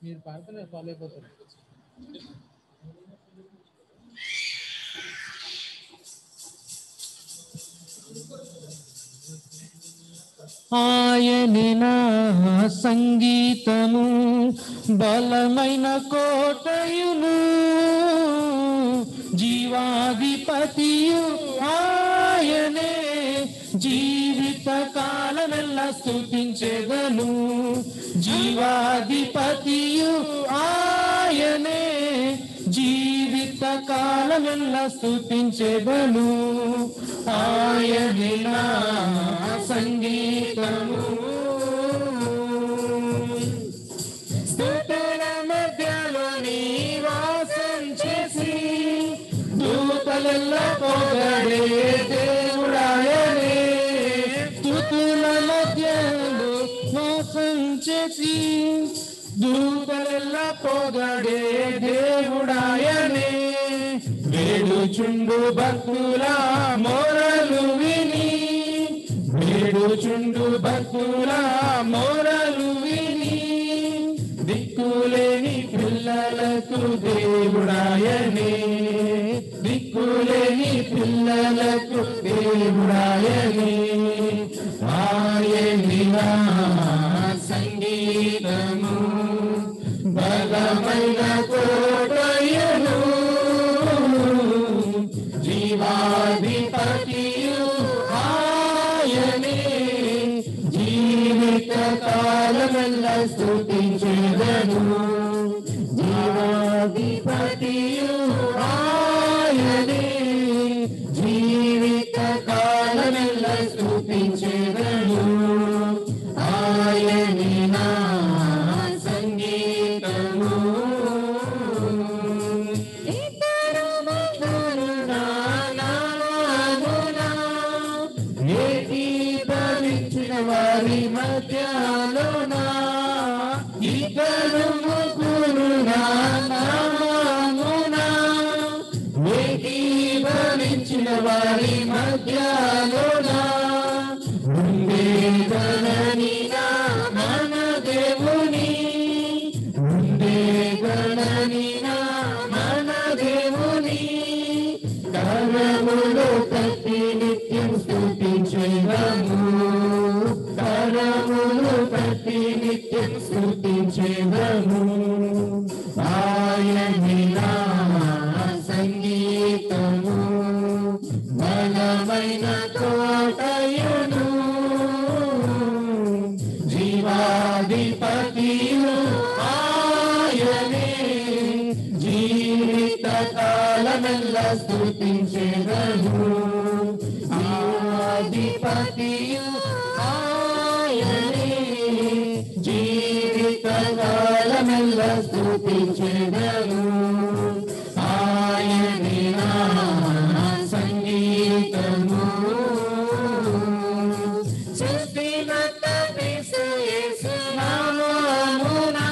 మీరు పాడుతున్నారు ఫాలో అయిపోతారు ఆయని నా సంగీతము బలమైన కోటయును జీవాధిపతియు ఆయనే జీవిత కాలమెల్ల స్థుతించెదను జీవాధిపతియు ఆయనే జీవిత కాలమెల్ల స్థుతించెదను ఆయనే నా సంగీతము స్థుతుల మధ్యలో నివాసం చేసి దూతల పొగడే దేవుడాయనే స్థుతుల మధ్యలో వాసం చేసి దూతల పొగడే దేవుడాయనే వేడుచుండు భక్తుల మొరలు విని వేడుచుండు భక్తుల మొరలు విని దిక్కులేని పిల్లలకు దేవుడాయనే దిక్కులేని పిల్లలకు దేవుడాయనే ఆయని నా సంగీతము బలమైన కోటయును జీవాధిపతియు ఆయనే జీవిత కాలమెల్ల స్థుతించెదను జీవాధిపతియు ఆయనే జీవిత కాలమెల్ల స్థుతించెదను ఆయని నా సంగీతము ఏకీభవించిన వారి మధ్యలోన ఇద్దరు ముగ్గురు నామామున ఏకీభవించిన వారి మధ్యలోన ఉండే గణని నా మన దేవుని ఉండే గణని నా మన దేవుని కరములు తట్టి నిత్యం స్థుతించేదము కరములు తట్టి నిత్యం స్థుతించేదము ఆయని నా సంగీతము బలమైన కోటయును జీవాధిపతియు ఆయనే జీవిత కాలమెల్ల స్థుతించెదను ఆధిపతియు ఆయనే జీవిత కాలమెల్ల స్థుతించెదను ఆయనే నా సంగీతము సృష్టికర్త క్రీస్తు యేసు నామమున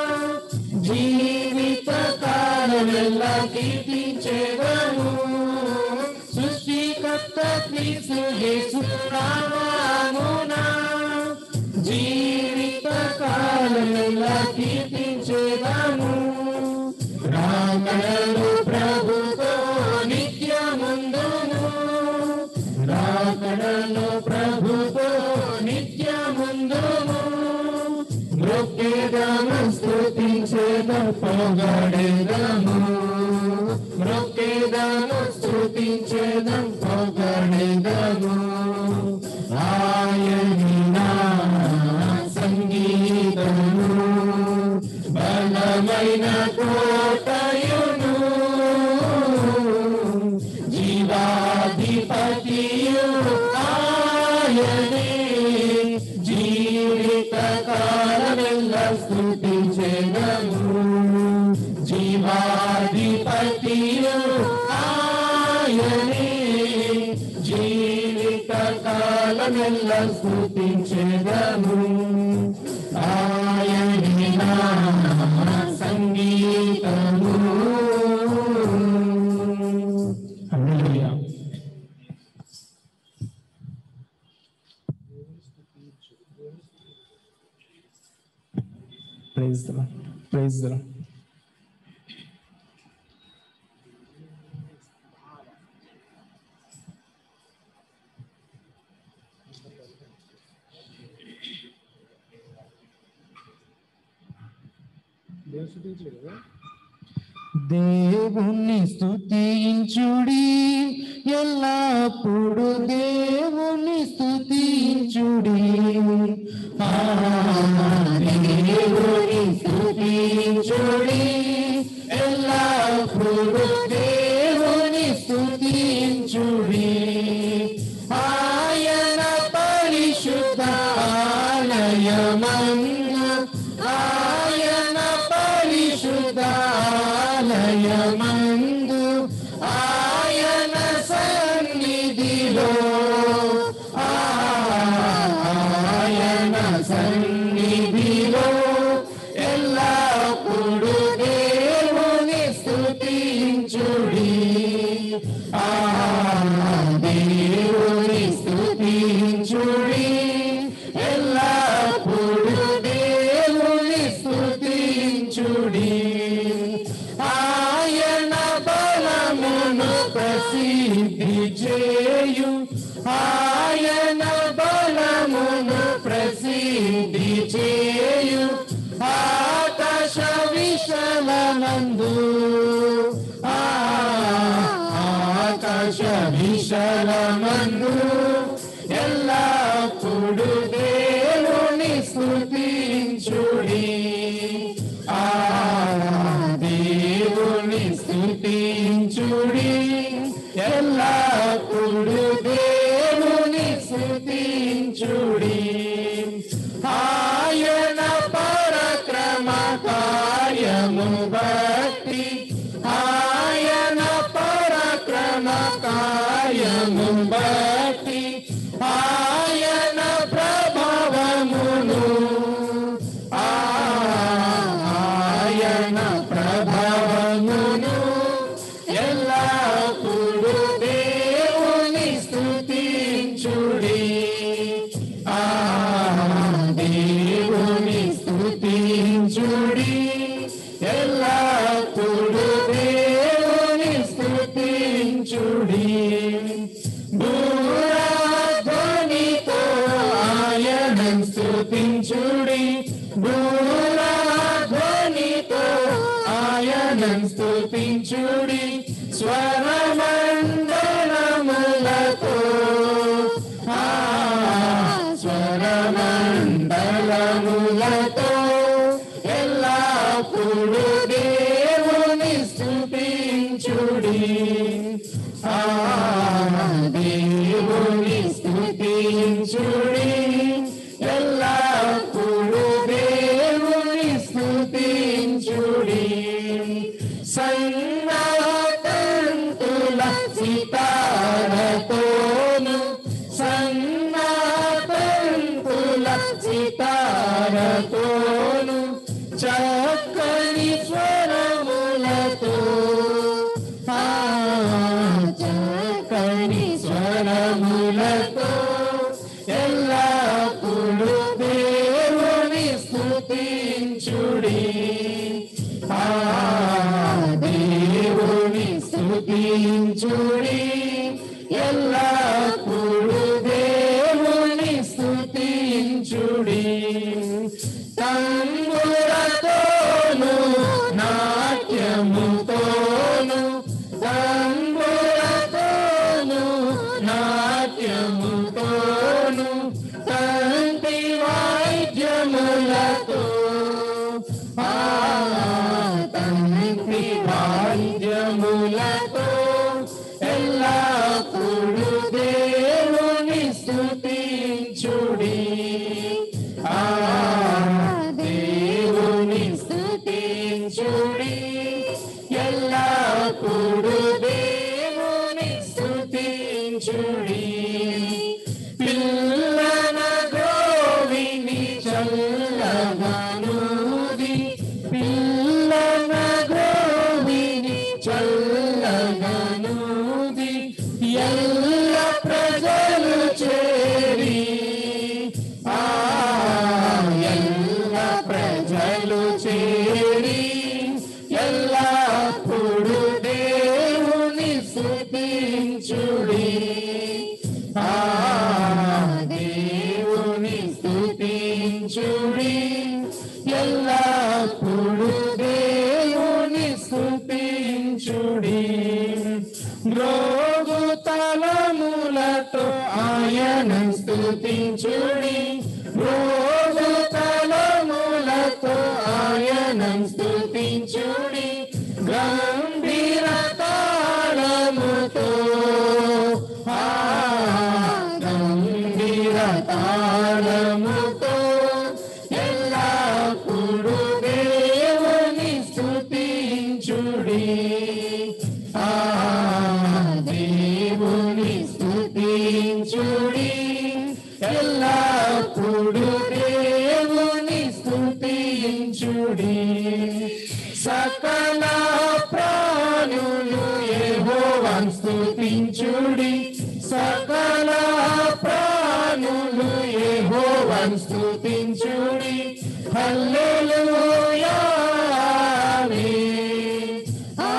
జీవిత కాలమెల్ల కీర్తించెదను సృష్టికర్త క్రీస్తు యేసు నామమున జీవిత కాలమెల్ల కీర్తించెదను రాకడలు ప్రభుతో నిత్యముందును రాకడలు ప్రభుతో నిత్యముందును మృక్కేదము స్థుతించేద పొగడేదము మృక్కేదము స్థుతించేదం పొగడేదము ఆయని నా సంగీతము బలమైన కోటయును జీవాధిపతియు ఆయనే జీవిత కాలమెల్ల స్థుతించెదము జీవాధిపతియు ఆయనే జీవిత కాలమెల్ల స్థుతించెదము ఆయని నా సంగీతము hallelujah praise the lord praise the దేవుని స్తుతించుడి ఎల్లప్పుడు దేవుని స్తుతించుడి ఆ, దేవుని స్తుతించుడి ఎల్లప్పుడు దేవుని స్తుతించుడి ఆయన పరిశుద్ధ ఆలయమందు ఆయన పరిశుద్ధ ఆలయమందు ఆయన సన్నిధిలో ఆ, ఆయన సన్నిధిలో ఎల్లప్పుడు దేవుని స్తుతించుడి ఆ దేవుని స్తుతించుడి ఎల్లప్పుడు దేవుని స్తుతించుడి ఆయన బలమును ప్రసిద్ధి చేయు ఆయన బలమును ప్రసిద్ధి చేయు ఆకాశ విశలనందు ఆ, ఆకాశ విశలమందు ఎల్లప్పుడు దేవుని స్తుతించుడి ఆ దేవుని స్తుతించుడి ఎల్లప్పుడు దేవుని స్తుతించుడి ఆయన పరక్రమ కార్యము బట్టి ఆయన పరక్రమ కార్యము బట్టి ఆయన ప్రభావమును ఆ, ఆయన ప్రభావమును ఎల్లప్పుడు దేవుని స్తుతించుడి ఆ దేవుని స్తుతించుడి ఎల్లప్పుడు దేవుని స్తుతించుడి బూరాధ్వనితో ఆయనం స్తుతించుడి బూరాధ్వనితో ఆయనం స్తుతించుడి స్వరమండలములతో ఆ స్వరమండలములతో ఎల్లప్పుడు దేవుని స్తుతించుడి ఆ దేవుని స్తుతించుడి ఎల్లప్పుడు దేవుని స్తుతించుడి సన్నాతంతుల సితారతోను సన్నాతంతుల సితారతోను చక్కని స్వరములతో ఆ, చక్కని స్వరములతో ఎల్లప్పుడు దేవుని స్తుతించుడి ఆ దేవుని స్తుతించుడి ఎల్లప్పుడు దేవుని స్తుతించుడి తంబురతోను నాట్యముతోను తంబురతోను నాట్యముతోను తంతి వాయిద్యములతో ఆ తంతి వాయిద్యములతో ఎల్లప్పుడు దేవుని స్తుతించుడి ఆ దేవుని స్తుతించుడి ఎల్లప్పుడు దేవుని స్తుతించుడి పిల్లన గోవిని చల్లగనుది పిల్లన గోవిని చల్లగనుది ఎల్ల ప్రజలు చేరి ఆ ఎల్ల ప్రజలు చేరి స్తుతించుడి ఆ దేవుని స్తుతించుడి ఎల్లప్పుడు దేవుని స్తుతించుడి రోగు తలములతో ఆయన స్తుతించుడి రోగు తలములతో ఆయన స్తుతించుడి గంభీర తాళముతో ఆ గంభీర తాళముతో ఎల్లప్పుడు దేవుని స్తుతించుడి ఆ దేవుని స్తుతించుడి ఎల్లప్పుడు దేవుని స్తుతించుడి సకల ప్రాణులు యెహోవాను స్తుతించుడి సకల ప్రాణులు యెహోవాను స్తుతించుడి హల్లెలూయా ఆమేన్. ఆ,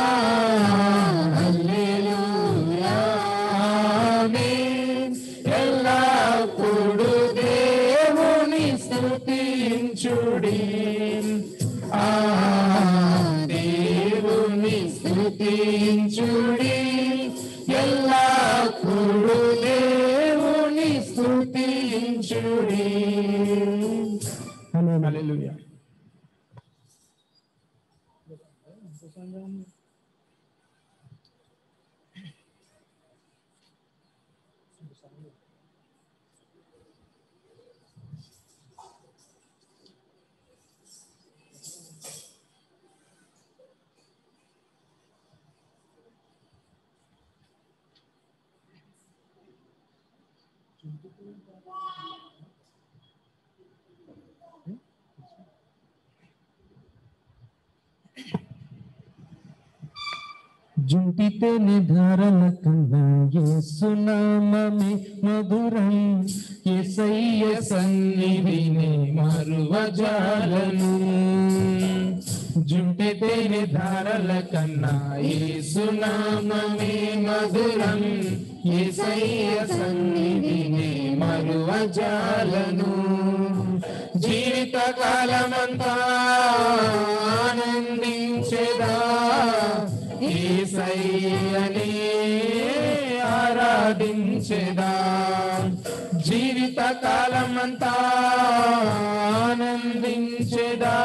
హల్లెలూయా ఆమేన్. ఎల్లప్పుడు దేవుని స్తుతించుడి ఆ దేవుని స్తుతించుడి ఎల్లప్పుడు దేవుని స్తుతించుడి హల్లెలూయా జుంటితేనే ధారల కన్నా యేసునామమే మధురం యేసయ్య సన్నిధిని మరువజాలను జుంటితేనే ధారల కన్నా యేసునామమే మధురం యేసయ్య సన్నిధిని మరువజాలను జీవిత కాలమంతా ఆనందించేదా ఏసయ్యనే ఆరాధించేదా జీవిత కాలమంతా ఆనందించేదా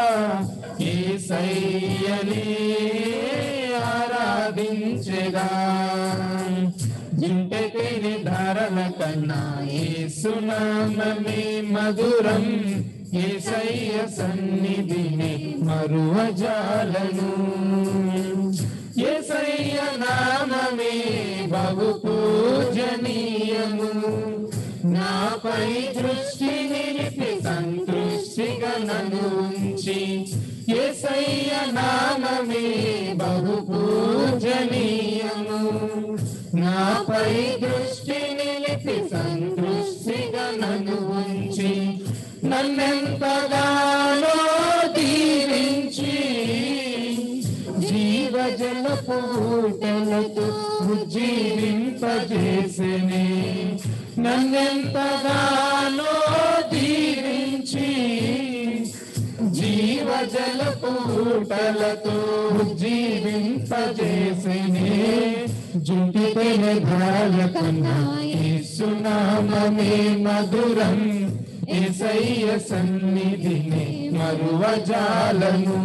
ఏసయ్యనే ఆరాధించేదా జింటకేని ధారల కన్నా ఏసునామమే మధురం ఏసయ్య సన్నిధిని మరువజాలను ఏసయ్య నామమే బహు పూజనీయము నాపై దృష్టి నిలిపి సంతృష్టిగా నన్ను ఉంచి ఏసయ్య నామమే బహు పూజనీయము నాపై దృష్టి నిలిపి సంతృష్టిగా నన్ను ఉంచి నన్నెంతగానో దీవించి జీవజల పూటలతో ఉజ్జీవింపజేసనే నన్నెంతగానో దీవించి జీవజల పూటలతో జీవింపజేసినే జుంటితేన ధారల కన్నా యేసునామమే మధురం ఏసయ్య సన్నిధిని మరువజాలను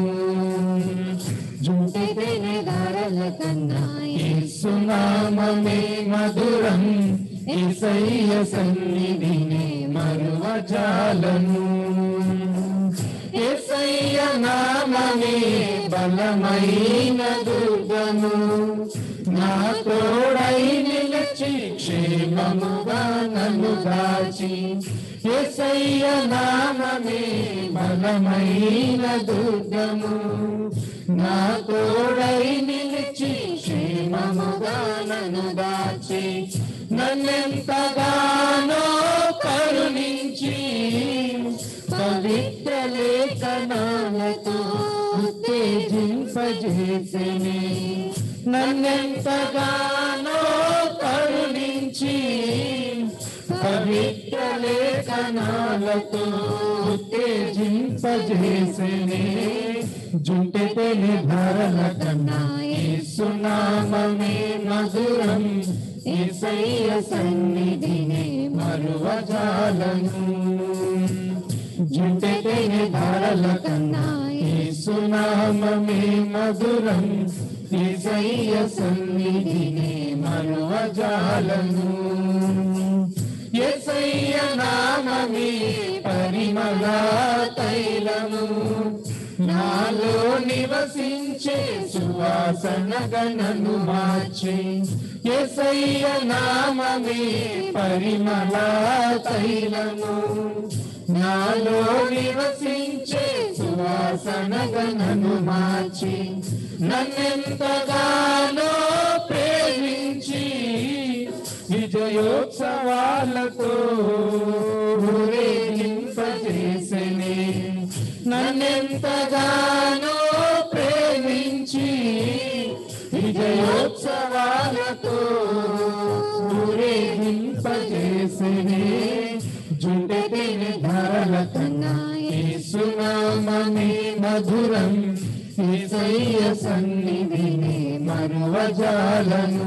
జుంటితేన ధారల కన్నా యేసునామమే మధురం ఏసయ్య సన్నిధిని మరువజాలను ఏసయ్య నామమే బలమైన దుర్గము నా తోడై నిలిచి క్షేమముగా నన్ను దాచి ఏసయ్య నామమే బలమైన దుర్గము నా తోడై నిలిచి క్షేమముగా నన్ను దాచి నన్నెంతగానో కరుణించి పవిత్ర లేఖనాలతో ఉత్తేజింపజేసని నన్నెంతగానో కరుణించి పవిత్ర లేఖనాలతో ఉత్తేజింపజేసనే జుంటెతేనే ధరల కన్నా సునామమే మధురం ఏసయ్య సన్నిధినే మరువజాలను జుంటెతేనే ధరల కన్నా సునామమే మధురం ఏసయ్య సన్నిధినే మరువజాలను ఏసయ్య నామమే పరిమళ తైలము నాలో నివసించే సువాసన గణను మార్చి ఏసయ్య నామమే పరిమళ తైలము నాలో నివసించే సువాసన గణను మార్చి నన్నెంతగానో ప్రేమించి విజయోత్సవాలతో ఊరేగింపజేసనే నన్నెంతగానో ప్రేమించి విజయోత్సవాలతో ఊరేగింపజేసనే జుండెతిని ధరల కన్నా సునామమే మధురం ఏసయ్య సన్నిధిని మరువజాలను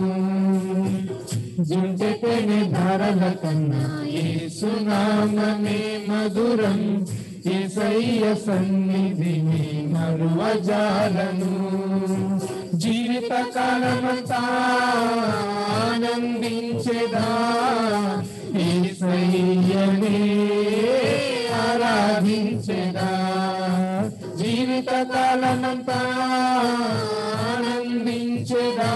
జుంటెని ధరల కన్నా సునామమే మధురం ఏసయ్య సన్నిధిని మరువజాలను జీవిత కాలమంతా ఆనందించెదా ఏసయ్యనే ఆరాధించెదా జీవిత కాలమంతా ఆనందించెదా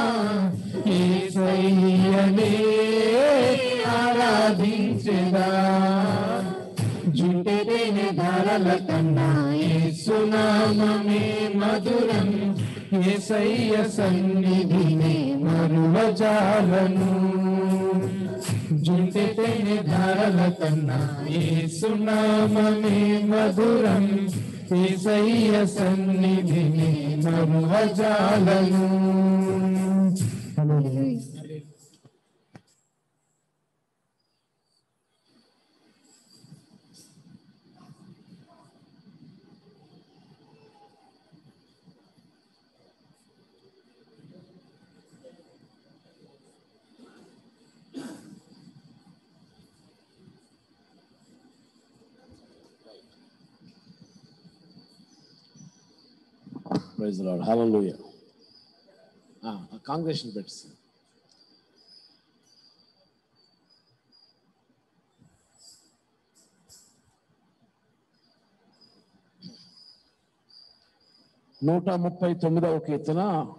ఏసయ్యనే ఆరాధించెదా జుంటెదేని ధరల కన్నా సునామమే మధురం ఏసయ్య సన్నిధిని మరువజాలను జుంటెతేని ధరల కన్నా సునామమే మధురం ఏసయ్య సన్నిధిని మరువజాలను ప్రైజ్ లాడ్ హల్లెలూయా కాంగ్రెషన్ బెట్స్ నూట ముప్పై తొమ్మిదవ కీర్తన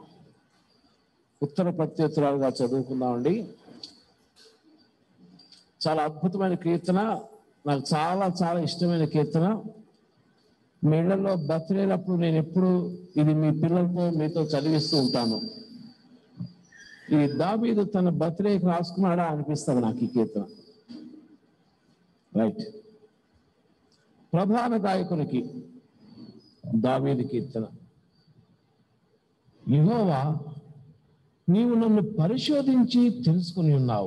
ఉత్తర ప్రత్యుత్తరాలుగా చదువుకుందామండి చాలా అద్భుతమైన కీర్తన నాకు చాలా చాలా ఇష్టమైన కీర్తన మీ ఇళ్లలో బర్త్డేలప్పుడు నేను ఎప్పుడు ఇది మీ పిల్లలతో మీతో చదివిస్తూ ఉంటాను ఈ దాబీదు తన బర్త్డేకి రాసుకున్నాడా అనిపిస్తుంది నాకు ఈ కీర్తన రైట్ ప్రధాన గాయకునికి దావీదు కీర్తన యెహోవా నీవు నన్ను పరిశోధించి తెలుసుకుని ఉన్నావు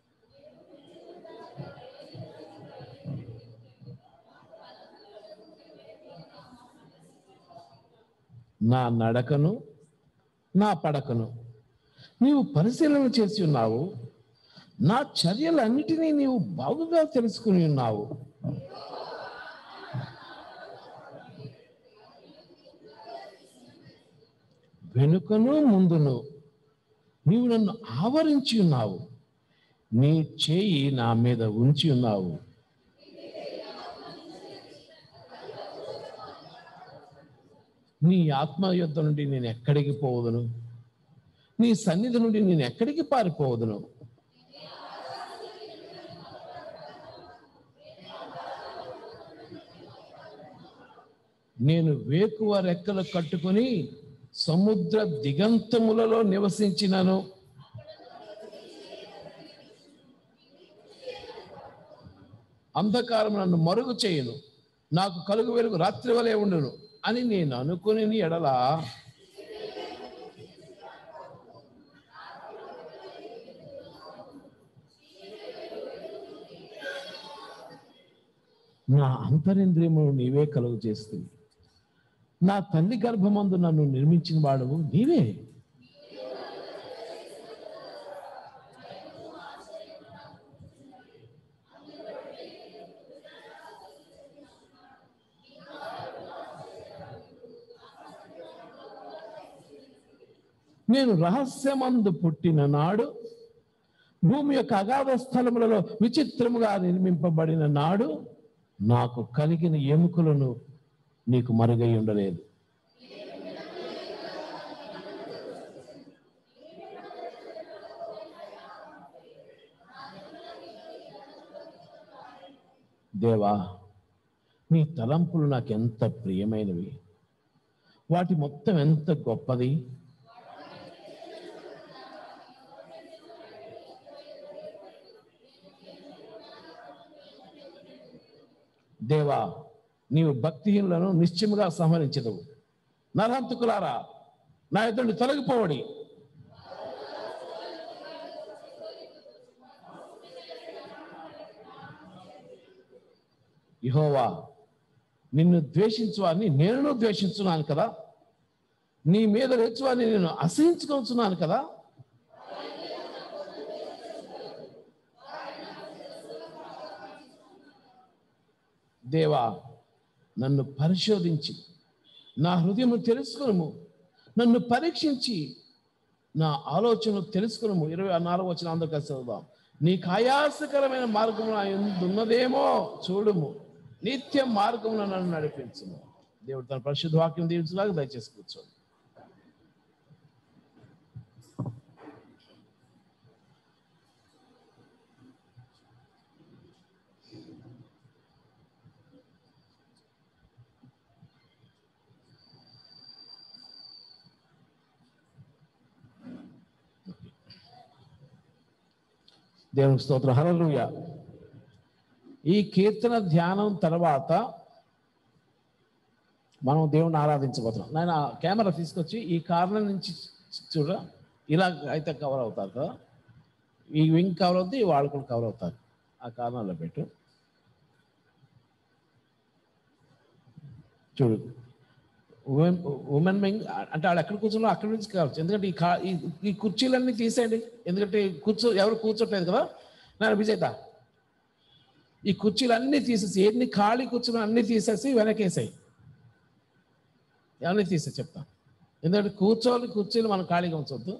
నా నడకను నా పడకను నీవు పరిశీలన చేసి ఉన్నావు నా చర్యలన్నిటినీ నీవు బాగుగా తెలుసుకుని ఉన్నావు వెనుకను ముందును నీవు నన్ను ఆవరించి ఉన్నావు నీ చేయి నా మీద ఉంచి ఉన్నావు నీ ఆత్మ యుద్ధ నుండి నేను ఎక్కడికి పోవదును నీ సన్నిధి నుండి నేను ఎక్కడికి పారిపోవదును నేను వేకువ రెక్కలు కట్టుకొని సముద్ర దిగంతములలో నివసించినను అంధకారం నన్ను మరుగు చేయను నాకు కలుగు వెలుగు రాత్రి వలె ఉండును అని నేను అనుకుని ఎడల నా అంతరింద్రియమును నీవే కలుగు చేస్తుంది నా తల్లి గర్భమందు నన్ను నిర్మించిన వాడవు నీవే నేను రహస్యమందు పుట్టిన నాడు భూమి యొక్క అగాధ స్థలములలో విచిత్రముగా నిర్మింపబడిన నాడు నాకు కలిగిన ఎముకలను నీకు మరుగై ఉండలేదు దేవా నీ తలంపులు నాకు ఎంత ప్రియమైనవి వాటి మొత్తం ఎంత గొప్పది దేవా నీవు భక్తిహీనులను నిశ్చయముగా సంహరించదవు నరహంతకులారా నా ఎదురు తొలగిపోవడి యహోవా నిన్ను ద్వేషించువారిని నేను ద్వేషించున్నాను కదా నీ మీద రెచ్చువారిని నేను అసహించుకొంచున్నాను కదా దేవా నన్ను పరిశోధించి నా హృదయము తెలుసుకునము నన్ను పరీక్షించి నా ఆలోచనలు తెలుసుకునము ఇరవై నాలుగు వచ్చిన అందరూ కలిసి చదువుదాం నీకు ఆయాసకరమైన మార్గం నా యందు ఉన్నదేమో చూడుము నిత్య మార్గమున నన్ను నడిపించుము దేవుడు తన పరిశుద్ధ వాక్యం దీవించలాగా దయచేసి కూర్చోండి దేవునికి స్తోత్రం హరలుయ ఈ కీర్తన ధ్యానం తర్వాత మనం దేవుని ఆరాధించబోతున్నాం నేను ఆ కెమెరా తీసుకొచ్చి ఈ కార్నర్ నుంచి చూడ ఇలా అయితే కవర్ అవుతారు కదా ఈ వింగ్ కవర్ అవుతుంది వాళ్ళు కూడా కవర్ అవుతారు ఆ కార్నర్లో పెట్టు చూడు ఉమెన్ ఉమెన్ వింగ్ అంటే వాళ్ళు ఎక్కడ కూర్చున్నా అక్కడి నుంచి కావచ్చు ఎందుకంటే ఈ కా ఈ- ఈ కుర్చీలన్నీ తీసేయండి ఎందుకంటే కూర్చో ఎవరు కూర్చోట్లేదు కదా నేను విజేత ఈ కుర్చీలన్నీ తీసేసి ఎన్ని ఖాళీ కూర్చుని అన్నీ తీసేసి వెనకేసాయి అన్నీ తీసేసి చెప్తా ఎందుకంటే కూర్చోని కుర్చీలు మనం ఖాళీగా ఉంచొద్దు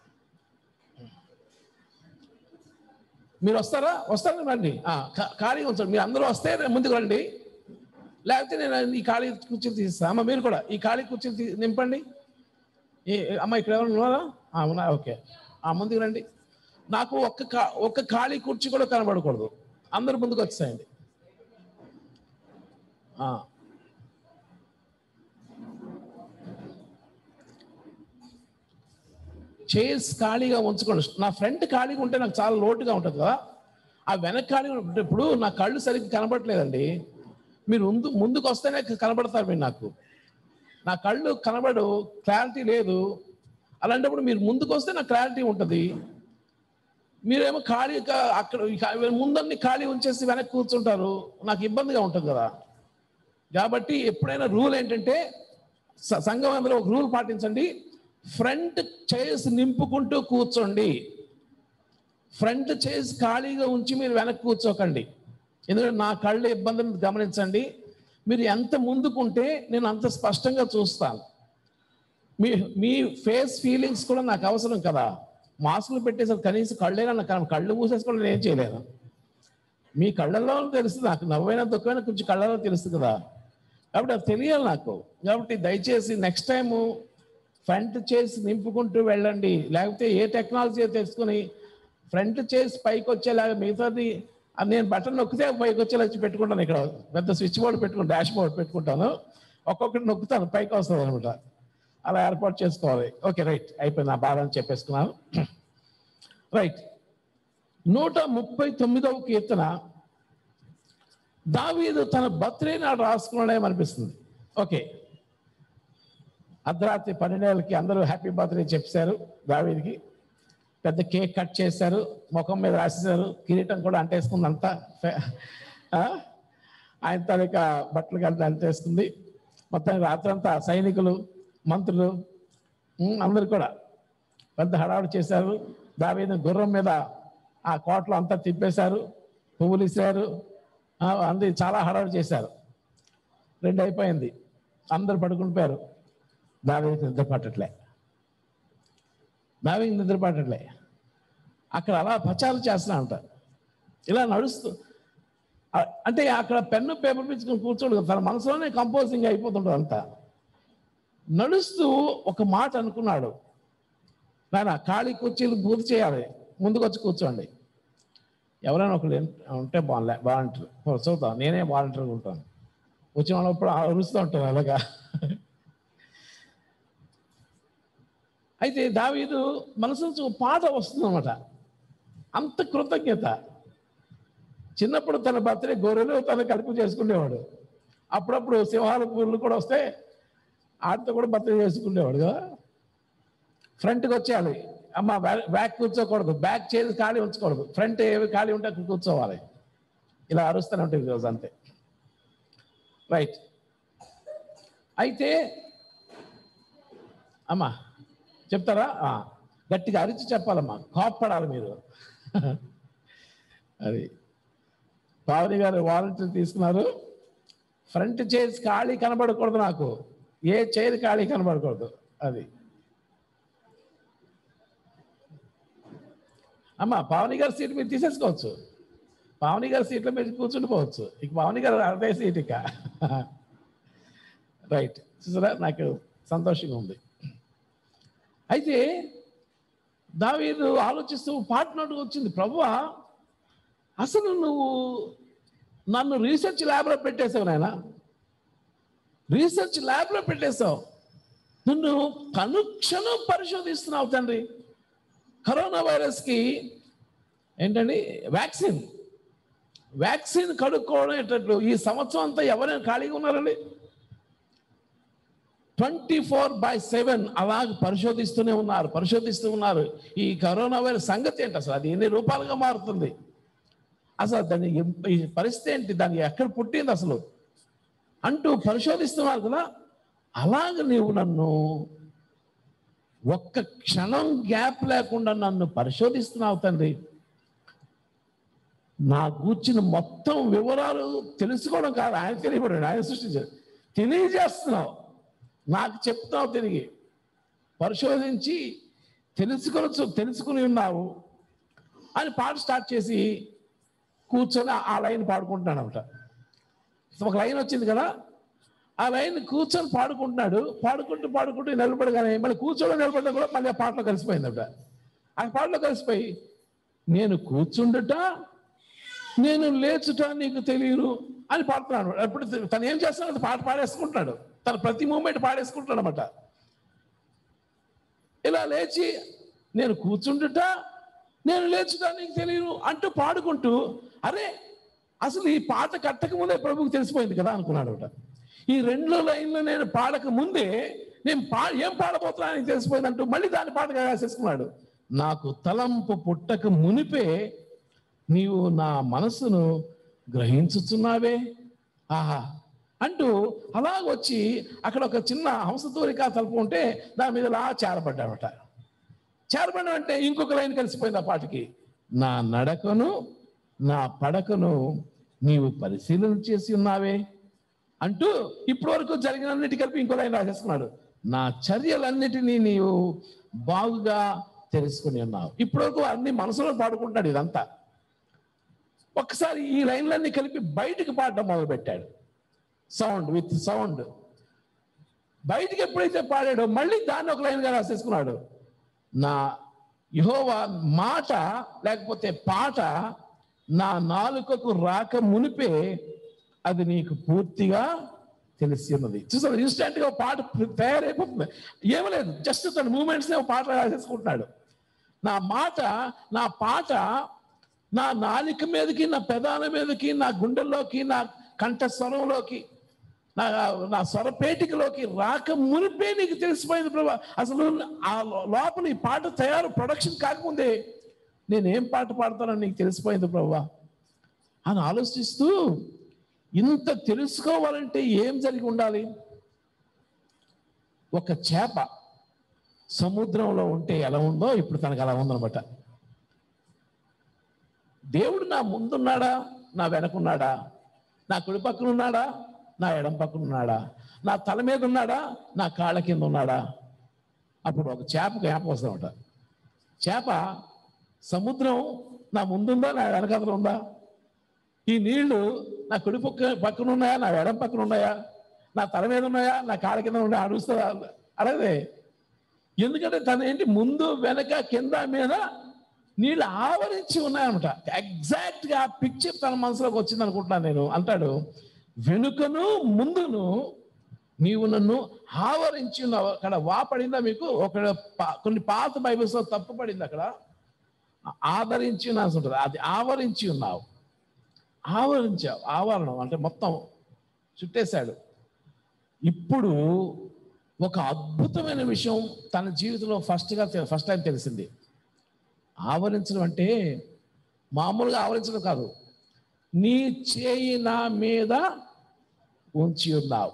మీరు వస్తారా వస్తారా రండి ఆ, ఖా- ఖాళీగా ఉంచండి మీరు అందరూ వస్తే ముందుకు రండి లేకపోతే నేను ఈ ఖాళీ కుర్చీలు తీస్తాను అమ్మ మీరు కూడా ఈ ఖాళీ కుర్చీలు తీ- నింపండి ఏ ఏ- అమ్మ ఇక్కడ ఎవరు ఉన్నారా ఆ, ఉన్నా ఓకే ఆ ముందుకు రండి నాకు ఒక్క ఖా- ఒక్క ఖాళీ కుర్చీ కూడా కనబడకూడదు అందరు ముందుకు వచ్చేయండి ఆ. చైర్స్ ఖాళీగా ఉంచుకోండి నా ఫ్రంట్ ఖాళీగా ఉంటే నాకు చాలా లోటుగా ఉంటుంది కదా ఆ వెనక ఖాళీగా ఉంటే ఇప్పుడు నా కళ్ళు సరిగ్గా కనబడట్లేదండి మీరు ముందు ముందుకు వస్తేనే కనబడతారు మీరు నాకు నా కళ్ళు కనబడు క్లారిటీ లేదు అలాంటప్పుడు మీరు ముందుకు వస్తే నాకు క్లారిటీ ఉంటుంది మీరేమో ఖాళీ కా- అక్కడ ఇక ముందన్ని ఖాళీ ఉంచేసి వెనక్కి కూర్చుంటారు నాకు ఇబ్బందిగా ఉంటుంది కదా కాబట్టి ఎప్పుడైనా రూల్ ఏంటంటే స- సంఘం అందరూ ఒక రూల్ పాటించండి ఫ్రంట్ చైర్స్ నింపుకుంటూ కూర్చోండి ఫ్రంట్ చైర్స్ ఖాళీగా ఉంచి మీరు వెనక్కి కూర్చోకండి ఎందుకంటే నా కళ్ళ ఇబ్బందిని గమనించండి మీరు ఎంత ముందుకుంటే నేను అంత స్పష్టంగా చూస్తాను మీ మీ ఫేస్ ఫీలింగ్స్ కూడా నాకు అవసరం కదా మాస్కులు పెట్టేసరికి కనీసం కళ్ళైనా నాకు కన- కళ్ళు మూసేసుకోవడం నేను ఏం చేయలేను మీ కళ్ళల్లో తెలుస్తుంది నాకు నవ్వైనా దుఃఖమైనా కొంచెం కళ్ళలో తెలుస్తుంది కదా కాబట్టి అది తెలియాలి నాకు కాబట్టి దయచేసి నెక్స్ట్ టైము ఫ్రంట్ చేసి నింపుకుంటూ వెళ్ళండి లేకపోతే ఏ టెక్నాలజీ తెలుసుకొని ఫ్రంట్ చేసి పైకి వచ్చేలాగా మిగతాది అది నేను బటన్ నొక్కితే పైకి వచ్చేలా వచ్చి పెట్టుకుంటాను ఇక్కడ పెద్ద స్విచ్ బోర్డ్ పెట్టుకుంటాను డాష్ బోర్డ్ పెట్టుకుంటాను ఒక్కొక్కటి నొక్కుతాను పైకి వస్తుంది అనమాట అలా ఏర్పాటు చేసుకోవాలి ఓకే రైట్ అయిపోయింది నా బాధ అని చెప్పేసుకున్నాను రైట్ నూట ముప్పై తొమ్మిదవ కీర్తన దావీదు తన బర్త్డే నాడు రాసుకున్నాడేమో అనిపిస్తుంది ఓకే అర్ధరాత్రి పన్నెండేళ్ళకి అందరూ హ్యాపీ బర్త్డే చెప్పారు దావీదికి పెద్ద కేక్ కట్ చేశారు ముఖం మీద రాసేశారు కిరీటం కూడా అంటేసుకుంది అంతా ఫె- ఆ? ఆయన తాలూకా బట్టలు కలిసి అంటేస్తుంది మొత్తం రాత్రంతా సైనికులు మంత్రులు ఉమ్, అందరు కూడా పెద్ద హడావుడి చేశారు దావీదు గుర్రం మీద ఆ కోటలో అంతా తిప్పేశారు పువ్వులు ఇచ్చారు అందరు చాలా హడావుడి చేశారు రెండు అయిపోయింది అందరు పడుకుండిపోయారు దావీదు నిద్ర పట్టట్లే దావీదు నిద్ర పట్టట్లే అక్కడ అలా ప్రచారం చేస్తున్నా ఉంటారు ఇలా నడుస్తూ ఆ- అంటే అక్కడ పెన్ను పేపర్ పిచ్చుకొని కూర్చోడు కదా తన మనసులోనే కంపోజింగ్ అయిపోతుంటాడు అంతా నడుస్తూ ఒక మాట అనుకున్నాడు నాయన ఖాళీ కుర్చీలు పూర్తి చేయాలి ముందుకు వచ్చి కూర్చోండి ఎవరైనా ఒకరు ఉంటే బాగుంలే బాగుంటారు చూద్దాం నేనే వాలంటీర్గా ఉంటాను వచ్చిన వాళ్ళప్పుడు అరుస్తూ ఉంటాను అలాగా అయితే దావీదు మనసు నుంచి ఒక పాట వస్తుందన్నమాట అంత కృతజ్ఞత చిన్నప్పుడు తన బర్త్డే గొర్రెలు తన కడుపు చేసుకునేవాడు అప్పుడప్పుడు సింహాల పూలు కూడా వస్తే ఆడితో కూడా బర్త్డే చేసుకునేవాడు కదా ఫ్రంట్కి వచ్చేయాలి అమ్మ బ్యా- బ్యాక్ కూర్చోకూడదు బ్యాక్ చేసి ఖాళీ ఉంచకూడదు ఫ్రంట్ ఏవి ఖాళీ ఉంటే అక్కడ కూర్చోవాలి ఇలా అరుస్తూనే ఉంటుంది ఈరోజు అంతే రైట్ అయితే అమ్మా చెప్తారా ఆ, గట్టిగా అరిచి చెప్పాలమ్మా కోప్పడాలి మీరు అది పావని గారు వాలంటీర్ తీసుకున్నారు ఫ్రంట్ చైర్స్ ఖాళీ కనబడకూడదు నాకు ఏ చైర్ ఖాళీ కనబడకూడదు అది అమ్మ పావని గారి సీట్ మీరు తీసేసుకోవచ్చు పావని గారి సీట్లో మీరు కూర్చుండిపోవచ్చు ఇక పావని గారు అదే సీట్ ఇక రైట్ చూసారా నాకు సంతోషంగా ఉంది అయితే దావీదు ఆలోచిస్తూ పార్ట్నర్ వచ్చింది ప్రభువా అసలు నువ్వు నన్ను రీసెర్చ్ ల్యాబ్లో పెట్టేశావు నాయన రీసెర్చ్ ల్యాబ్లో పెట్టేశావు నిన్ను కనుక్షణం పరిశోధిస్తున్నావు తండ్రి కరోనా వైరస్కి ఏంటండి వ్యాక్సిన్ వ్యాక్సిన్ కడుక్కోవడం ఈ సంవత్సరం అంతా ఎవరైనా ఖాళీగా ఉన్నారండి ట్వంటీ ఫోర్ బై సెవెన్ అలాగ పరిశోధిస్తూనే ఉన్నారు పరిశోధిస్తూ ఉన్నారు ఈ కరోనా వైరస్ సంగతి ఏంటి అసలు అది ఎన్ని రూపాయలుగా మారుతుంది అసలు దాని ఎం- ఈ పరిస్థితి ఏంటి దాన్ని ఎక్కడ పుట్టింది అసలు అంటూ పరిశోధిస్తున్నారు కదా అలాగ నీవు నన్ను ఒక్క క్షణం గ్యాప్ లేకుండా నన్ను పరిశోధిస్తున్నావు తండ్రి నా గూర్చిన మొత్తం వివరాలు తెలుసుకోవడం కాదు ఆయన తెలియబడాడు ఆయన సృష్టించాడు తెలియజేస్తున్నావు నాకు చెప్తావు తిరిగి పరిశోధించి తెలుసుకొని తెలుసుకుని ఉన్నావు అని పాట స్టార్ట్ చేసి కూర్చొని ఆ లైన్ పాడుకుంటున్నాడు అనమాట ఒక లైన్ వచ్చింది కదా ఆ లైన్ కూర్చొని పాడుకుంటున్నాడు పాడుకుంటూ పాడుకుంటూ నిలబడగానే మళ్ళీ కూర్చోవడం నిలబడడం కూడా మళ్ళీ ఆ పాటలో కలిసిపోయిందట ఆ పాటలో కలిసిపోయి నేను కూర్చుండుట నేను లేచుట నీకు తెలియను అని పాడుతున్నాడు అప్పుడు తను ఏం చేస్తున్నాడు పాట పాడేసుకుంటున్నాడు తన ప్రతి మూమెంట్ పాడేసుకుంటాడు అనమాట ఇలా లేచి నేను కూర్చుండుట నేను లేచుట నీకు తెలియను అంటూ పాడుకుంటూ అరే అసలు ఈ పాట కట్టక ముందే ప్రభుకు తెలిసిపోయింది కదా అనుకున్నాడు అనమాట ఈ రెండు లైన్లు నేను పాడక ముందే నేను పా ఏం పాడబోతున్నా అని తెలిసిపోయింది అంటూ మళ్ళీ దాని పాటగా రాసేసుకున్నాడు నాకు తలంపు పుట్టక మునిపే నీవు నా మనసును గ్రహించుచున్నావే ఆహా అంటూ అలాగొచ్చి అక్కడ ఒక చిన్న హంసతూరిక తలుపు ఉంటే దాని మీద అలా చేరబడ్డాడట చేరబడిన అంటే ఇంకొక లైన్ కలిసిపోయింది ఆ పాటకి నా నడకను నా పడకను నీవు పరిశీలన చేసి ఉన్నావే అంటూ ఇప్పటి వరకు జరిగినన్నిటి కలిపి ఇంకో లైన్ రాసేసుకున్నాడు నా చర్యలన్నిటినీ నీవు బాగుగా తెలుసుకుని ఉన్నావు ఇప్పటి వరకు అన్ని మనసులో పాడుకుంటున్నాడు ఇదంతా ఒక్కసారి ఈ లైన్లన్నీ కలిపి బయటికి పాడడం మొదలు పెట్టాడు సౌండ్ విత్ సౌండ్ బయటికి ఎప్పుడైతే పాడాడో మళ్ళీ దాన్ని ఒక లైన్గా రాసేసుకున్నాడు నా యహోవా మాట లేకపోతే పాట నా నాలుకకు రాక మునిపే అది నీకు పూర్తిగా తెలిసి ఉన్నది చూసారు ఇన్స్టెంట్ గా పాట తయారైపోతుంది ఏమలేదు జస్ట్ తన మూమెంట్స్ పాట రాసేసుకుంటున్నాడు నా మాట నా పాట నా నాలిక మీదకి నా పెదాల మీదకి నా గుండెల్లోకి నా కంఠ స్వరంలోకి నా నా స్వరపేటికలోకి రాక మునిపే నీకు తెలిసిపోయింది ప్రభా అసలు ఆ లోపల ఈ పాట తయారు ప్రొడక్షన్ కాకముందే నేను ఏం పాట పాడతానో నీకు తెలిసిపోయింది ప్రభా అని ఆలోచిస్తూ ఇంత తెలుసుకోవాలంటే ఏం జరిగి ఉండాలి ఒక చేప సముద్రంలో ఉంటే ఎలా ఉందో ఇప్పుడు తనకు అలా ఉందన్నమాట దేవుడు నా ముందున్నాడా నా వెనకున్నాడా నా కుడి పక్కన ఉన్నాడా నా ఎడం పక్కన ఉన్నాడా నా తల మీద ఉన్నాడా నా కాళ్ళ కింద ఉన్నాడా అప్పుడు ఒక చేప జ్ఞాపకం వస్తామట చేప సముద్రం నా ముందుందా నా వెనకాతలు ఉందా ఈ నీళ్లు నా కుడి పక్క పక్కన ఉన్నాయా నా ఎడం పక్కన ఉన్నాయా నా తల మీద ఉన్నాయా నా కాళ్ళ కింద ఉన్నాయా అడుగుతుందా అడగదే ఎందుకంటే తన ఏంటి ముందు వెనక కింద మీద నీళ్ళు ఆవరించి ఉన్నాయన్నమాట ఎగ్జాక్ట్ గా ఆ పిక్చర్ తన మనసులోకి వచ్చింది అనుకుంటున్నాను నేను అంటాడు వెనుకను ముందును నీవు నన్ను ఆవరించి ఉన్నావు అక్కడ వా పడిందా మీకు ఒక పా- కొన్ని పాత బైబిల్స్ లో తప్పు పడింది అక్కడ ఆదరించి ఉన్నాల్సి ఉంటుంది అది ఆవరించి ఉన్నావు ఆవరించావు ఆవరణం అంటే మొత్తం చుట్టేశాడు ఇప్పుడు ఒక అద్భుతమైన విషయం తన జీవితంలో ఫస్ట్గా ఫస్ట్ టైం తెలిసింది ఆవరించడం అంటే మామూలుగా ఆవరించడం కాదు నీ చేయి నా మీద ఉంచి ఉన్నావు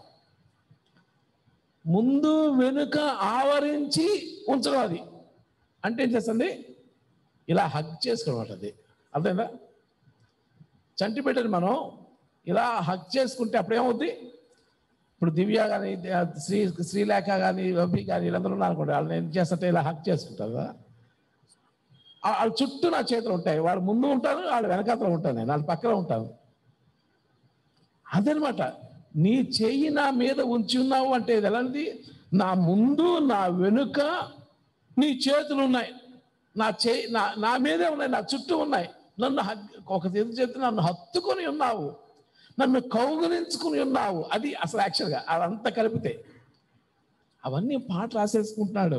ముందు వెనుక ఆవరించి ఉంచడం అది అంటే ఏం చేస్తుంది ఇలా హగ్ చేసుకోవడం అది అర్థమైందా చంటి పెట్టని మనం ఇలా హగ్ చేసుకుంటే అప్పుడేమవుద్ది ఇప్పుడు దివ్య కానీ శ్రీ శ్రీలేఖ కానీ రవి కానీ వీళ్ళందరూ ఉన్నారు అనుకోండి వాళ్ళని ఏం చేస్తుంటే ఇలా హక్ చేసుకుంటారు కదా ఆ- వాళ్ళ చుట్టూ నా చేతులు ఉంటాయి వాడు ముందు ఉంటాను వాళ్ళు వెనకాతలు ఉంటాను నేను వాళ్ళ పక్కన ఉంటాను అదనమాట నీ చెయ్యి నా మీద ఉంచి ఉన్నావు అంటే ఇది ఎలాంటిది నా ముందు నా వెనుక నీ చేతులు ఉన్నాయి నా చేయి నా నా మీదే ఉన్నాయి నా చుట్టూ ఉన్నాయి నన్ను హగ్- ఒక చేతి చేతి నన్ను హత్తుకొని ఉన్నావు నన్ను కౌగులించుకుని ఉన్నావు అది అసలు యాక్చువల్గా అదంతా కలిపితే అవన్నీ పాట రాసేసుకుంటున్నాడు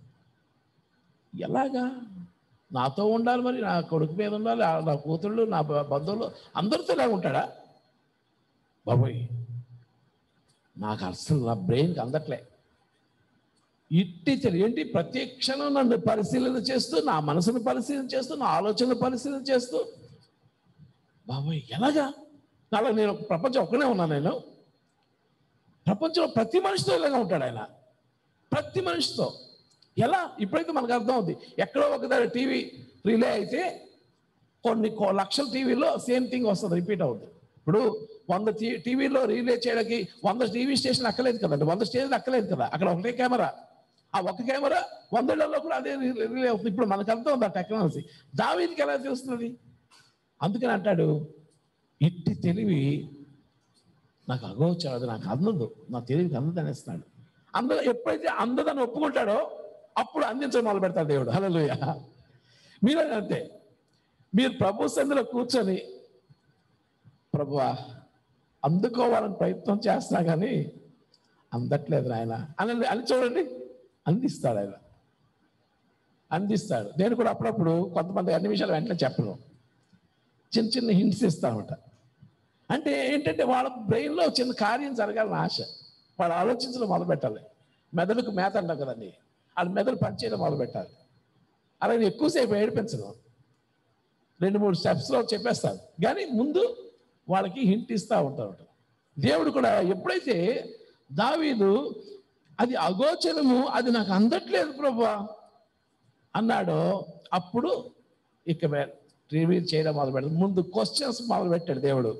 ఎలాగా నాతో ఉండాలి మరి నా కొడుకు మీద ఉండాలి ఆ నా కూతుళ్ళు నా బ- బంధువులు అందరితో ఇలా ఉంటాడా బాబోయ్ నాకు అసలు నా బ్రెయిన్కి అందట్లే ఇట్టి తెలి- ఏంటి ప్రతి క్షణం నన్ను పరిశీలన చేస్తూ నా మనసును పరిశీలన చేస్తూ నా ఆలోచనలు పరిశీలన చేస్తూ బాబోయ్ ఎలాగా నాలో నేను ప్రపంచం ఒక్కనే ఉన్నాను నేను ప్రపంచంలో ప్రతి మనిషితో ఇలాగా ఉంటాడు ఆయన ప్రతి మనిషితో ఎలా ఇప్పుడైతే మనకు అర్థం అవుతుంది ఎక్కడో ఒకదాని టీవీ రిలే అయితే కొన్ని కో- లక్షల టీవీలో సేమ్ థింగ్ వస్తుంది రిపీట్ అవుతుంది ఇప్పుడు వంద టీ టీవీలో రిలే చేయడానికి వంద టీవీ స్టేషన్ అక్కలేదు కదండి వంద స్టేషన్ అక్కలేదు కదా అక్కడ ఒకటే కెమెరా ఆ ఒక కెమెరా వందేళ్లలో కూడా అదే రి- రిలే అవుతుంది ఇప్పుడు మనకు అర్థం ఉంది ఆ టెక్నాలజీ దావీదికి ఎలా తెలుస్తుంది అందుకని అంటాడు ఇట్టి తెలివి నాకు అగోచరం అది నాకు అందదు నా తెలివికి అందదు అనేస్తున్నాడు అందరూ ఎప్పుడైతే అందదని ఒప్పుకుంటాడో అప్పుడు అందించడం మొదలు పెడతాడు దేవుడు హలోయ మీరే అంతే మీరు ప్రభు సందులో కూర్చొని ప్రభువా అందుకోవాలని ప్రయత్నం చేస్తున్నా కానీ అందట్లేదు నాయన అని అని చూడండి అందిస్తాడు ఆయన అందిస్తాడు నేను కూడా అప్పుడప్పుడు కొంతమంది అన్ని విషయాలు వెంటనే చెప్పను చిన్న చిన్న హింట్స్ ఇస్తామట అంటే ఏంటంటే వాళ్ళ బ్రెయిన్లో చిన్న కార్యం జరగాలని ఆశ వాళ్ళు ఆలోచించడం మొదలు పెట్టాలి మెదడుకు మేత అంటాం కదండి వాళ్ళ మెదడు పనిచేయడం మొదలు పెట్టాలి అలాగే ఎక్కువసేపు ఏడిపించడం రెండు మూడు స్టెప్స్లో చెప్పేస్తారు కానీ ముందు వాళ్ళకి హింట్ ఇస్తూ ఉంటారు దేవుడు కూడా ఎప్పుడైతే దావీదు అది అగోచరము అది నాకు అందట్లేదు ప్రభా అన్నాడో అప్పుడు ఇక రివీల్ చేయడం మొదలు పెడతాడు ముందు క్వశ్చన్స్ మొదలు పెట్టాడు దేవుడు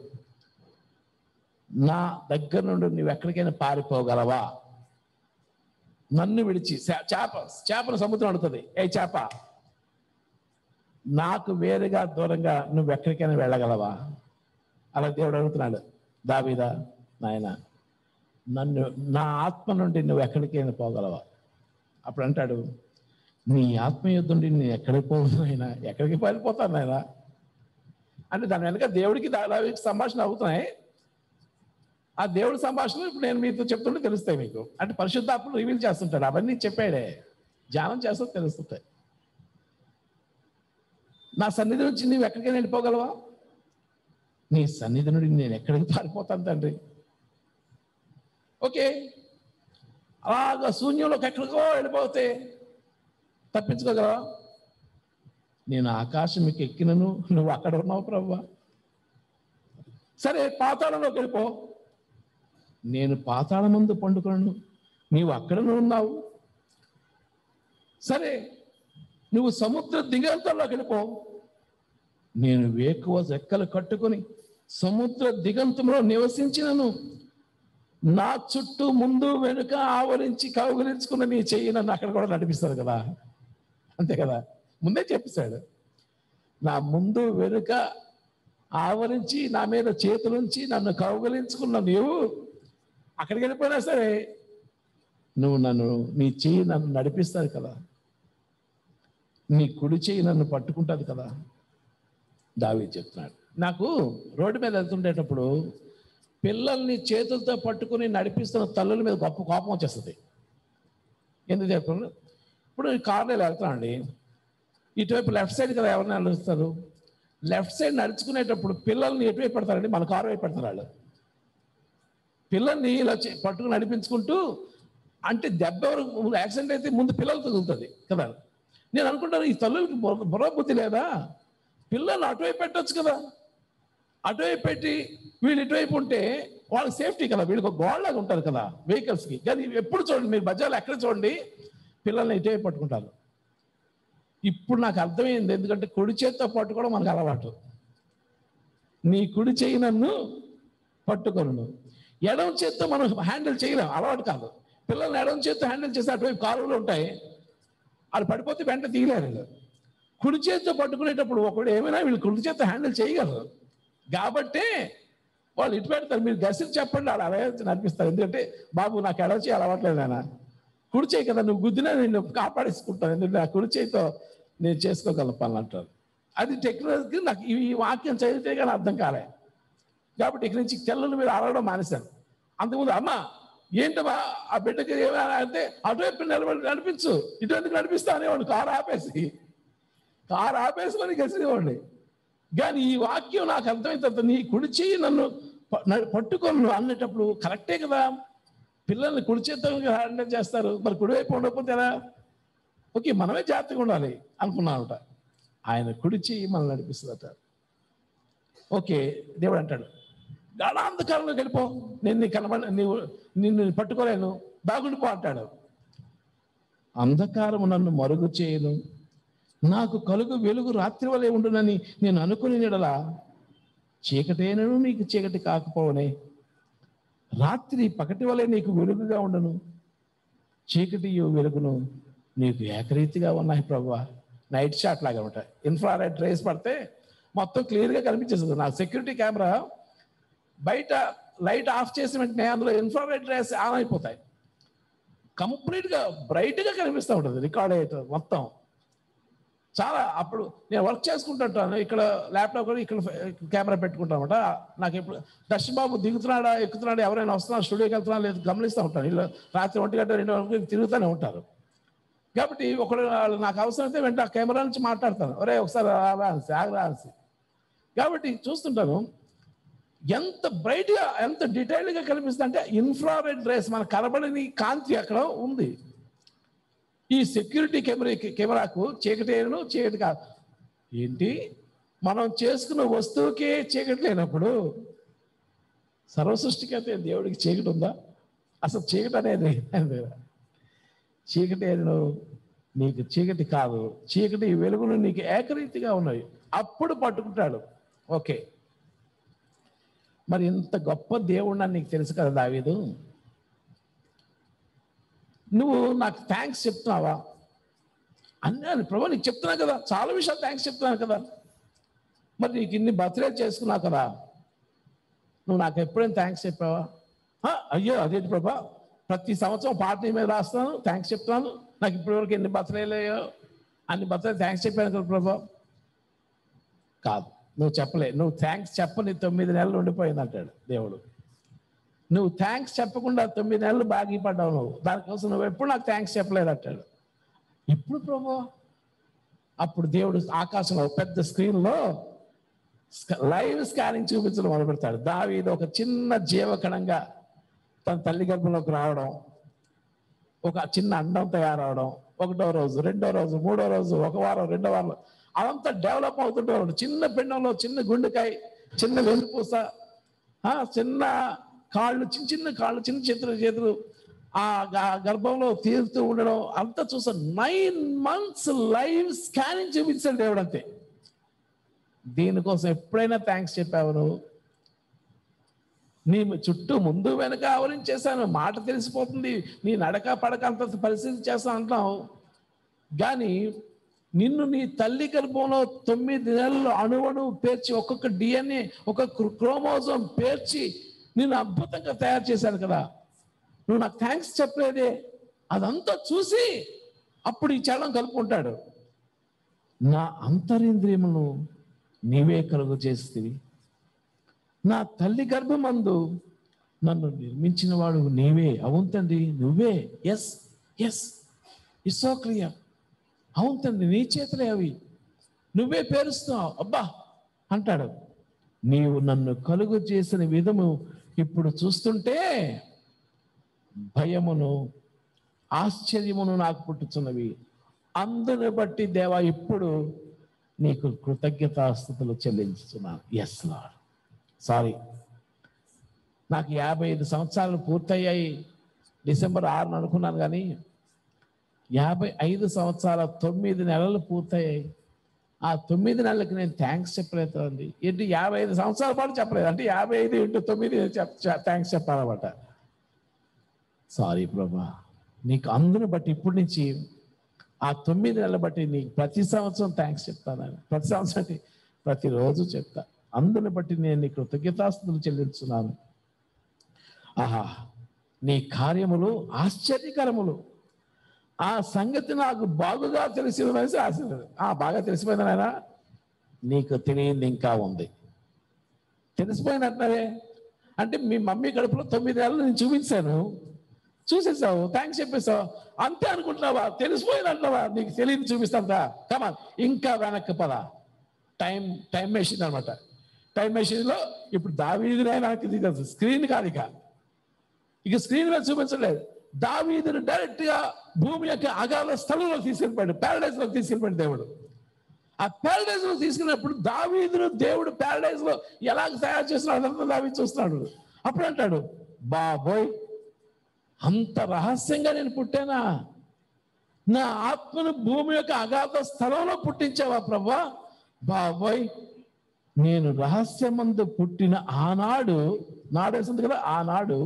నా దగ్గర నుండి నువ్వు ఎక్కడికైనా పారిపోగలవా నన్ను విడిచి చే- చేప చేపను సముద్రం అడుగుతుంది ఏ చేప నాకు వేరుగా దూరంగా నువ్వు ఎక్కడికైనా వెళ్ళగలవా అలా దేవుడు అడుగుతున్నాడు దావీదా నాయన నన్ను నా ఆత్మ నుండి నువ్వు ఎక్కడికైనా పోగలవా అప్పుడు అంటాడు నీ ఆత్మ యుద్ధం నుండి నేను ఎక్కడికి పోను ఆయన ఎక్కడికి పారిపోతాను ఆయన అంటే దాని వెనక దేవుడికి దాదాపు సంభాషణ అవుతున్నాయి ఆ దేవుడి సంభాషణ ఇప్పుడు నేను మీతో చెప్తుంటే తెలుస్తాయి మీకు అంటే పరిశుద్ధాత్మలు రివీల్ చేస్తుంటాడు అవన్నీ చెప్పాడే ధ్యానం చేస్తే తెలుస్తుంటాయి నా సన్నిధి నుంచి నువ్వు ఎక్కడికైనా వెళ్ళిపోగలవా నీ సన్నిధి నుండి నేను ఎక్కడికి పారిపోతాను తండ్రి ఓకే అలాగా శూన్యంలోకి ఎక్కడికో వెళ్ళిపోతే తప్పించుకోగలవా నేను ఆకాశం మీకు ఎక్కినను నువ్వు అక్కడ ఉన్నావు ప్రభు సరే పాతాళంలోకి వెళ్ళిపో నేను పాతాళం ముందు పండుకొనను నీవు అక్కడనే ఉన్నావు సరే నువ్వు సముద్ర దిగంతంలోకి వెళ్ళిపో నేను వేకువ రెక్కలు కట్టుకొని సముద్ర దిగంతంలో నివసించినను నా చుట్టూ ముందు వెనుక ఆవరించి కౌగిలించుకున్న నీ చెయ్యి నన్ను అక్కడ కూడా నడిపిస్తారు కదా అంతే కదా ముందే చెప్పేశాడు నా ముందు వెనుక ఆవరించి నా మీద చేతులుంచి నన్ను కౌగలించుకున్న నీవు అక్కడికి వెళ్ళిపోయినా సరే నువ్వు నన్ను నీ చెయ్యి నన్ను నడిపిస్తారు కదా నీ కుడి చెయ్యి నన్ను పట్టుకుంటుంది కదా దావి చెప్తున్నాడు నాకు రోడ్డు మీద వెళ్తుండేటప్పుడు పిల్లల్ని చేతులతో పట్టుకుని నడిపిస్తున్న తల్లుల మీద గొప్ప కోపం వచ్చేస్తుంది ఎందుకు చెప్పండి ఇప్పుడు కార్లో వెళ్తామండి ఇటువైపు లెఫ్ట్ సైడ్ కదా ఎవరిని నడుస్తారు లెఫ్ట్ సైడ్ నడుచుకునేటప్పుడు పిల్లల్ని ఎటువైపు పెడతారండి మన కారు వైపు పెడతారు వాళ్ళు పిల్లల్ని ఇలా చే- పట్టుకుని నడిపించుకుంటూ అంటే దెబ్బ ఎవరు యాక్సిడెంట్ అయితే ముందు పిల్లలు తగులుతుంది కదా నేను అనుకుంటాను ఈ తల్లులకి బుర్ర బుర్ర బుద్ధి లేదా పిల్లలు అటువైపు పెట్టొచ్చు కదా అటువైపు పెట్టి వీళ్ళు ఇటువైపు ఉంటే వాళ్ళకి సేఫ్టీ కదా వీళ్ళకి ఒక గోడలాగా ఉంటారు కదా వెహికల్స్కి కానీ ఎప్పుడు చూడండి మీరు బజార్లో ఎక్కడ చూడండి పిల్లల్ని ఇటువైపు పట్టుకుంటారు ఇప్పుడు నాకు అర్థమైంది ఎందుకంటే కుడి చేత్తో పట్టుకోవడం మనకు అలవాటు నీ కుడి చేయి నన్ను పట్టుకొను ఎడమ చేత్తో మనం హ్యాండిల్ చేయలేం అలవాటు కాదు పిల్లల్ని ఎడమ చేత్తో హ్యాండిల్ చేస్తే అటువైపు కాలువలు ఉంటాయి వాళ్ళు పడిపోతే వెంట తీయలేరు వీళ్ళు. కుడి చేత్తో పట్టుకునేటప్పుడు ఒకడు ఏమైనా వీళ్ళు కుడి చేత్తో హ్యాండిల్ చేయగలరు కాబట్టే వాళ్ళు ఇటు పెడతారు మీరు గసిరి చెప్పండి వాళ్ళు అలాగే నడిపిస్తారు ఎందుకంటే బాబు నాకు ఎడవ చేయి అలవాట్లేదు నాయన కుడి చేయి కదా నువ్వు గుద్దినా నేను కాపాడేసుకుంటాను ఎందుకంటే నా కుడి చేయితో నేను చేసుకోగలను పనులు అంటారు అది టెక్నాలజీకి నాకు ఈ ఈ వాక్యం చదివితే కానీ అర్థం కాలే కాబట్టి ఇక్కడి నుంచి తెల్లలు మీరు అరవడం మానేశాను అంతకుముందు అమ్మ ఏంటమ్మా ఆ బిడ్డకి ఏమైనా అంటే అటువైపు నిలబడి నడిపించు ఇటువైపు నడిపిస్తా అనేవాడు కారు ఆపేసి కారు ఆపేసి మరి గెలిచేవాడిని కానీ ఈ వాక్యం నాకు అర్థమైన తర్వాత నీ కుడి చెయ్యి నన్ను ప- న- పట్టుకొని నువ్వు అన్నటప్పుడు కరెక్టే కదా పిల్లల్ని కుడి చేత్తో హ్యాండిల్ చేస్తారు మరి కుడివైపు ఉండకపోతే ఎలా ఓకే మనమే జాగ్రత్తగా ఉండాలి అనుకున్నానట ఆయన కుడి చెయ్యి మనల్ని నడిపిస్తుందట ఓకే దేవుడు అంటాడు గాఢాంధకారంలోకి వెళ్ళిపో నేను నీ కనబడ నీవు నిన్ను పట్టుకోలేను దాగుండిపో అంటాడు అంధకారము నన్ను మరుగు చేయను నాకు కలుగు వెలుగు రాత్రి వలె ఉండునని నేను అనుకుని నిడలా చీకటేనను నీకు చీకటి కాకపోవనే రాత్రి పగటి వలె నీకు వెలుగుగా ఉండను చీకటి వెలుగును నీకు ఏకరీతిగా ఉన్నాయి ప్రభు నైట్ షాట్ లాగా ఉంటాయి ఇన్ఫ్రారెడ్ రేస్ పడితే మొత్తం క్లియర్గా కనిపించేస్తుంది నా సెక్యూరిటీ కెమెరా బయట లైట్ ఆఫ్ చేసిన వెంటనే అందులో ఇన్ఫ్రారెడ్ రేస్ ఆన్ అయిపోతాయి కంప్లీట్గా బ్రైట్గా కనిపిస్తూ ఉంటుంది రికార్డ్ అయ్యేట మొత్తం చాలా అప్పుడు నేను వర్క్ చేసుకుంటుంటాను ఇక్కడ ల్యాప్టాప్ కూడా ఇక్కడ కెమెరా పెట్టుకుంటాను అనమాట నాకు ఇప్పుడు దర్శన్ బాబు దిగుతున్నాడా ఎక్కుతున్నాడా ఎవరైనా వస్తున్నా స్టూడియోకి వెళ్తున్నా లేదు గమనిస్తూ ఉంటాను ఇలా రాత్రి ఒంటి గంట రెండు వరకు తిరుగుతూనే ఉంటారు కాబట్టి ఒకడు వాళ్ళు నాకు అవసరం అయితే వెంటనే ఆ కెమెరా నుంచి మాట్లాడతాను ఒరే ఒకసారి రారా అనిసి ఆగరా అనిసి కాబట్టి చూస్తుంటాను ఎంత బ్రైట్గా ఎంత డీటెయిల్డ్గా కనిపిస్తుంది అంటే ఇన్ఫ్రారెడ్ రేస్ మన కనబడని కాంతి అక్కడ ఉంది ఈ సెక్యూరిటీ కెమెరా కెమెరాకు చీకటి ఏను చీకటి కాదు ఏంటి మనం చేసుకున్న వస్తువుకే చీకటి లేనప్పుడు సర్వసృష్టికైతే దేవుడికి చీకటి ఉందా అసలు చీకటి అనేది లేదా? చీకటి ఏను నీకు చీకటి కాదు చీకటి వెలుగులు నీకు ఏకరీతిగా ఉన్నాయి అప్పుడు పట్టుకుంటాడు ఓకే మరి ఇంత గొప్ప దేవుడు అని నీకు తెలుసు కదా దావీదు నువ్వు నాకు థ్యాంక్స్ చెప్తున్నావా అన్నాను ప్రభు నీకు చెప్తున్నా కదా చాలా విషయాలు థ్యాంక్స్ చెప్తున్నాను కదా మరి నీకు ఇన్ని బర్త్డే చేసుకున్నావు కదా నువ్వు నాకు ఎప్పుడైనా థ్యాంక్స్ చెప్పావా "ఆ, అయ్యో అదేంటి ప్రభా ప్రతి సంవత్సరం పాట నీ మీద రాస్తున్నాను థ్యాంక్స్ చెప్తున్నాను నాకు ఇప్పటివరకు ఎన్ని బర్త్డేలు అయ్యో అన్ని బర్త్డే థ్యాంక్స్ చెప్పాను కదా ప్రభా కాదు నువ్వు చెప్పలే నువ్వు థ్యాంక్స్ చెప్పని తొమ్మిది నెలలు ఉండిపోయింది అంటాడు దేవుడు నువ్వు థ్యాంక్స్ చెప్పకుండా తొమ్మిది నెలలు బాగి పడ్డావు నువ్వు దానికోసం నువ్వు ఎప్పుడు నాకు థ్యాంక్స్ చెప్పలేదు అంటాడు ఇప్పుడు ప్రభు అప్పుడు దేవుడు ఆకాశంలో పెద్ద స్క్రీన్లో లైవ్ స్కానింగ్ చూపించడం మొదలు పెడతాడు దావీదు ఒక చిన్న జీవకణంగా తన తల్లి గర్భంలోకి రావడం ఒక చిన్న అండం తయారవడం ఒకటో రోజు రెండో రోజు మూడో రోజు ఒక వారం రెండో వారం అదంతా డెవలప్ అవుతుంటే ఉన్నాడు చిన్న పిండంలో చిన్న గుండెకాయ చిన్న వెన్నుపూస ఆ, చిన్న కాళ్ళు చిన్న చిన్న కాళ్ళు చిన్న చేతులు చేతులు ఆ గ- గర్భంలో తీరుతూ ఉండడం అంతా చూసాను నైన్ మంత్స్ లైవ్ స్కానింగ్ చూపించాడు దేవుడు అంతే దీనికోసం ఎప్పుడైనా థ్యాంక్స్ చెప్పావు నువ్వు నీ చుట్టూ ముందు వెనక ఆవరించేశాను మాట తెలిసిపోతుంది నీ నడక పడక అంత పరిస్థితి చేస్తాను అంటున్నావు కానీ నిన్ను నీ తల్లి గర్భంలో తొమ్మిది నెలలు అణువణు పేర్చి ఒక్కొక్క డిఎన్ఏ ఒక్కొక్క క్రోమోజోమ్ పేర్చి నిన్ను అద్భుతంగా తయారు చేశాను కదా నువ్వు నాకు థ్యాంక్స్ చెప్పలేదే అదంతా చూసి అప్పుడు ఈ చలం కలుపుకుంటాడు నా అంతరింద్రియమును నీవే కలుగు చేస్తేవి నా తల్లి గర్భమందు నన్ను నిర్మించిన వాడు నీవే అవును తండ్రి నువ్వే yes yes it's so clear అవును తండ్రి నీ చేతులే అవి నువ్వే పేరుస్తున్నావు అబ్బా అంటాడు నీవు నన్ను కలుగు చేసిన విధము ఇప్పుడు చూస్తుంటే భయమును ఆశ్చర్యమును నాకు పుట్టుచున్నవి అందుని బట్టి దేవా ఇప్పుడు నీకు కృతజ్ఞతాస్థుతులు చెల్లించుతున్నాను ఎస్ లాడ్ సారీ నాకు యాభై ఐదు సంవత్సరాలు పూర్తయ్యాయి డిసెంబర్ ఆరున అనుకున్నాను కానీ యాభై ఐదు సంవత్సరాల తొమ్మిది నెలలు పూర్తయ్యాయి ఆ తొమ్మిది నెలలకి నేను థ్యాంక్స్ చెప్పలేదు అండి ఏంటి యాభై ఐదు సంవత్సరాల పాటు చెప్పలేదు అంటే యాభై ఐదు ఇంటూ తొమ్మిది థ్యాంక్స్ చెప్పాలన్నమాట సారీ ప్రభా నీకు అందును బట్టి ఇప్పటి నుంచి ఆ తొమ్మిది నెలల బట్టి నీకు ప్రతి సంవత్సరం థ్యాంక్స్ చెప్తాను ఆయన ప్రతి సంవత్సరం అంటే ప్రతిరోజు చెప్తా అందుని బట్టి నేను నీ కృతజ్ఞతాస్తులు చెల్లించున్నాను ఆహా నీ కార్యములు ఆశ్చర్యకరములు ఆ సంగతి నాకు బాగుగా తెలిసినది ఆశ ఆ బాగా తెలిసిపోయింది నాయన నీకు తెలియంది ఇంకా ఉంది తెలిసిపోయినట్లే అంటే మీ మమ్మీ కడుపులో తొమ్మిది నెలలు నేను చూపించాను చూసేసావు థ్యాంక్స్ చెప్పేసావు అంతే అనుకుంటున్నావా తెలిసిపోయినట్లవా నీకు తెలియదు చూపిస్తాందా కమా ఇంకా వెనక్కి పద టైం టైం మెషిన్ అనమాట టైం మెషిన్లో ఇప్పుడు దావీదినే నాకు ఇది స్క్రీన్ కాదు ఇక ఇక స్క్రీన్ మీద చూపించలేదు దావీదును డైరెక్ట్ గా భూమి యొక్క అగాధ స్థలంలో తీసుకెళ్ళిపోయాడు ప్యారడైజ్ లో తీసుకెళ్ళిపోయాడు దేవుడు ఆ ప్యారడైజ్ లో తీసుకున్నప్పుడు దావీదును దేవుడు ప్యారడైజ్ లో ఎలా తయారు చేస్తున్నాడు అదంతా దావీదు చూస్తున్నాడు అప్పుడు అంటాడు బాబోయ్ అంత రహస్యంగా నేను పుట్టానా నా ఆత్మను భూమి యొక్క అగాధ స్థలంలో పుట్టించావా ప్రభా బాబోయ్ నేను రహస్యమందు పుట్టిన ఆనాడు నాడేసింది కదా ఆనాడు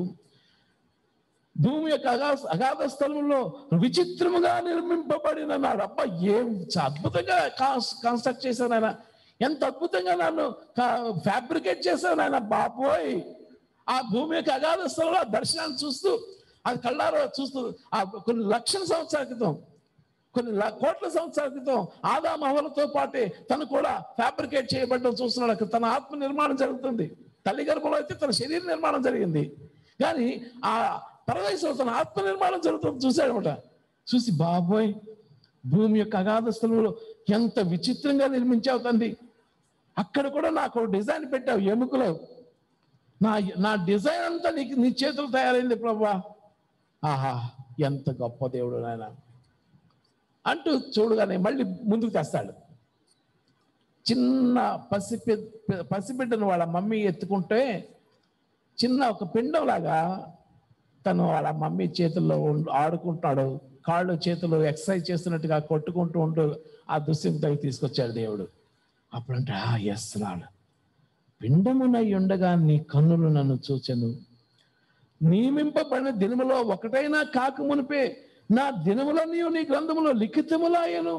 భూమి యొక్క అగాధ అగాధ స్థలంలో విచిత్రముగా నిర్మింపబడిన నాడు అబ్బా ఏం చ- అద్భుతంగా కన్స్ట్రక్ట్ చేశాను ఆయన ఎంత అద్భుతంగా నన్ను ఫ్యాబ్రికేట్ చేశాను ఆయన బాబోయ్ ఆ భూమి యొక్క అగాధ స్థలంలో ఆ దర్శనాన్ని చూస్తూ అది కళ్ళారో చూస్తూ ఆ కొన్ని లక్షల సంవత్సరాల క్రితం కొన్ని ల- కోట్ల సంవత్సరాల క్రితం ఆదా మహలతో పాటే తను కూడా ఫ్యాబ్రికేట్ చేయబడడం చూస్తున్నాడు అక్కడ తన ఆత్మ నిర్మాణం జరుగుతుంది తల్లి గర్భంలో అయితే తన శరీర నిర్మాణం జరిగింది కానీ ఆ పరదేశంలో తన ఆత్మ నిర్మాణం జరుగుతుంది చూశాడనమాట చూసి బాబోయ్ భూమి యొక్క అగాధ స్థలంలో ఎంత విచిత్రంగా నిర్మించావు తండ్రి అక్కడ కూడా నాకు ఒక డిజైన్ పెట్టావు ఎముకలో నా నా డిజైన్ అంతా నీకు నీ చేతులు తయారైంది ప్రభా ఆహా ఎంత గొప్ప దేవుడు నాయన అంటూ చూడగానే మళ్ళీ ముందుకు తెస్తాడు చిన్న పసిపి పసిబిడ్డను వాళ్ళ మమ్మీ ఎత్తుకుంటే చిన్న ఒక పిండంలాగా తను వాళ్ళ మమ్మీ చేతుల్లో ఉండు- ఆడుకుంటున్నాడు కాళ్ళు చేతులు ఎక్సర్సైజ్ చేస్తున్నట్టుగా కొట్టుకుంటూ ఉంటూ ఆ దృశ్యం దగ్గర తీసుకొచ్చాడు దేవుడు అప్పుడంటే ఆ ఎస్ నాడు పిండమునై ఉండగా నీ కన్నులు నన్ను చూచెను నియమింపబడిన దినములో ఒకటైనా కాక మునిపే నా దినములన్నీ నీ గ్రంథములో లిఖితములాయను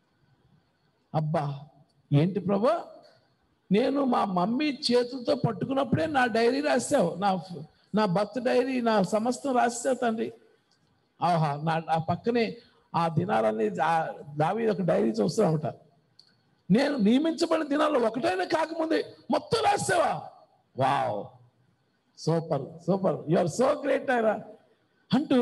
అబ్బా ఏంటి ప్రభా నేను మా మమ్మీ చేతులతో పట్టుకున్నప్పుడే నా డైరీ రాసావు నా నా బర్త్ డైరీ నా సమస్తం రాసావు తండ్రి ఆహా నా ఆ పక్కనే ఆ దినాలన్నీ ఆ- దావి ఒక డైరీ చూస్తామట నేను నియమించబడిన దినాల్లో ఒకటైనా కాకముందే మొత్తం రాసావా wow super super you are so great అయిరా అంటూ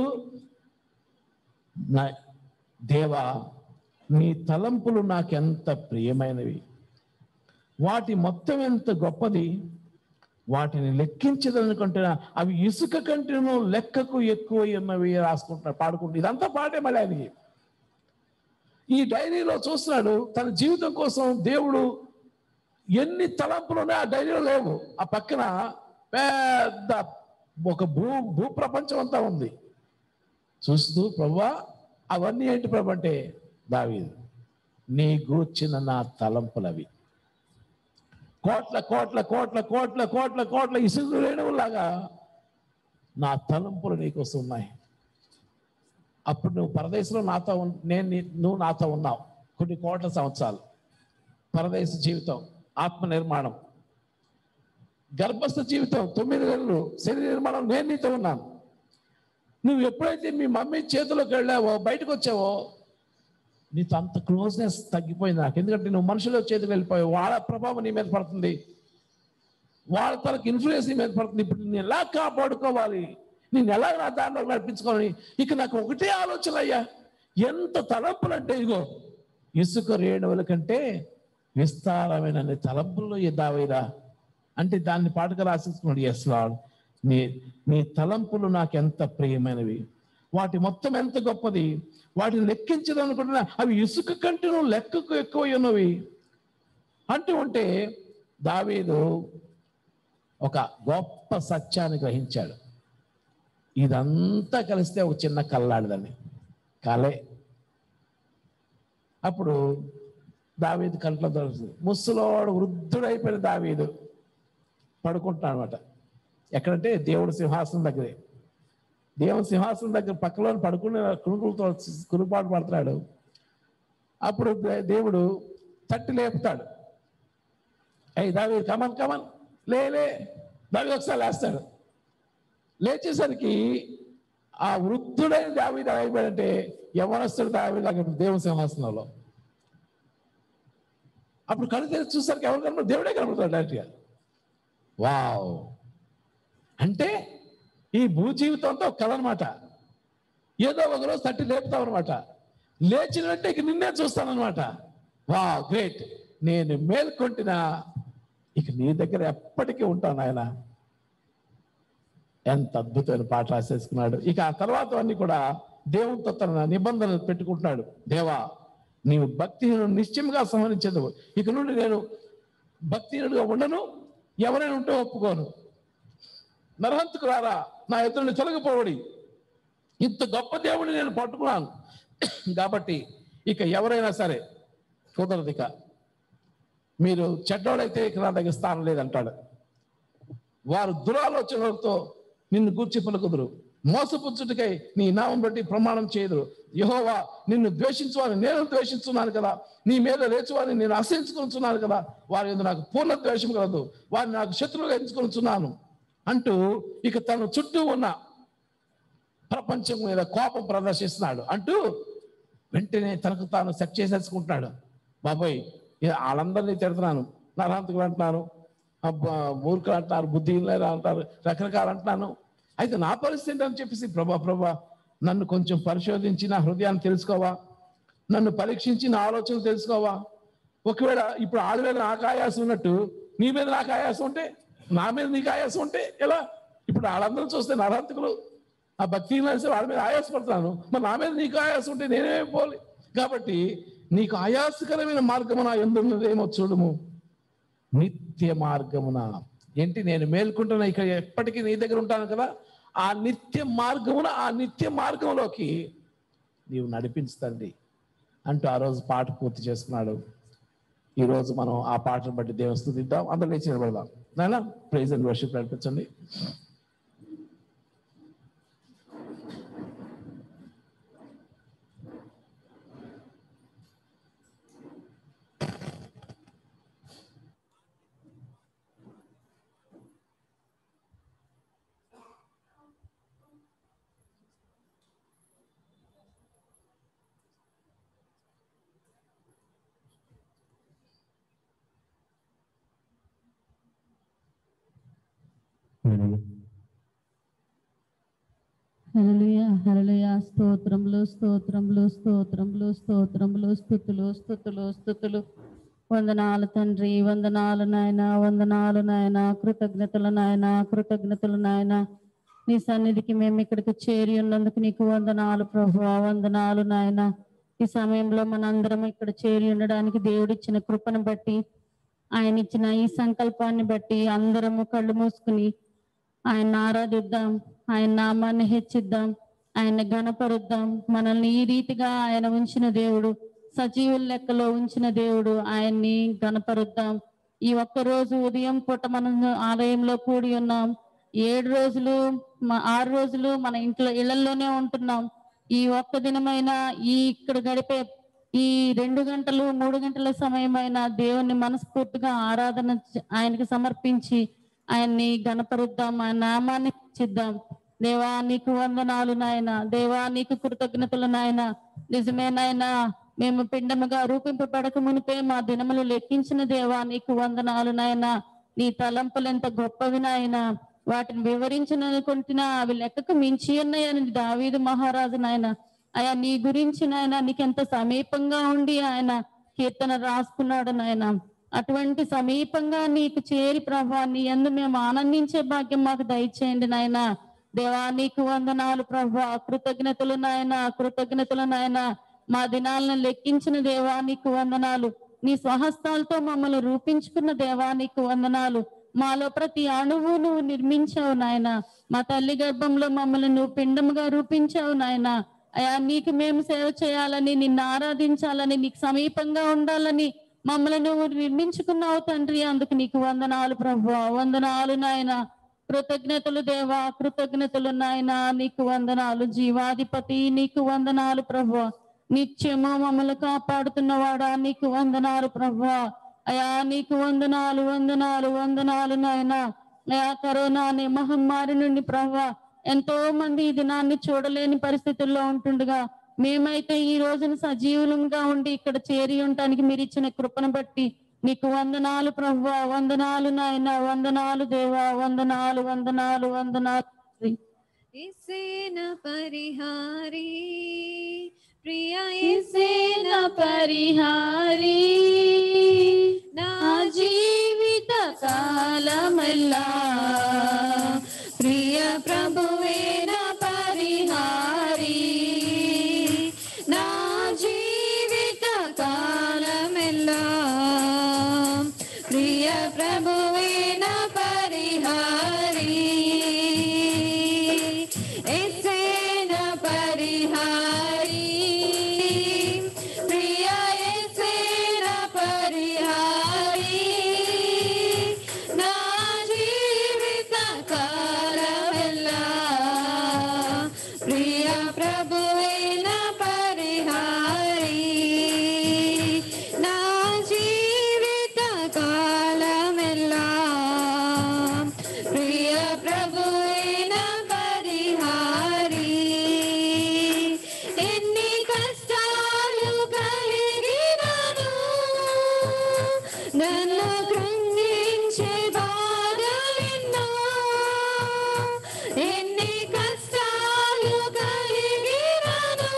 నా దేవా నీ తలంపులు నాకెంత ప్రియమైనవి వాటి మొత్తం ఎంత గొప్పది వాటిని లెక్కించదనుకుంటే అవి ఇసుక కంటేనూ లెక్కకు ఎక్కువ ఉన్నవి రాసుకుంటున్నాడు పాడుకుంటున్నాడు ఇదంతా పాటే మళ్ళీ ఆయనకి ఈ డైరీలో చూస్తున్నాడు తన జీవితం కోసం దేవుడు ఎన్ని తలంపులు ఉన్నాయి ఆ డైరీలో లేవు ఆ పక్కన పెద్ద ఒక భూ భూప్రపంచం అంతా ఉంది చూస్తూ ప్రభువా అవన్నీ ఏంటి ప్రభు అంటే దావీదు నీ గూర్చిన నా తలంపులవి కోట్ల కోట్ల కోట్ల కోట్ల కోట్ల కోట్ల ఇసురు రేణువులాగా నా తలంపులు నీకు వస్తున్నాయి అప్పుడు నువ్వు పరదేశంలో నాతో ఉన్- నేను నీ- నువ్వు నాతో ఉన్నావు కొన్ని కోట్ల సంవత్సరాలు పరదేశ జీవితం ఆత్మ నిర్మాణం గర్భస్థ జీవితం తొమ్మిది నెలలు శరీర నిర్మాణం నేను నీతో ఉన్నాను నువ్వు ఎప్పుడైతే మీ మమ్మీ చేతిలోకి వెళ్ళావో బయటకు వచ్చావో నీతో అంత క్లోజ్నెస్ తగ్గిపోయింది నాకు ఎందుకంటే నువ్వు మనుషుల చేతికి వెళ్ళిపోయావు వాళ్ళ ప్రభావం నీ మీద పడుతుంది వాళ్ళ తనకు ఇన్ఫ్లుయెన్స్ నీ మీద పడుతుంది ఇప్పుడు నేను ఎలా కాపాడుకోవాలి నేను ఎలా నా దాంట్లో నడిపించుకోవాలి ఇక నాకు ఒకటే ఆలోచన అయ్యా ఎంత తలంపులు అంటే ఇగో ఇసుక రేణువుల కంటే విస్తారమైన నీ తలంపుల్లో దావైరా అంటే దాన్ని పాటగా రాసేసుకున్నాడు ఎస్ లాడ్ నీ నీ తలంపులు నాకు ఎంత ప్రియమైనవి వాటి మొత్తం ఎంత గొప్పది వాటిని లెక్కించడం అనుకుంటున్నా అవి ఇసుక కంటే నువ్వు లెక్కకు ఎక్కువ ఉన్నవి అంటూ ఉంటే దావీదు ఒక గొప్ప సత్యాన్ని గ్రహించాడు ఇదంతా కలిస్తే ఒక చిన్న కల్లాడదని కలే అప్పుడు దావీదు కంట్లో దొరుకుతుంది ముసలోడు వృద్ధుడైపోయిన దావీదు పడుకుంటున్నాడు అనమాట ఎక్కడంటే దేవుడు సింహాసనం దగ్గరే దేవుని సింహాసనం దగ్గర పక్కలో పడుకునే కునుకులతో కునుపాటు పడుతున్నాడు అప్పుడు దే- దేవుడు తట్టి లేపుతాడు అయ్యి దావి కమన్ కమన్ లే లే దావి ఒకసారి లేస్తాడు లేచేసరికి ఆ వృద్ధుడైన దావి అయిపోయాడంటే యవనస్తుడు దావి దేవుని సింహాసనంలో అప్పుడు కళ్ళు తెరిచి చూసరికి ఎవరు కనపడు దేవుడే కనపడతాడు డైరెక్ట్గా వావ్ అంటే ఈ భూ జీవితంతో ఒక కళ అనమాట ఏదో ఒక రోజు తట్టి లేపుతావు అనమాట లేచిన వెంటనే ఇక నిన్నే చూస్తానమాట వా గ్రేట్ నేను మేల్కొంటినా ఇక నీ దగ్గర ఎప్పటికీ ఉంటాను ఆయన ఎంత అద్భుతమైన పాట రాసేసుకున్నాడు ఇక ఆ తర్వాత అన్ని కూడా దేవునితో తన నిబంధనలు పెట్టుకుంటున్నాడు దేవా నీవు భక్తిహీనుడు నిశ్చయంగా సంహరించేది ఇక నుండి నేను భక్తిహీనుడుగా ఉండను ఎవరైనా ఉంటే ఒప్పుకోను నరహంతుకు రారా నా ఎదురుని తొలగిపోవడి ఇంత గొప్ప దేవుడిని నేను పట్టుకున్నాను కాబట్టి ఇక ఎవరైనా సరే కుదరదు ఇక మీరు చెడ్డోడైతే ఇక నా దగ్గర స్థానం లేదంటాడు వారు దురాలోచనలతో నిన్ను గూర్చి పలుకుదురు మోసపుచ్చుటికై నీ నామం బట్టి ప్రమాణం చేయదురు యహోవా నిన్ను ద్వేషించువాని నేను ద్వేషించున్నాను కదా నీ మీద లేచువాని నేను అసహించుకుంటున్నాను కదా వారి మీద నాకు పూర్ణ ద్వేషం కలదు వారిని నాకు శత్రువుగా ఎంచుకుంటున్నాను అంటూ ఇక తన చుట్టూ ఉన్న ప్రపంచం మీద కోపం ప్రదర్శిస్తున్నాడు అంటూ వెంటనే తనకు తాను సెట్ చేసేసుకుంటున్నాడు బాబోయ్ ఇక వాళ్ళందరినీ తిడుతున్నాను నరహంతకులు అంటున్నాను అబ్బా, మూర్ఖులు అంటున్నారు బుద్ధి లేరు అంటారు రకరకాలు అంటున్నాను అయితే నా పరిస్థితి అని చెప్పేసి ప్రభా ప్రభా నన్ను కొంచెం పరిశోధించి నా హృదయాన్ని తెలుసుకోవా నన్ను పరీక్షించి నా ఆలోచనలు తెలుసుకోవా ఒకవేళ ఇప్పుడు ఆడ మీద నాకు ఆయాసం ఉన్నట్టు నీ మీద నాకు ఆయాసం ఉంటే నా మీద నీకు ఆయాసం ఉంటే ఎలా ఇప్పుడు వాళ్ళందరూ చూస్తే నరహంతకులు ఆ భక్తి కలిసి వాళ్ళ మీద ఆయాసపడుతున్నాను మరి నా మీద నీకు ఆయాసం ఉంటే నేనేమైపోవాలి కాబట్టి నీకు ఆయాసకరమైన మార్గమున ఎందున్నదేమో చూడుము నిత్య మార్గమున ఏంటి నేను మేల్కుంటున్నా ఇక్కడ ఎప్పటికీ నీ దగ్గర ఉంటాను కదా ఆ నిత్య మార్గమున ఆ నిత్య మార్గంలోకి నీవు నడిపించుతండి అంటూ ఆ రోజు పాట పూర్తి చేసుకున్నాడు ఈ రోజు మనం ఆ పాటను బట్టి దేవుని స్థుతిద్దాం అందరూ లేచి నిలబడదాం నాయన ప్రైజ్ అండ్ వర్షిప్ నడిపించండి హల్లెలూయా హల్లెలూయా స్తోత్రములు స్తోత్రములు స్తోత్రములు స్తోత్రములు స్థుతులు స్థుతులు స్థుతులు వందనాలు తండ్రి వందనాలు నాయన వందనాలు నాయన కృతజ్ఞతలు నాయన కృతజ్ఞతలు నాయన నీ సన్నిధికి మేము ఇక్కడికి చేరి ఉన్నందుకు నీకు వందనాలు ప్రభు వందనాలు నాయన ఈ సమయంలో మనందరం ఇక్కడ చేరి ఉండడానికి దేవుడిచ్చిన కృపను బట్టి ఆయన ఇచ్చిన ఈ సంకల్పాన్ని బట్టి అందరము కళ్ళు మూసుకుని ఆయన ఆరాధిద్దాం ఆయన నామాన్ని హెచ్చిద్దాం ఆయన గణపరుద్దాం మనల్ని ఈ రీతిగా ఆయన ఉంచిన దేవుడు సజీవుల లెక్కలో ఉంచిన దేవుడు ఆయన్ని గణపరుద్దాం ఈ ఒక్క రోజు ఉదయం పూట మనం ఆలయంలో కూడి ఉన్నాం ఏడు రోజులు మ- ఆరు రోజులు మన ఇంట్లో ఇళ్లలోనే ఉంటున్నాం ఈ ఒక్క దినమైన ఈ ఇక్కడ గడిపే ఈ రెండు గంటలు మూడు గంటల సమయమైన దేవుని మనస్ఫూర్తిగా ఆరాధన చ- ఆయనకి సమర్పించి ఆయన్ని గణపరుద్దాం ఆయన నామాన్ని చిద్దాం దేవా నీకు వందనాలు నాయన దేవా నీకు కృతజ్ఞతలు నాయన నిజమే నాయనా మేము పిండముగా రూపింపబడక మునిపే మా దినములు లెక్కించిన దేవా నీకు వందనాలు నాయన నీ తలంపులు ఎంత గొప్పవి నాయన వాటిని వివరించనుకుంటున్నా అవి లెక్కకు మించి ఉన్నాయని దావీదు మహారాజు నాయన అయా నీ గురించి నాయన నీకెంత సమీపంగా ఉండి ఆయన కీర్తన రాసుకున్నాడు నాయన అటువంటి సమీపంగా నీకు చేరి ప్రభా నీ ఎందు మేము ఆనందించే భాగ్యం మాకు దయచేయండి నాయన దేవా నీకు వందనాలు ప్రభా కృతజ్ఞతలు నాయన కృతజ్ఞతలు నాయన మా దినాలను లెక్కించిన దేవా నీకు వందనాలు నీ స్వహస్తాలతో మమ్మల్ని రూపించుకున్న దేవా నీకు వందనాలు మాలో ప్రతి అణువు నువ్వు నిర్మించావు నాయన మా తల్లి గర్భంలో మమ్మల్ని నువ్వు పిండముగా రూపించావు నాయన అయా నీకు మేము సేవ చేయాలని నిన్ను ఆరాధించాలని నీకు సమీపంగా ఉండాలని మమ్మల్ని నువ్వు నిర్మించుకున్నావు తండ్రి అందుకు నీకు వందనాలు ప్రభు వందనాలు నాయన కృతజ్ఞతలు దేవా కృతజ్ఞతలు నాయన నీకు వందనాలు జీవాధిపతి నీకు వందనాలు ప్రభు నిత్యము మమ్మల్ని కాపాడుతున్నవాడా నీకు వందనాలు ప్రభు అయా నీకు వందనాలు వందనాలు వందనాలు నాయన అయా కరోనా అనే మహమ్మారి నుండి ప్రభు ఎంతో మంది ఈ దినాన్ని చూడలేని పరిస్థితుల్లో ఉంటుండగా మేమైతే ఈ రోజున సజీవులంగా ఉండి ఇక్కడ చేరి ఉండటానికి మీరు ఇచ్చిన కృపను బట్టి నీకు వందనాలు ప్రభు వందనాలు నాయన వందనాలు దేవా వందనాలు వందనాలు వందనాలు ఇసేన పరిహారి ప్రియ ఇసేన పరిహారి నా జీవిత కాలమెల్లా ప్రియ ప్రభువేన పరిహారి నా జీవిత కాలమెల్లా ప్రియ ప్రభువేన పరిహారి ఎస్సేన పరిహారి ప్రియ ఎస్సేన పరిహారి నా జీవిత కాలమెల్లా ప్రియ ప్రభువేన పరిహారి నా జీవిత కాలమెల్లా ప్రియ ప్రభువేన పరిహారి ఎన్ని కష్టాలు కలిగినను నన్ను కృంగించే బాధలెన్నో ఎన్ని కష్టాలు కలిగినను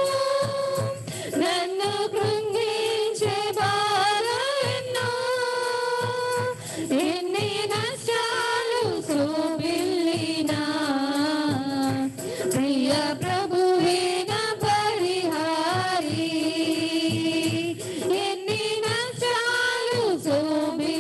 నన్ను కృంగించే బాధలెన్నో ఎన్ని నష్టాలు చూపిల్లినా ప్రియ ప్రభువేన పరిహారి ఎన్ని నష్టాలు చూపి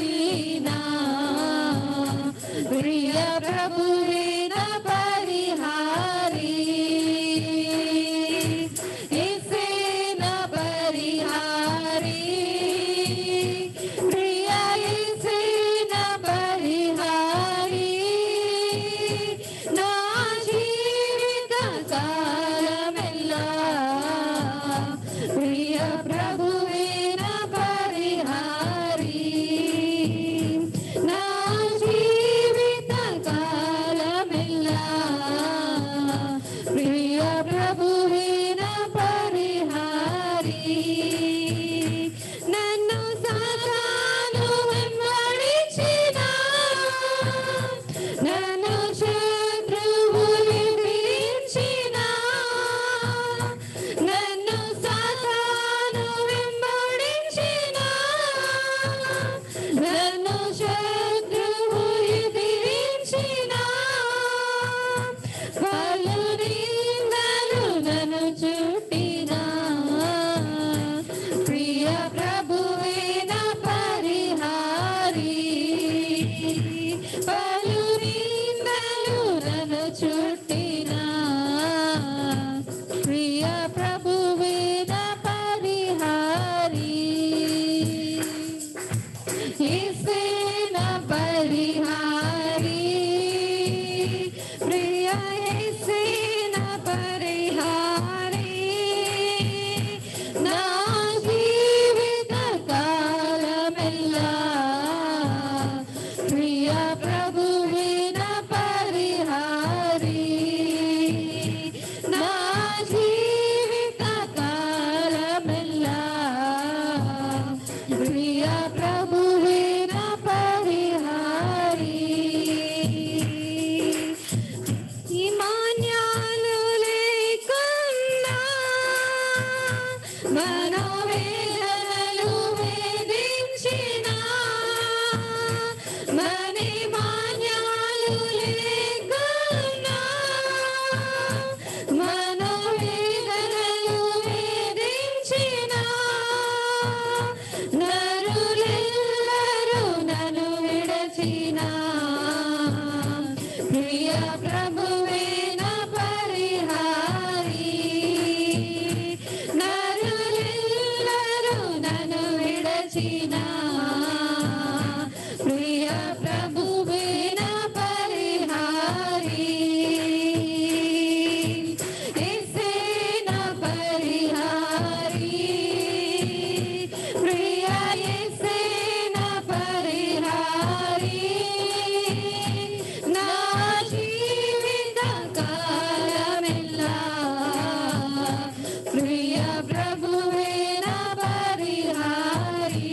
యేసేన పరిహారి నా జీవిత కాలమెల్లా ప్రియ ప్రభువే నా పరిహారి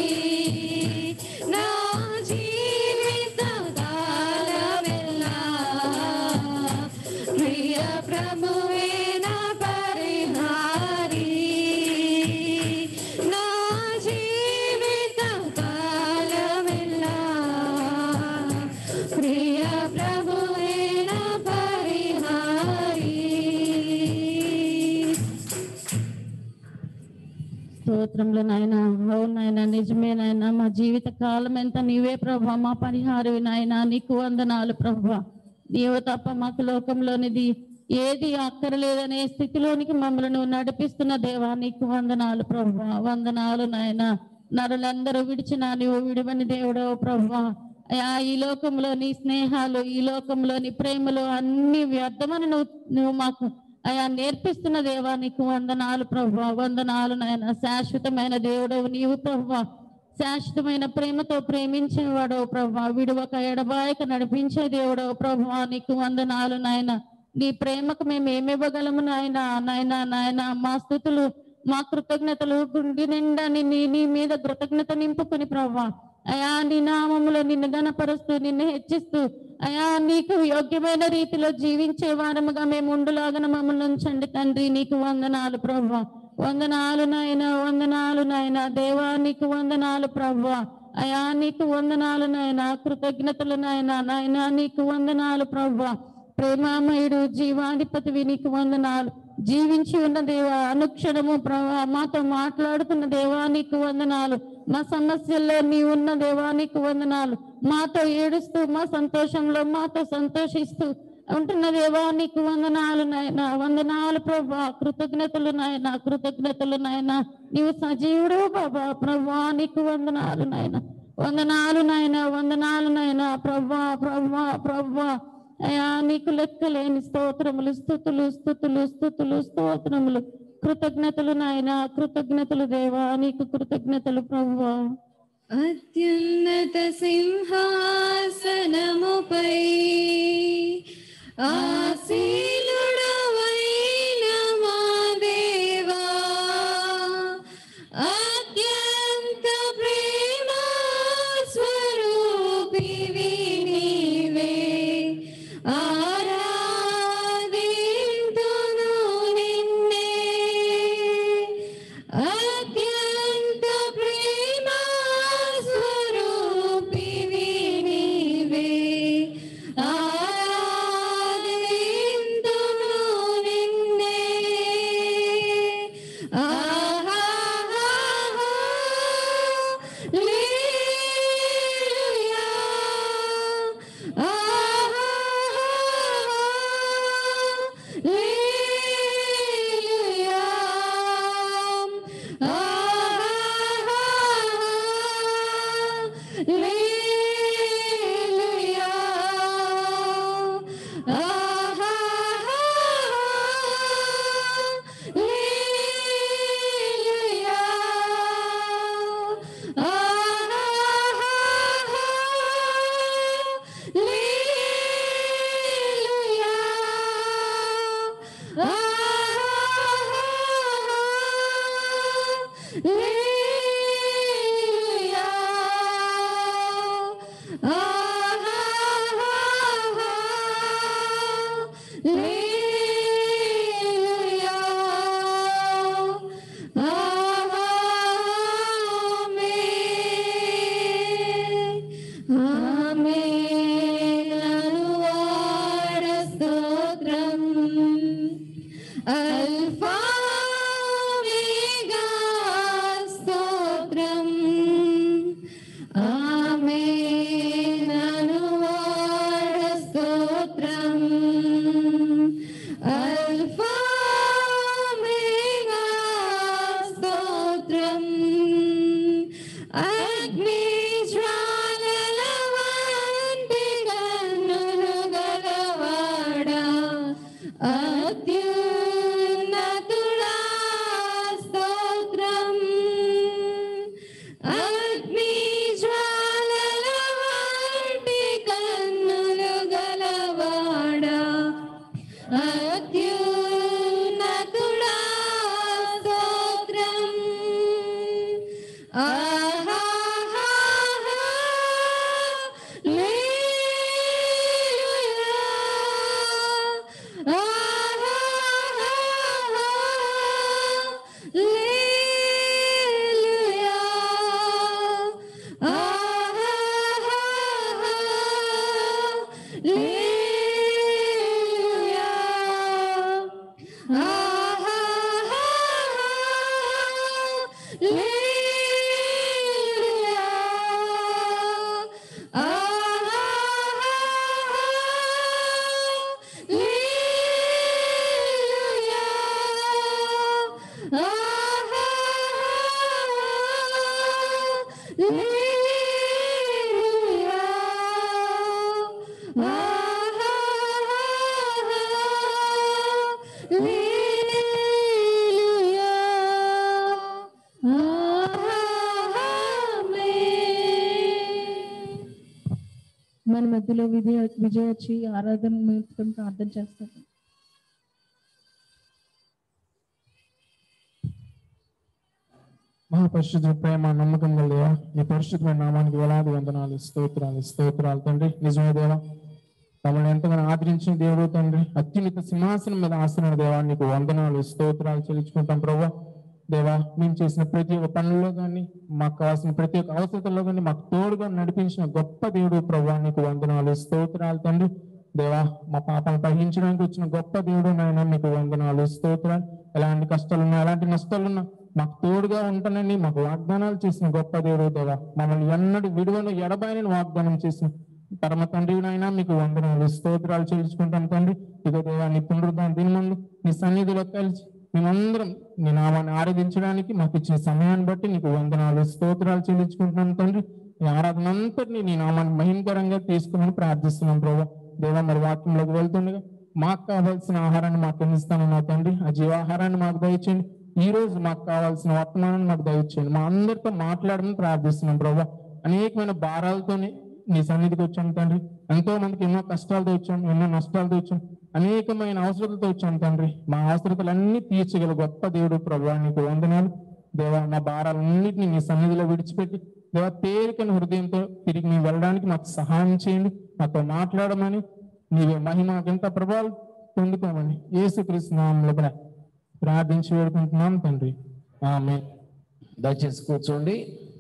నా జీవిత కాలమెల్లా ప్రియ ప్రభువే నా పరిహారి నా జీవిత కాలమెల్లా ప్రియ ప్రభువే నా పరిహారి స్తోత్రంలో నాయన అవును నాయన నిజమే నాయన మా జీవిత కాలం ఎంత నీవే ప్రభా మా పరిహారవి నాయన నీకు వందనాలు ప్రభా నీవు తప్ప మాకు లోకంలోనిది ఏది అక్కరలేదనే స్థితిలోనికి మమ్మల్ని నువ్వు నడిపిస్తున్న దేవా నీకు వందనాలు ప్రభా వందనాలు నాయన నరులందరూ విడిచిన నీవు విడివని దేవుడవు ప్రభా అయా ఈ లోకంలోని స్నేహాలు ఈ లోకంలోని ప్రేమలు అన్ని వ్యర్థమని నువ్వు నువ్వు మాకు అయా నేర్పిస్తున్న దేవా నీకు వందనాలు ప్రభా వందనాలు నాయన శాశ్వతమైన దేవుడవు నీవు ప్రభా శాశ్వతమైన ప్రేమతో ప్రేమించిన వాడవు ప్రభా విడువక ఎడబాయక నడిపించే దేవుడవు ప్రభా నీకు వందనాలు నాయన నీ ప్రేమకు మేము ఏమి ఇవ్వగలము నాయన నాయన నాయన మా స్థుతులు మా కృతజ్ఞతలు గుండి నిండా నీ నీ మీద కృతజ్ఞత నింపుకుని ప్రభా అయా నీ నామములో నిన్ను గనపరుస్తూ నిన్ను హెచ్చిస్తూ అయా నీకు యోగ్యమైన రీతిలో జీవించే వారముగా మేము ఉండులాగన మమ్మల్ని ఉంచండి తండ్రి నీకు వందనాలు ప్రభా వందనాలు నాయన వందనాలు నాయన దేవా నీకు వందనాలు ప్రభా అయా నీకు వందనాలు నాయన కృతజ్ఞతలు నాయన నాయన నీకు వందనాలు ప్రభా ప్రేమామయుడు జీవాధిపతివి నీకు వందనాలు జీవించి ఉన్న దేవా అనుక్షణము ప్రభా మాతో మాట్లాడుతున్న దేవా నీకు వందనాలు మా సమస్యల్లో నీ ఉన్న దేవా నీకు వందనాలు మాతో ఏడుస్తూ మా సంతోషంలో మాతో సంతోషిస్తూ ఉంటున్న దేవా నీకు వందనాలు నాయన వందనాలు ప్రభా కృతజ్ఞతలు నాయన కృతజ్ఞతలు నాయన నీవు సజీవుడు బాబా ప్రభా నీకు వందనాలు నాయన వందనాలు నాయన వందనాలు నాయన ప్రభా ప్రభా ప్రభా అయా నీకు లెక్కలేని స్తోత్రములు స్థుతులు స్థుతులు స్థుతులు స్తోత్రములు కృతజ్ఞతలు నాయన కృతజ్ఞతలు దేవా నీకు కృతజ్ఞతలు ప్రభువా అత్యున్నత సింహాసనముపై ఆసీనుడవైన మా దేవా అత్యంత ప్రేమ స్వరూపివి నీవే ఆరాధింతును నిన్నే అత్యంత ప్రేమ స్వరూపివి నీవే ఆరాధింతును నిన్నే ఆహాహా లేలుయా ఆహాహా లేలుయా ఆహాహా లేలుయా ఆహాహా లేలుయా ఆహాహా లేలుయా లేలుయా లేలుయా ఆమేన్ అనువాడ స్తోత్రం అల్ఫా ఒమేగా స్తోత్రం ఆమేన్ అనువాడ స్తోత్రం అల్ఫా ఒమేగా స్తోత్రం అగ్ని జ్వాలల వంటి కన్నులు గలవాడా అత్యున్నతుడా స్తోత్రం హల్లెలూయా హల్లెలూయా ఆమేన్ మన మధ్యలో విజయ విజయ వచ్చి ఆరాధన నిమిత్తం ప్రార్థన చేస్తారు మహాపరిశుద్ధ ప్రేమ నమ్మకం గల దేవా నీ పరిశుద్ధమైన నామానికి వేలాది వందనాలు స్తోత్రాలు స్తోత్రాలు తండ్రి నిజమే దేవా మమ్మల్ని ఎంతగానో ఆదరించిన దేవుడు తండ్రి అత్యున్నత సింహాసనం మీద ఆసన దేవా నీకు వందనాలు స్తోత్రాలు చెల్లించుకుంటాం ప్రభా దేవా మేము చేసిన ప్రతి ఒక్క పనుల్లో కానీ మాకు కావాల్సిన ప్రతి ఒక్క అవసరతల్లో కానీ మాకు తోడుగా నడిపించిన గొప్ప దేవుడు ప్రభా నీకు వందనాలు స్తోత్రాలు తండ్రి దేవా మా పాపను పహించడానికి వచ్చిన గొప్ప దేవుడు నాయన మీకు వందనాలు స్తోత్రాలు ఎలాంటి కష్టాలున్నా ఎలాంటి నష్టాలున్నా మాకు తోడుగా ఉంటానని మాకు వాగ్దానాలు చేసిన గొప్ప దేవుడు దేవా మమ్మల్ని ఎన్నడూ విడువను ఎడబాయని వాగ్దానం చేసిన పరమ తండ్రి నాయన మీకు వందనాలు స్తోత్రాలు చెల్లించుకుంటాం తండ్రి ఇక దేవా నీ పునరుద్ధాన దీని ముందు నీ సన్నిధిలో కలిసి మేమందరం నీ నామాన్ని ఆరాధించడానికి మాకు ఇచ్చిన సమయాన్ని బట్టి నీకు వందనాలు స్తోత్రాలు చెల్లించుకుంటున్నాం తండ్రి ఈ ఆరాధన అంతటిని నీ నామాన్ని మహిమకరంగా తీసుకుని ప్రార్థిస్తున్నాం ప్రభా దేవా మరి వాక్యంలోకి వెళ్తుండగా మాకు కావాల్సిన ఆహారాన్ని మాకు అందిస్తాను నా తండ్రి ఆ జీవాహారాన్ని మాకు దయచేయండి ఈ రోజు మాకు కావాల్సిన వర్తమానాన్ని మాకు దయచేయండి మా అందరితో మాట్లాడమని ప్రార్థిస్తున్నాం ప్రభా అనేకమైన భారాలతోనే నీ సన్నిధికి వచ్చాం తండ్రి ఎంతో మందికి ఎన్నో కష్టాలతో వచ్చాం ఎన్నో నష్టాలతో వచ్చాం అనేకమైన అవసరతలతో వచ్చాం తండ్రి మా అవసరతలన్నీ తీర్చగల గొప్ప దేవుడు ప్రభా నీకు వందనాలు దేవా మా భారాలన్నింటినీ నీ సన్నిధిలో విడిచిపెట్టి దేవా తేలికని హృదయంతో తిరిగి మేము వెళ్ళడానికి మాకు సహాయం చేయండి మాతో మాట్లాడమని నీవే మహిమ ఎంత ప్రభావం పొందుకోమని యేసుక్రీస్తు నామములో ప్రా- ప్రార్థించి వేడుకుంటున్నాం తండ్రి ఆమె దయచేసి కూర్చోండి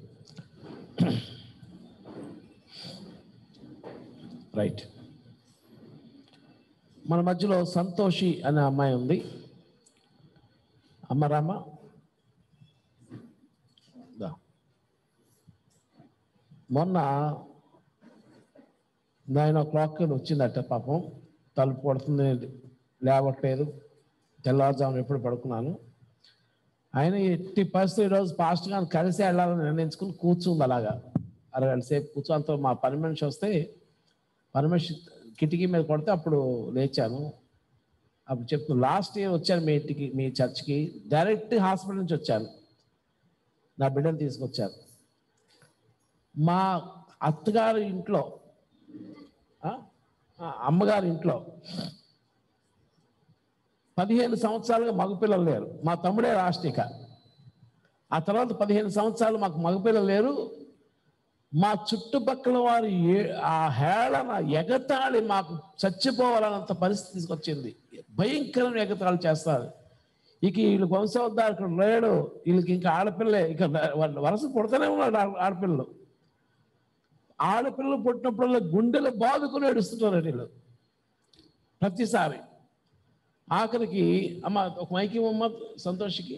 రైట్ మన మధ్యలో సంతోషి అనే అమ్మాయి ఉంది అమ్మ రామ దా. మొన్న నైన్ ఓ క్లాక్ వచ్చిందట పాపం తలుపు కొడుతుంది లేవట్లేదు తెల్లవారుజామున ఎప్పుడు పడుకున్నాను ఆయన ఎట్టి పరిస్థితి ఈరోజు పాస్ట్ గారిని కలిసి వెళ్ళాలని నిర్ణయించుకుని కూర్చుంది అలాగా అరగంట సేపు కూర్చో అంత మా పని మనిషి వస్తే పని మనిషి కిటికీ మీద కొడితే అప్పుడు లేచాను అప్పుడు చెప్తున్నాను లాస్ట్ ఇయర్ వచ్చాను మీ ఇంటికి మీ చర్చ్కి డైరెక్ట్ హాస్పిటల్ నుంచి వచ్చాను నా బిడ్డను తీసుకొచ్చాను మా అత్తగారి ఇంట్లో ఆ? ఆ, అమ్మగారి ఇంట్లో పదిహేను సంవత్సరాలుగా మగపిల్లలు లేరు మా తమ్ముడే రాష్ట్రిక ఆ తర్వాత పదిహేను సంవత్సరాలు మాకు మగపిల్లలు లేరు మా చుట్టుపక్కల వారు ఏ ఆ హేళన ఎగతాళి మాకు చచ్చిపోవాలన్నంత పరిస్థితి తీసుకొచ్చింది భయంకరమైన ఎగతాళి చేస్తారు ఇక వీళ్ళు వంశోద్ధారకుడు లేడు వీళ్ళకి ఇంకా ఆడపిల్లే ఇక వాళ్ళు వరుస పుడతానే ఉన్నాడు ఆడ- ఆడపిల్లలు ఆడపిల్లలు పుట్టినప్పుడల్లా గుండెలు బాదుకుని ఏడుస్తుంటారు వీళ్ళు ప్రతిసారి ఆఖరికి అమ్మ ఒక మైకి అమ్మ సంతోషికి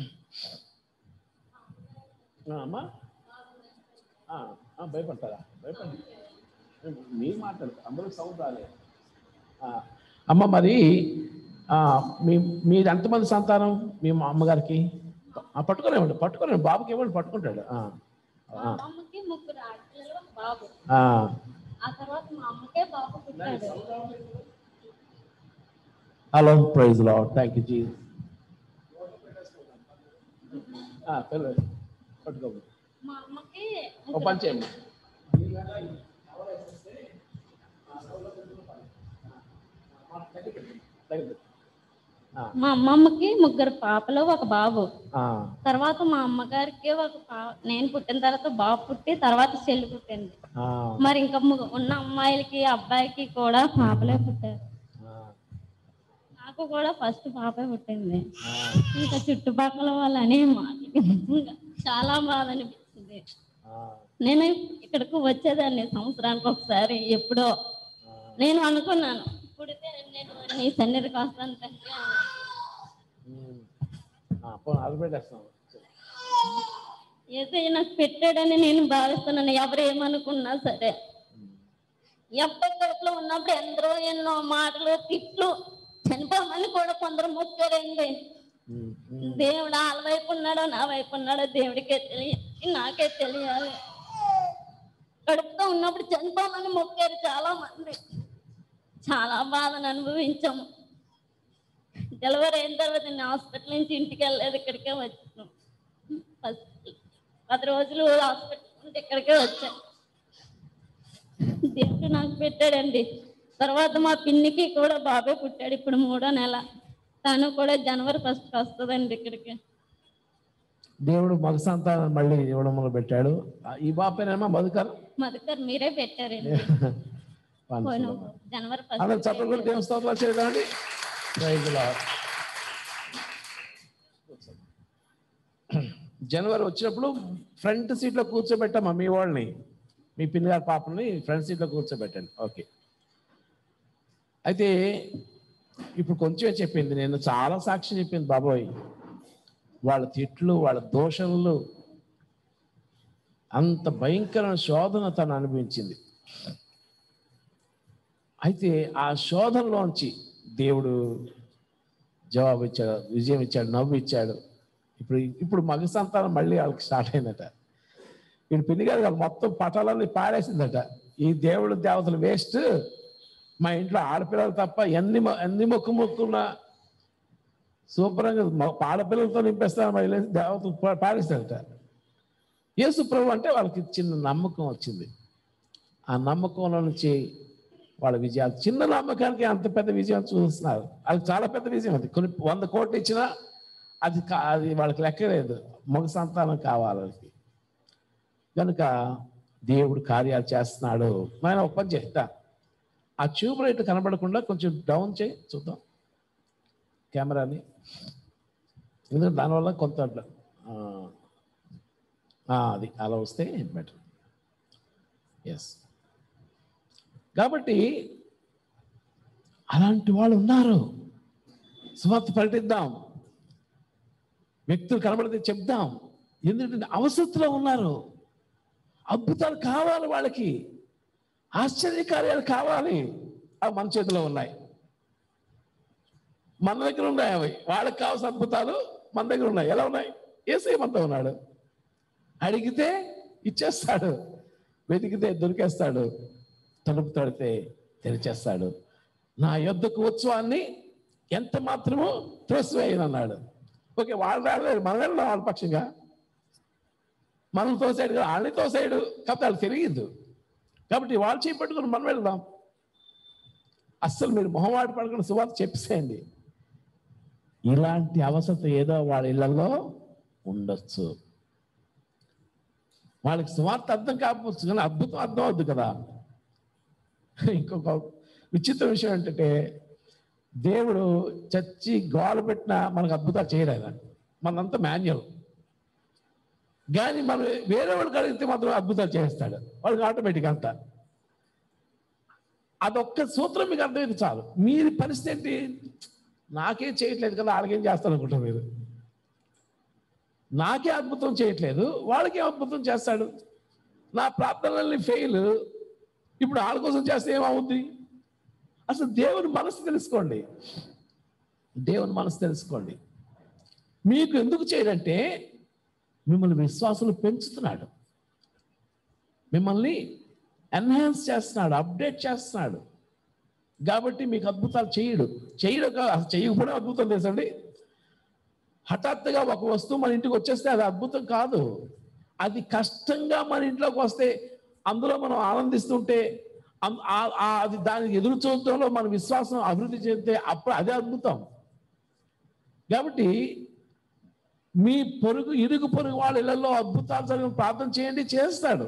ఆ, అమ్మా ఆ, ఆ, భయపడతారా భయపడి మీరు మాట్లాడు అందరూ సౌండ్ రాలే ఆ, అమ్మ మరి ఆ, మీ మీరు ఎంతమంది సంతానం మీ మా అమ్మగారికి ఆ, పట్టుకోనివ్వండి పట్టుకోనివ్వండి బాబుకి ఇవ్వండి పట్టుకుంటాడు ఆ, ఆ, అమ్మకి ముగ్గురు ఆడపిల్లలు ఒక బాబు ఆ. ఆ తర్వాత మా అమ్మకే బాబు పుట్టాడు హలో ప్రైజ్ లో థ్యాంక్ యూ జీ పిల్ల పట్టుకో మా అమ్మకి ఓ పని చేయండి మా అమ్మమ్మకి ముగ్గురు పాపలు ఒక బాబు ఆ, తర్వాత మా అమ్మగారికి ఒక పా నేను పుట్టిన తర్వాత బాబు పుట్టి తర్వాత చెల్లి పుట్టింది ఆ, మరి ఇంకా ము- ఉన్న అమ్మాయిలకి అబ్బాయికి కూడా పాపలే పుట్టారు ఆ, నాకు కూడా ఫస్ట్ పాపే పుట్టింది ఇంకా చుట్టుపక్కల వాళ్ళని మాటలకి నిజంగా చాలా బాధ అనిపించింది ఆ, నేను ఇక్కడికి వచ్చేదాన్ని సంవత్సరానికి ఒకసారి ఎప్పుడో నేను అనుకున్నాను పుడితే నేను నీ సన్నిధికి వస్తాను తండ్రి అని. ఉమ్. ఆ, పోనీ అది పెట్టేస్తాం ఏసయ్య నాకు పెట్టాడని నేను భావిస్తున్నాను ఎవరు ఏమనుకున్నా సరే ఎప్పటికట్లో ఉన్నప్పుడు ఎందరో ఎన్నో మాటలు తిట్లు చనిపోమని కూడా కొందరు మొక్కారండి ఉమ్, ఉమ్. దేవుడు వాళ్ళ వైపు ఉన్నాడో నా వైపు ఉన్నాడో దేవుడికే తెలియదు నాకే తెలియాలి కడుపుతో ఉన్నప్పుడు చనిపోమని మొక్కారు చాలా మంది చాలా బాధను అనుభవించాము డెలివరీ అయిన తర్వాత నేను హాస్పిటల్ నుంచి ఇంటికి వెళ్ళలేదు ఇక్కడికే వచ్చాను ఫస్ట్ పది రోజులు హాస్పిటల్ నుండి ఇక్కడికే వచ్చాను దేవుడు నాకు పెట్టాడండి తర్వాత మా పిన్నికి కూడా బాబే పుట్టాడు ఇప్పుడు మూడో నెల తను కూడా జనవరి ఫస్ట్కి వస్తుందండి ఇక్కడికి దేవుడు మగ సంతానం మళ్ళీ ఇవ్వడం మొదలు పెట్టాడు ఆ, ఈ బాపేనేమో మధుకర్ మధుకర్ మీరే పెట్టారండి పోయిన జనవరి అందరు ఫస్ట్ చప్పట్లు దేవుని స్తోత్రాలు చేయదండి Praise the Lord. జనవరి వచ్చినప్పుడు ఫ్రంట్ సీట్లో కూర్చోబెట్టామా మీ వాళ్ళని మీ పిల్లగారి పాపని ఫ్రంట్ సీట్లో కూర్చోబెట్టండి ఓకే అయితే ఇప్పుడు కొంచెమే చెప్పింది నేను చాలా సాక్షి చెప్పింది బాబోయ్ వాళ్ళ తిట్లు వాళ్ళ దోషణలు అంత భయంకరమైన శోధన తను అనుభవించింది అయితే ఆ శోధనలోంచి దేవుడు జవాబు ఇచ్చాడు విజయం ఇచ్చాడు నవ్వు ఇచ్చాడు ఇప్పుడు ఇప్పుడు మగ సంతానం మళ్ళీ వాళ్ళకి స్టార్ట్ అయిందట వీడు పిన్ని గారు వాళ్ళు మొత్తం పటాలన్నీ పాడేసిందట ఈ దేవుడు దేవతలు వేస్ట్ మా ఇంట్లో ఆడపిల్లలు తప్ప ఎన్ని మొ- ఎన్ని మొక్కు మొక్కున్నా శుభ్రంగా మొ- ఆడపిల్లలతో నింపేస్తాను మళ్ళీ దేవతలు పా- పాడేస్తాడట యేసు ప్రభు అంటే వాళ్ళకి చిన్న నమ్మకం వచ్చింది ఆ నమ్మకంలో నుంచి వాళ్ళ విజయాలు చిన్న నమ్మకానికి అంత పెద్ద విజయం చూస్తున్నారు అది చాలా పెద్ద విజయం అది కొన్ని వంద కోట్లు ఇచ్చినా అది కా- అది వాళ్ళకి లెక్కలేదు మగ సంతానం కావాలి వాళ్ళకి కనుక దేవుడు కార్యాలు చేస్తున్నాడు నేను ఒక పని చేస్తా ఆ ట్యూబ్ లైట్ కనబడకుండా కొంచెం డౌన్ చేయి చూద్దాం కెమెరాని ఎందుకంటే దానివల్ల కొంత ఆ, ఆ, అది అలా వస్తే బెటర్ ఎస్ కాబట్టి అలాంటి వాళ్ళు ఉన్నారు సువార్త ప్రకటిద్దాం వ్యక్తులు కనబడితే చెప్దాం ఎందుకంటే అవసరతలో ఉన్నారు అద్భుతాలు కావాలి వాళ్ళకి ఆశ్చర్యకార్యాలు కావాలి అవి మన చేతిలో ఉన్నాయి మన దగ్గర ఉన్నాయి అవి వాళ్ళకి కావాల్సిన అద్భుతాలు మన దగ్గర ఉన్నాయి ఎలా ఉన్నాయి ఏసీ మనతో ఉన్నాడు అడిగితే ఇచ్చేస్తాడు వెతికితే దొరికేస్తాడు తలుపు తడితే తెరిచేస్తాడు నా యొద్దకు ఉత్సవాన్ని ఎంత మాత్రము త్రోసివేయనన్నాడు ఓకే వాళ్ళు రాలేదు మనం వెళ్ళడం వాళ్ళ పక్షంగా మనం తోసాడు కదా వాళ్ళని తోసాడు కాబట్టి వాళ్ళు తిరిగిద్దు కాబట్టి వాళ్ళు చేపట్టుకుని మనం వెళ్దాం అస్సలు మీరు మొహమాట పడకుండా సువార్త చెప్పేసేయండి ఇలాంటి అవసరం ఏదో వాళ్ళ ఇళ్లలో ఉండొచ్చు వాళ్ళకి సువార్త అర్థం కాకపోవచ్చు కానీ అద్భుతం అర్థం అవుద్ది కదా ఇంకొక విచిత్ర విషయం ఏంటంటే దేవుడు చచ్చి గోల పెట్టినా మనకు అద్భుతాలు చేయలేదు మనంతా మాన్యువల్ కానీ మనం వేరే వాళ్ళకి అడిగితే మాత్రం అద్భుతాలు చేస్తాడు వాళ్ళకి ఆటోమేటిక్ అంతా అదొక్క సూత్రం మీకు అర్థమైతే చాలు మీరు పరిస్థితి ఏంటి నాకేం చేయట్లేదు కదా వాళ్ళకేం చేస్తాను అనుకుంటారు మీరు నాకే అద్భుతం చేయట్లేదు వాళ్ళకే అద్భుతం చేస్తాడు నా ప్రార్థనల్ని ఫెయిల్ ఇప్పుడు వాళ్ళ కోసం చేస్తే ఏమవుద్ది అసలు దేవుని మనసు తెలుసుకోండి దేవుని మనసు తెలుసుకోండి మీకు ఎందుకు చేయడంటే మిమ్మల్ని విశ్వాసులు పెంచుతున్నాడు మిమ్మల్ని ఎన్హాన్స్ చేస్తున్నాడు అప్డేట్ చేస్తున్నాడు కాబట్టి మీకు అద్భుతాలు చేయడు చేయడు కా- అసలు చేయకపోవడం అద్భుతం తెలుసండి హఠాత్తుగా ఒక వస్తువు మన ఇంటికి వచ్చేస్తే అది అద్భుతం కాదు అది కష్టంగా మన ఇంట్లోకి వస్తే అందులో మనం ఆనందిస్తుంటే అం- ఆ- ఆ- అది దానికి ఎదురు చూడటంలో మన విశ్వాసం అభివృద్ధి చెందితే అప్పుడు అదే అద్భుతం కాబట్టి మీ పొరుగు ఇరుగు పొరుగు వాళ్ళ ఇళ్లలో అద్భుతాలు జరిగిన ప్రార్థన చేయండి చేస్తాడు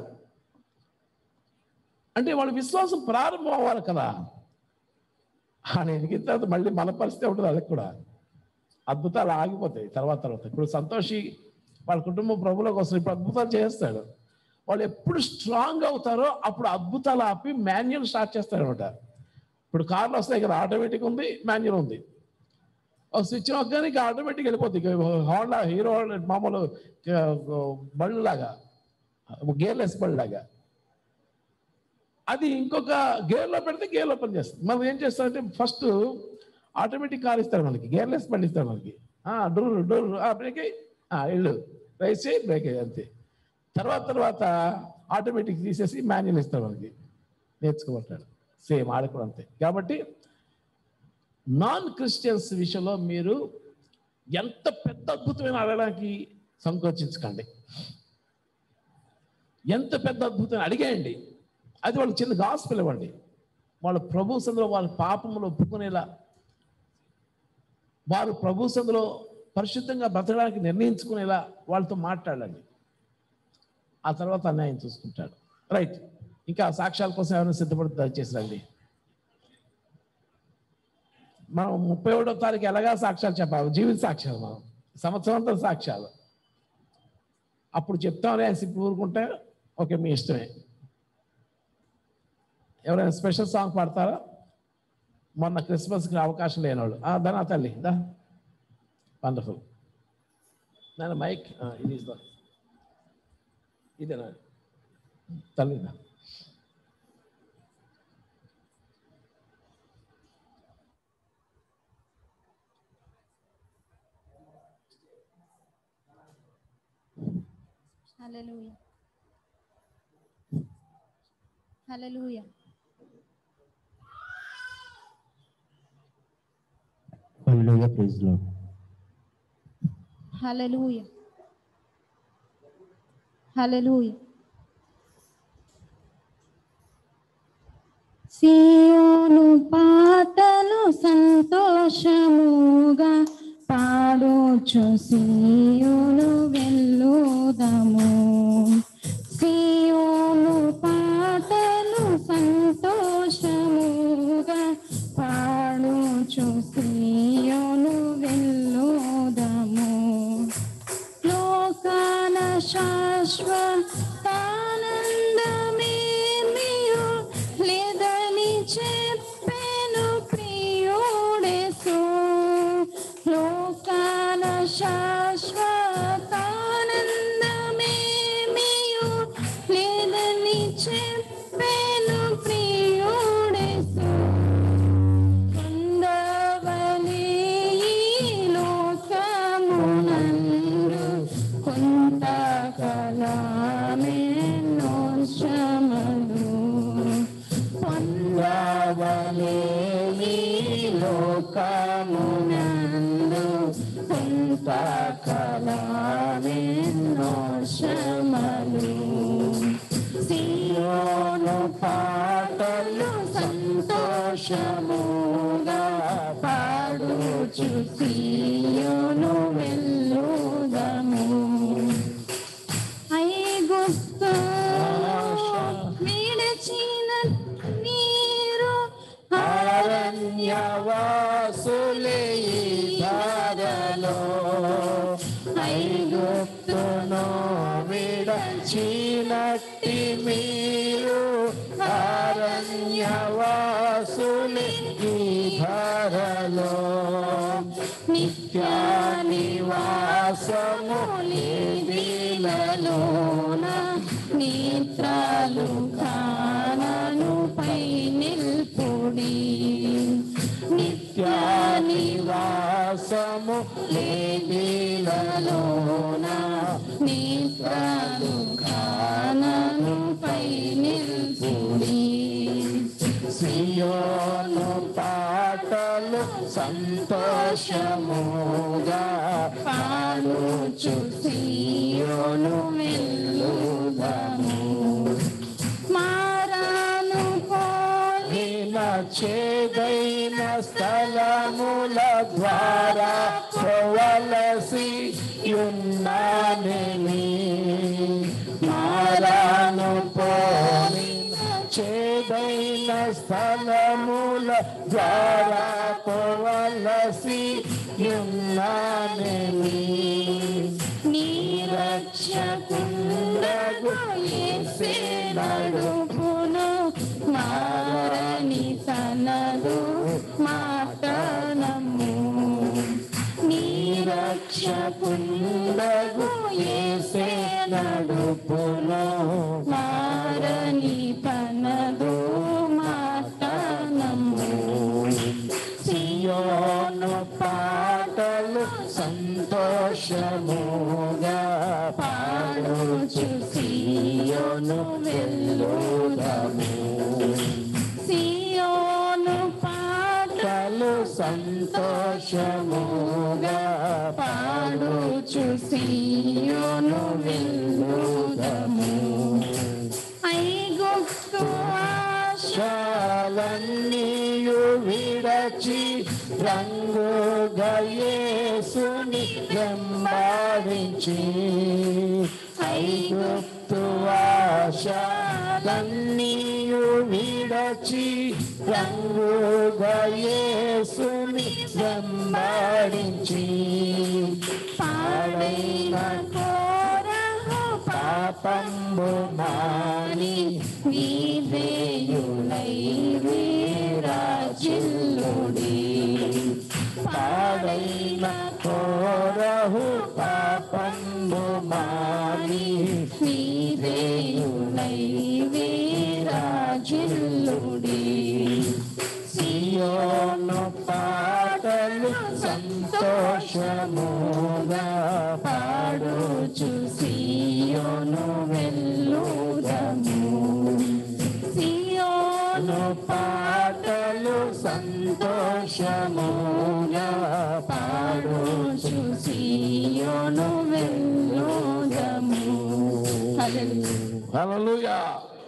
అంటే వాళ్ళ విశ్వాసం ప్రారంభం అవ్వాలి కదా ఆయన ఎదిగిన తర్వాత మళ్ళీ మన పరిస్థితి ఉంటుంది వాళ్ళకి కూడా అద్భుతాలు ఆగిపోతాయి తర్వాత తర్వాత ఇప్పుడు సంతోషి వాళ్ళ కుటుంబం ప్రభులోకి వస్తుంది ఇప్పుడు అద్భుతాలు చేస్తాడు వాళ్ళు ఎప్పుడు స్ట్రాంగ్ అవుతారో అప్పుడు అద్భుతాలు ఆపి మాన్యువల్ స్టార్ట్ చేస్తారనమాట ఇప్పుడు కార్లు వస్తాయి కదా ఆటోమేటిక్ ఉంది మాన్యువల్ ఉంది ఒక స్విచ్ నొక్కగానే ఇక ఆటోమేటిక్ వెళ్ళిపోతుంది ఇక హోండా హీరో హోండా మామూలు ఆ, బళ్ళు లాగా గేర్లెస్ బళ్ళు లాగా అది ఇంకొక గేర్లో పెడితే గేర్లో పని చేస్తుంది మనం ఏం చేస్తామంటే ఫస్ట్ ఆటోమేటిక్ కార్ ఇస్తారు మనకి గేర్లెస్ బండి ఇస్తారు మనకి ఆ, డోర్ డోర్ ఆ, బ్రేక్ అయ్యి ఆ, వెళ్ళు రైస్ చేయి బ్రేక్ అయ్యి అంతే తర్వాత తర్వాత ఆటోమేటిక్ తీసేసి మాన్యువల్ ఇస్తారు మనకి నేర్చుకోమంటాడు సేమ్ ఆడ కూడా అంతే కాబట్టి నాన్ క్రిస్టియన్స్ విషయంలో మీరు ఎంత పెద్ద అద్భుతమైన అడగడానికి సంకోచించకండి ఎంత పెద్ద అద్భుతం అడిగేయండి అది వాళ్ళకి చిన్న గాస్పెల్ ఇవ్వండి వాళ్ళ ప్రభు సందులో వాళ్ళ పాపములు ఒప్పుకునేలా వారు ప్రభు సందులో పరిశుద్ధంగా బ్రతకడానికి నిర్ణయించుకునేలా వాళ్ళతో మాట్లాడండి ఆ తర్వాత అన్యాయం చూసుకుంటాడు రైట్ ఇంకా సాక్ష్యాల కోసం ఎవరైనా సిద్ధపడి దయచేసి రండి మనం ముప్పై ఒకటో తారీఖు ఎలాగా సాక్ష్యాలు చెప్పాలి జీవిత సాక్ష్యాలు మనం సంవత్సరం అంతా సాక్ష్యాలు అప్పుడు చెప్తామని ఇప్పుడు ఊరుకుంటే ఓకే మీ ఇష్టమే ఎవరైనా స్పెషల్ సాంగ్ పాడతారా మొన్న క్రిస్మస్కి అవకాశం లేనివాళ్ళు ఆ, ధనా తల్లి దా వండర్ఫుల్ నేను మైక్ ఆ, ఇది ఇస్తా ఇదేనా తల్లి దా Hallelujah. Hallelujah. Hallelujah, praise the Lord. Hallelujah. Hallelujah. సియోను పాటలు సంతోషముగా పాడుచు సియోను వెళ్ళుదము సియోను పాటలు సంతోషముగా పాడుచు సియోను వెళ్ళుదము లోకాన శాశ్వతానందమేమియో లేదని చెప్పెను ప్రియుడేసు లోకాన శాశ్వతానందమేమియో లేదని చెప్పెను ప్రియుడేసు పొందవలే ఈ లోకమునందు కొంతకాలమెన్నో శ్రమలు. పొందవలే ఈ లోకమునందు కొంతకాలమెన్నో శ్రమలు. సియోను పాటలు సంతోషముగా పాడుచు సియోను వెళ్ళుదము ఐగుప్తు విడచిన నీరు అరణ్యవాసులే ఈ ధారలో ఐగుప్తును విడచినట్టి మీరు అరణ్యవాసులే ఈ ధారలో నిత్య నివాసము లేదిలలోన నేత్రాలు కానను పై నిల్పుడి నిత్య నివాసము లేదిలలోన నేత్రాలు కానను పై నిల్పుడి సియోను పాటలు సంతోషముగా పాడుచు సియోను వెళ్ళుదము మారాను పోలి నిన చేదైన స్థలముల ద్వారా పోవలసి ఉన్నానని మారాను పోని చేదైన స్థలముల ద్వారా పోవలసి ఉన్నానని నీరక్షకుండగు యేసే నడుపును మారని తనదు మాటనము నీరక్షకుండగు యేసే నడుపును మారని తనదు మాటనము సియోను పాటలు సంతోషముగా పాడుచు సియోను వెళ్ళుదము సియోను పాటలు సంతోషముగా పాడుచు సియోను వెళ్ళుదము ఐగుప్తు ఆశ శాలన్నీయు విడచి రంగుగా యేసుని వెంబడించి ఐగుప్తు ఆశలన్నీయు విడచి రంగుగా యేసుని వెంబడించి పాడైన కోరహు పాపంబు మాని విధేయులై వీరాజిల్లుడి పాడైన కోరహు పాపంబు మాని విధేయులై వీరాజిల్లుడి సియోను పాటలు సంతోషముగా పాడుచు సియోను వెళ్ళుదము సియోను పాటలు సంతోషముగా పాడుచు సియోను వెళ్ళుదము హల్లెలూయా హల్లెలూయా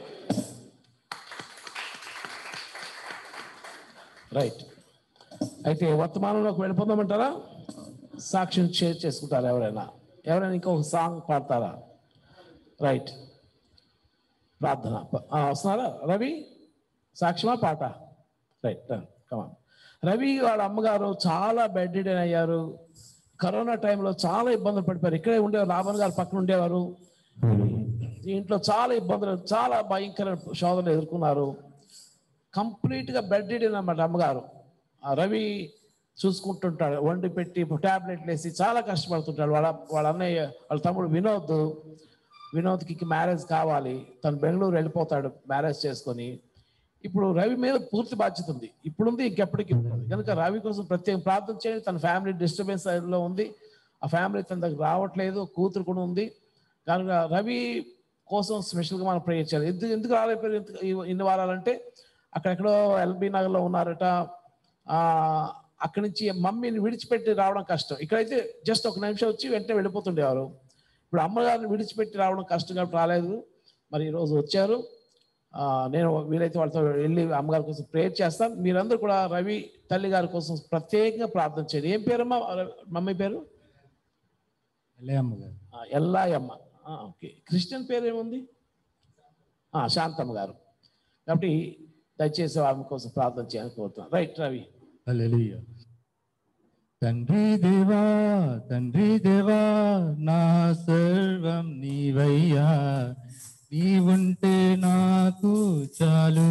రైట్ అయితే వర్తమానంలోకి వెళ్ళిపోదామంటారా సాక్ష్యం షేర్ చేసుకుంటారా ఎవరైనా ఎవరైనా ఇంకొక సాంగ్ పాడతారా రైట్ ప్రార్థన ఆ, వస్తున్నారా రవి సాక్ష్యమా పాట రైట్ కమాన్ రవి వాళ్ళ అమ్మగారు చాలా బెడ్ రిడెన్ అయ్యారు కరోనా టైంలో చాలా ఇబ్బందులు పడిపోయారు ఇక్కడే ఉండేవారు రామన్ గారు పక్కన ఉండేవారు దీంట్లో చాలా ఇబ్బందులు చాలా భయంకర శోధనలు ఎదుర్కొన్నారు కంప్లీట్గా బెడ్ రిడెన్ అన్నమాట అమ్మగారు ఆ రవి చూసుకుంటుంటాడు వండి పెట్టి ట్యాబ్లెట్లు వేసి చాలా కష్టపడుతుంటాడు వాళ్ళ వాళ్ళ అన్నయ్య వాళ్ళ తమ్ముడు వినోద్ వినోద్కి మ్యారేజ్ కావాలి తను బెంగళూరు వెళ్ళిపోతాడు మ్యారేజ్ చేసుకొని ఇప్పుడు రవి మీద పూర్తి బాధ్యత ఉంది ఇప్పుడుంది ఇంకెప్పటికీ ఉంటుంది కనుక రవి కోసం ప్రత్యేక ప్రార్థన చేయండి తన ఫ్యామిలీ డిస్టర్బెన్స్ లో ఉంది ఆ ఫ్యామిలీ తన దగ్గర రావట్లేదు కూతురు కూడా ఉంది కనుక రవి కోసం స్పెషల్గా మనం ప్రే చేయాలి ఎందుకు ఎందుకు రాలేకపోయారు ఇంత- ఈ- ఇన్ని వారాలంటే అక్కడెక్కడో ఎల్బీ నగర్లో ఉన్నారట ఆ, అక్కడి నుంచి మమ్మీని విడిచిపెట్టి రావడం కష్టం ఇక్కడైతే జస్ట్ ఒక నిమిషం వచ్చి వెంటనే వెళ్ళిపోతుండేవారు ఇప్పుడు అమ్మగారిని విడిచిపెట్టి రావడం కష్టం కాబట్టి రాలేదు మరి ఈరోజు వచ్చారు ఆ, నేను వీలైతే వాళ్ళతో వెళ్ళి అమ్మగారి కోసం ప్రేయర్ చేస్తాను మీరందరూ కూడా రవి తల్లి గారి కోసం ప్రత్యేకంగా ప్రార్థన చేయండి ఏం పేరమ్మా ర- మమ్మీ పేరు ఎల్లయ్యమ్మ గారు ఆ, ఎల్లాయమ్మ ఆ, ఓకే క్రిస్టియన్ పేరు ఏముంది ఆ, శాంతమ్మ గారు కాబట్టి దయచేసి ఆమె కోసం ప్రార్థన చేయాలని కోరుతున్నాను రైట్ రవి హల్లెలూయా తండ్రి దేవా తండ్రి దేవా నా సర్వం నీవయ్యా నీవుంటే నాకు చాలు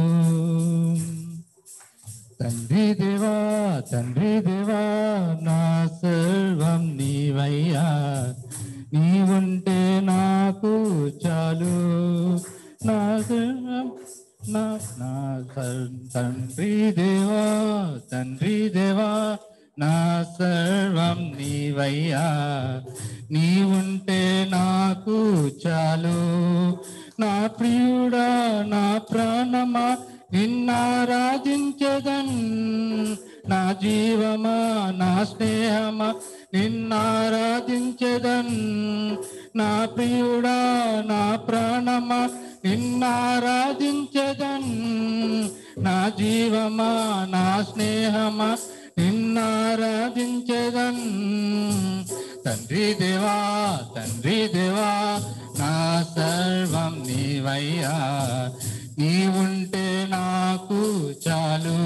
తండ్రి దేవా తండ్రి దేవా నా సర్వం నీవయ్యా నీవుంటే నాకు చాలు నా సర్వం నా నా సర్- తండ్రి దేవా తండ్రి దేవా నా సర్వం నీవయ్యా నీవుంటే నాకు చాలు నా ప్రియుడా నా ప్రాణమా నిన్నారాధించదన్ నా జీవమా నా స్నేహమా నిన్నారాధించదన్ నా ప్రియుడా నా ప్రాణమా నిన్నారాధించదన్ నా జీవమా నా స్నేహమా నిన్నారాధించదన్ తండ్రి దేవా తండ్రి దేవా నా సర్వం నీవయ్యా నీవుంటే నాకు చాలు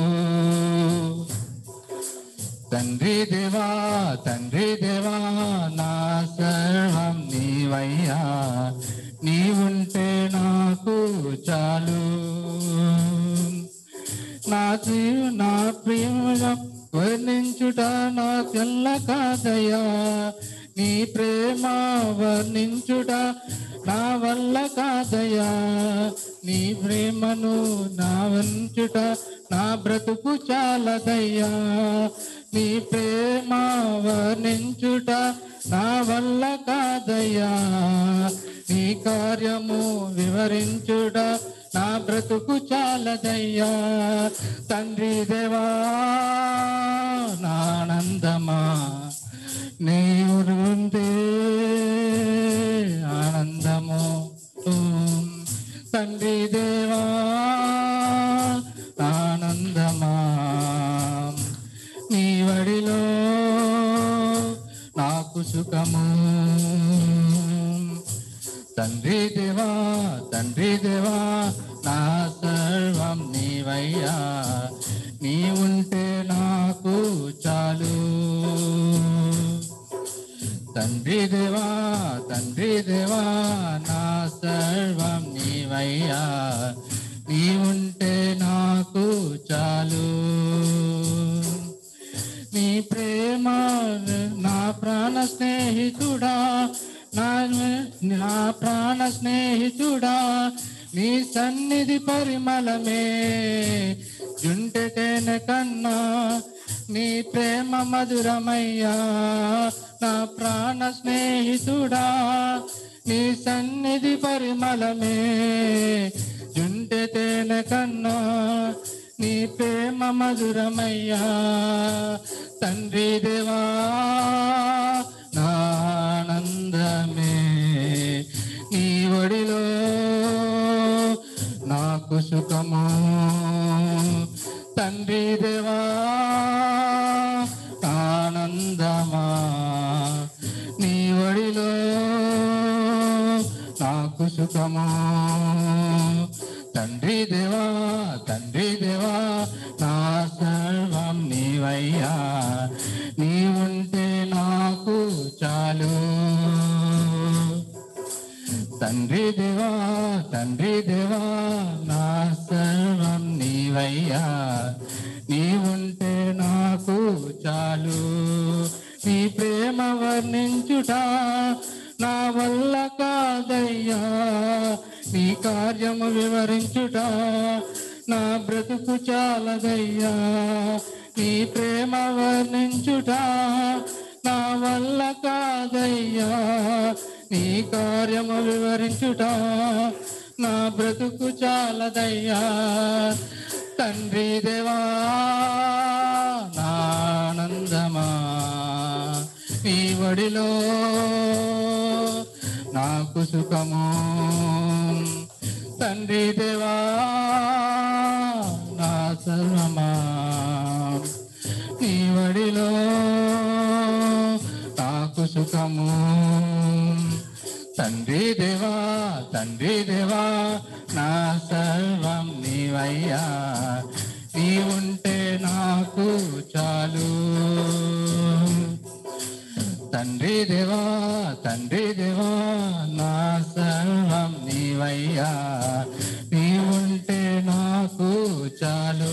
తండ్రి దేవా తండ్రి దేవా నా సర్వం నీవయ్యా నీవుంటే నాకు చాలు నా జీవ నా ప్రేమ వర్ణించుట నా తెల్ల కాదయ్యా నీ ప్రేమ వర్ణించుట నా వల్ల కాదయ్యా నీ ప్రేమను నా వంచుట నా బ్రతుకు చాలదయ్యా నీ ప్రేమ వర్ణించుట నా వల్ల కాదయ్యా నీ కార్యము వివరించుట నా బ్రతుకు చాలదయ్యా తండ్రి దేవా నా ఆనందమా నీవు ఉంటే ఆనందము తండ్రి దేవా ఆనందమా నీ వడిలో నాకు సుఖము తండ్రి దేవా తండ్రి దేవా నా సర్వం నీవయ్యా నీ ఉంటే నాకు చాలు తండ్రి దేవా తండ్రి దేవా నా సర్వం నీవయ్యా నీ ఉంటే నాకు చాలు నీ ప్రేమ నా ప్రాణ స్నేహితుడా నా నా ప్రాణ స్నేహితుడా నీ సన్నిధి పరిమళమే జుంటె తేనె కన్నా నీ ప్రేమ మధురమయ్యా నా ప్రాణ స్నేహితుడా నీ సన్నిధి పరిమళమే జుంటె తేనె కన్నా నీ ప్రేమ మధురమయ్యా తండ్రి దేవా నా ఆనందమే నీ ఒడిలో నాకు సుఖము తండ్రి దేవా ఆనందమా నీ ఒడిలో నాకు సుఖము తండ్రి దేవా తండ్రి దేవా నా సర్వం నీవయ్యా నీ ఉంటే నాకు చాలు తండ్రి దేవా తండ్రి దేవా నా సర్వం నీవయ్యా నీ ఉంటే నాకు చాలు నీ ప్రేమ వర్ణించుట నా వల్ల కాదయ్యా నీ కార్యము వివరించుట నా బ్రతుకు చాలదయ్యా నీ ప్రేమ వర్ణించుట నా వల్ల కాదయ్యా నీ కార్యము వివరించుట నా బ్రతుకు చాలదయ్యా తండ్రి దేవా నా ఆనందమా నీ వడిలో నాకు సుఖము తండ్రి దేవా నా సర్వమా నీ వడిలో నాకు సుఖము తండ్రి దేవా తండ్రి దేవా నా సర్వం నీవయ్యా నీ ఉంటే నాకు చాలు తండ్రి దేవా తండ్రి దేవా నా సర్వం నీవయ్యా నీ ఉంటే నాకు చాలు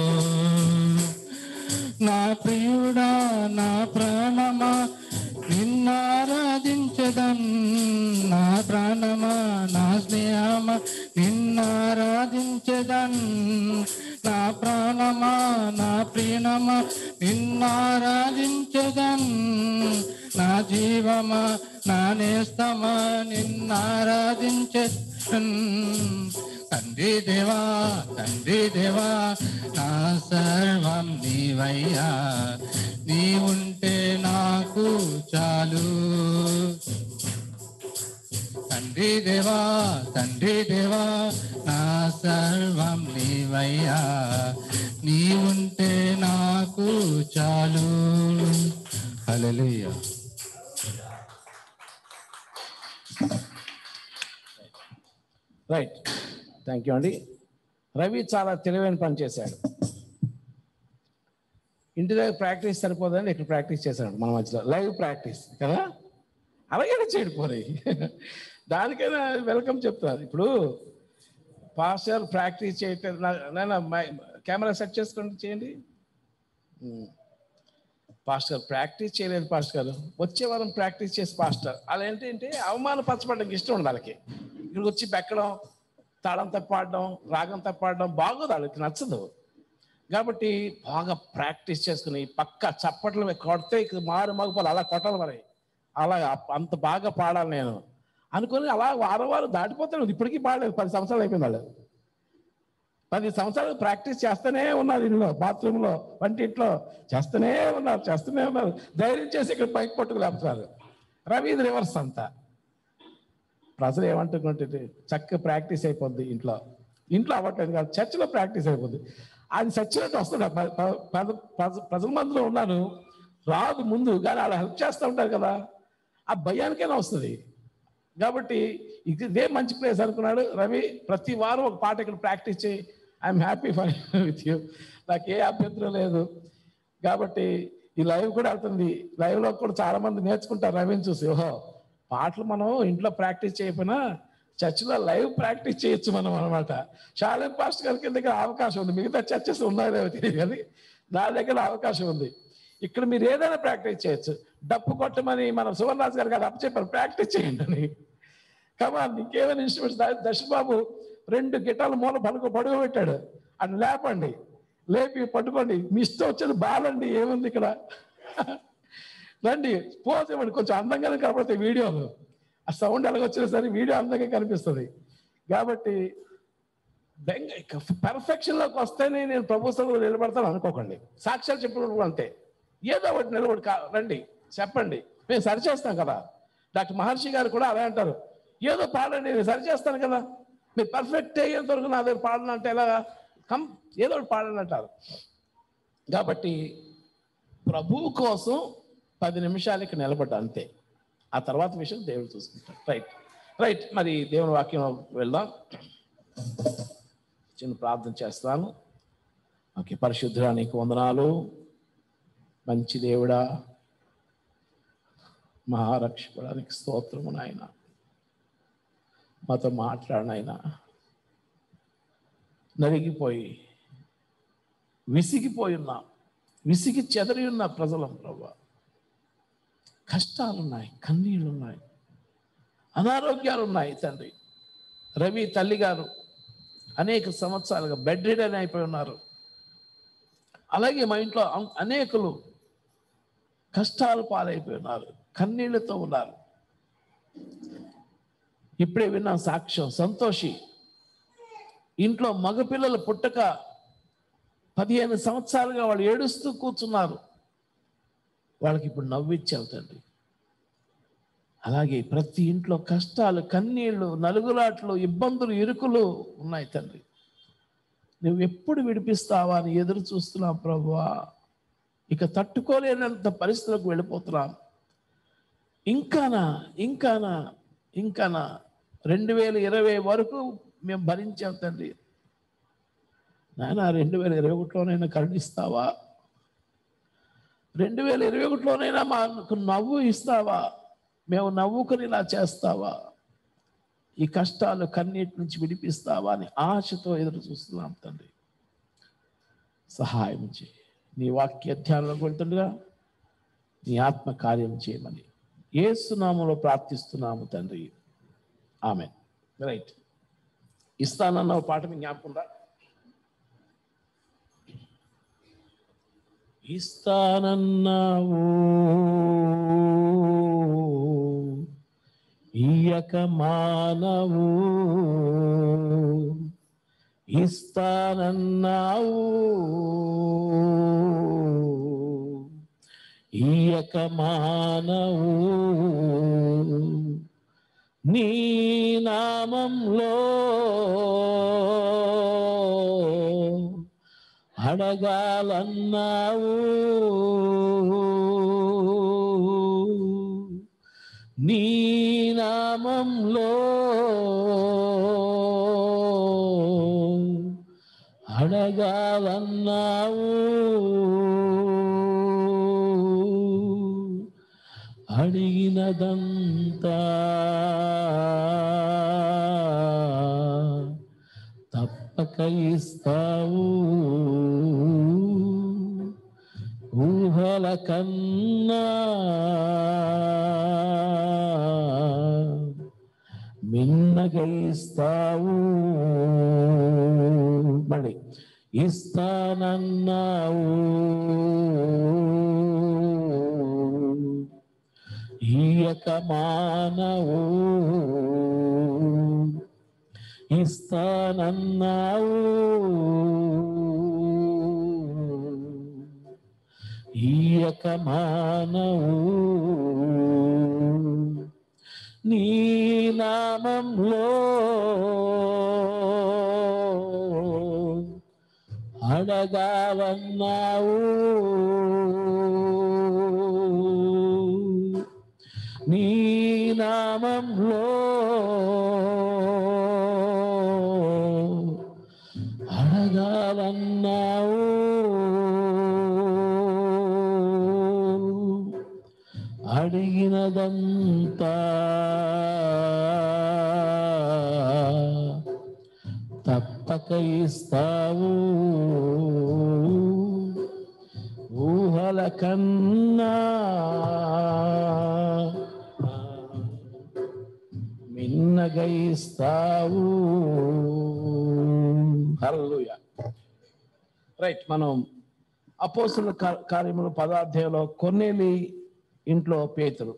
నా ప్రియుడా నా ప్రాణమా నిన్నారాధించదన్ నా ప్రాణమా నా స్నేహమా నిన్నారాధించదన్ నా ప్రాణమా నా ప్రియనమా నిన్నారాధించదన్ నా జీవమా నా నేస్తమా నిన్నారాధించదన్ తండ్రి దేవా తండ్రి దేవా నా సర్వం నీవయ్యా నీ ఉంటే నాకు చాలు తండ్రి దేవా తండ్రి దేవా నా సర్వం నీవయ్యా నీ ఉంటే నాకు చాలు హల్లెలూయా రైట్ థ్యాంక్ యూ అండి రవి చాలా తెలివైన పని చేశాడు ఇంటి దగ్గర ప్రాక్టీస్ సరిపోదని ఇక్కడ ప్రాక్టీస్ చేశాడు మన మధ్యలో లైవ్ ప్రాక్టీస్ కదా అలాగే చేయడు పోనీ దానికైనా వెల్కమ్ చెప్తున్నారు ఇప్పుడు పాస్టర్ ప్రాక్టీస్ చేయటం నేను కెమెరా సెట్ చేసుకొని చేయండి ఉమ్. పాస్టర్ ప్రాక్టీస్ చేయలేదు పాస్టర్ గారు వచ్చే వారం ప్రాక్టీస్ చేసి పాస్టర్ అలా ఏంటంటే అవమానపరచబడడానికి ఇష్టం ఉండదు వాళ్ళకి ఇక్కడికి వచ్చి పెక్కడం తాళం తప్పాడడం రాగం తప్పాడడం బాగోదు వాళ్ళకి నచ్చదు కాబట్టి బాగా ప్రాక్టీస్ చేసుకుని పక్క చప్పట్లు కొడితే ఇక మారు మగపాలు అలా కొట్టాలి మరి అలా అంత బాగా పాడాలి నేను అనుకుని అలా వారం వారం దాటిపోతాను ఇప్పటికీ పాడలేదు పది సంవత్సరాలు అయిపోయింది వాళ్ళు పది సంవత్సరాలు ప్రాక్టీస్ చేస్తూనే ఉన్నారు ఇంట్లో బాత్రూంలో వంటింట్లో చేస్తూనే ఉన్నారు చేస్తూనే ఉన్నారు ధైర్యం చేసి ఇక్కడ పైకి పట్టుకు లేపుతున్నారు రవి ఇది రివర్స్ అంతా ప్రజలు ఏమంటున్నట్టు చక్కగా ప్రాక్టీస్ అయిపోద్ది ఇంట్లో ఇంట్లో అవ్వట్లేదు కాదు చర్చిలో ప్రాక్టీస్ అయిపోద్ది అది చచ్చినట్టు వస్తుంది ప- ప- పద- ప్రజ- ప్రజల మందిలో ఉన్నాను రాదు ముందు కానీ వాళ్ళు హెల్ప్ చేస్తూ ఉంటారు కదా ఆ భయానికైనా వస్తుంది కాబట్టి ఇది- ఇదే మంచి ప్లేస్ అనుకున్నాడు రవి ప్రతి వారం ఒక పాట ఇక్కడ ప్రాక్టీస్ చేయి I'm happy for with you నాకు ఏ అభ్యంతరం లేదు కాబట్టి ఈ లైవ్ కూడా వెళ్తుంది లైవ్ లో కూడా చాలా మంది నేర్చుకుంటారు రవిని చూసి ఓహో పాటలు మనం ఇంట్లో ప్రాక్టీస్ చేయకపోయినా చర్చిలో లైవ్ ప్రాక్టీస్ చేయొచ్చు మనం అనమాట షాలేం పాస్టర్ గారికి దగ్గర అవకాశం ఉంది మిగతా చర్చెస్ ఉన్నాయో తెలియదు కానీ నా దగ్గర అవకాశం ఉంది ఇక్కడ మీరు ఏదైనా ప్రాక్టీస్ చేయొచ్చు డప్పు కొట్టమని మన సువర్ణరాజు గారు గారు అప్పచెప్పారు ప్రాక్టీస్ చేయండి అని కమా ఇంకేమైనా ఇన్స్ట్రుమెంట్స్ దర్శన్ బాబు రెండు గిటార్లు మూల పడుకో పడుకో పెట్టాడు అని లేపండి లేపి పట్టుకోండి మీ ఇష్టం వచ్చేది బాలండి ఏముంది ఇక్కడ రండి పోజ్ ఇవ్వండి కొంచెం అందంగానే కనపడతాయి వీడియోలు ఆ సౌండ్ ఎలాగొచ్చినా సరే వీడియో అందంగా కనిపిస్తుంది కాబట్టి బెంగ పెర్ఫెక్షన్ లోకి వస్తేనే నేను ప్రభు సభలో నిలబడతాను అనుకోకండి సాక్ష్యాలు చెప్పినప్పుడు అంతే ఏదో ఒకటి నిలబడి కా- రండి చెప్పండి మేము సరిచేస్తాం కదా డాక్టర్ మహర్షి గారు కూడా అలా అంటారు ఏదో పాడండి నేను సరిచేస్తాను కదా మీరు పర్ఫెక్ట్ అయ్యేంత వరకు నా దగ్గర పాడాలంటే ఎలాగా కం ఏదో ఒకటి పాడండి అంటారు కాబట్టి ప్రభువు కోసం పది నిమిషాలకి నిలబడ్డా అంతే ఆ తర్వాత విషయం దేవుడు చూసుకుంటాడు రైట్ రైట్ మరి దేవుని వాక్యం వెళ్దాం చిన్న ప్రార్థన చేస్తాను ఓకే పరిశుద్ధుడా నీకు వందనాలు మంచి దేవుడా మహారక్షకుడానికి స్తోత్రము నాయన మాతో మాట్లాడినైనా నలిగిపోయి విసిగిపోయి ఉన్నాం విసిగి చెదరి ఉన్న ప్రజలం ప్రభా కష్టాలున్నాయి కన్నీళ్ళున్నాయి అనారోగ్యాలు ఉన్నాయి తండ్రి రవి తల్లి గారు అనేక సంవత్సరాలుగా బెడ్ రిడన్ అయిపోయి ఉన్నారు అలాగే మా ఇంట్లో అం- అనేకులు కష్టాలు పాలైపోయి ఉన్నారు కన్నీళ్లతో ఉన్నారు ఇప్పుడే విన్నాం సాక్ష్యం సంతోషి ఇంట్లో మగపిల్లలు పుట్టక పదిహేను సంవత్సరాలుగా వాళ్ళు ఏడుస్తూ కూర్చున్నారు వాళ్ళకి ఇప్పుడు నవ్విచ్చావు తండ్రి అలాగే ప్రతి ఇంట్లో కష్టాలు కన్నీళ్లు నలుగులాట్లు ఇబ్బందులు ఇరుకులు ఉన్నాయి తండ్రి నువ్వు ఎప్పుడు విడిపిస్తావా అని ఎదురు చూస్తున్నాం ప్రభువా ఇక తట్టుకోలేనంత పరిస్థితులకు వెళ్ళిపోతున్నాం ఇంకానా ఇంకానా ఇంకానా రెండు వేల ఇరవై వరకు మేము భరించాం తండ్రి నాయన రెండు వేల ఇరవై ఒకటిలోనైనా కరుణిస్తావా రెండు వేల ఇరవై ఒకటిలోనైనా మాకు నవ్వు ఇస్తావా మేము నవ్వుకుని ఇలా చేస్తావా ఈ కష్టాలు కన్నీటి నుంచి విడిపిస్తావా అని ఆశతో ఎదురు చూస్తున్నాం తండ్రి సహాయం చేయి నీ వాక్య ధ్యానంలోకి వెళ్తుండగా నీ ఆత్మ కార్యం చేయమని ఏసునామంలో ప్రార్థిస్తున్నాము తండ్రి ఆమె రైట్ ఇస్తానన్న ఒక పాట మీ జ్ఞాపకం ఉందా? ఇస్తానన్నావు ఇయక మానవు ఇస్తానన్నావు ఇయక మానవు నీ నామంలో అడగాలన్నావు నీ నామంలో అడగాలన్నావు అడిగినదంతా తప్పక ఇస్తావు ఊహల కన్నా మిన్నగా ఇస్తావు మళ్ళీ ఇస్తానన్నావు ఈయక మానవు ఇస్తానన్నావు ఈయక మానవు నీ నామంలో అడగావన్నావు నీ నామంలో అడగాలన్నావు అడిగినదంతా తప్పక ఇస్తావు ఊహల కన్నా మిన్నగా ఇస్తావు హల్లెలూయా రైట్ మనం అపోస్తుల కా- కార్యములు పదార్థంలో కొన్నేలి ఇంట్లో పేతురు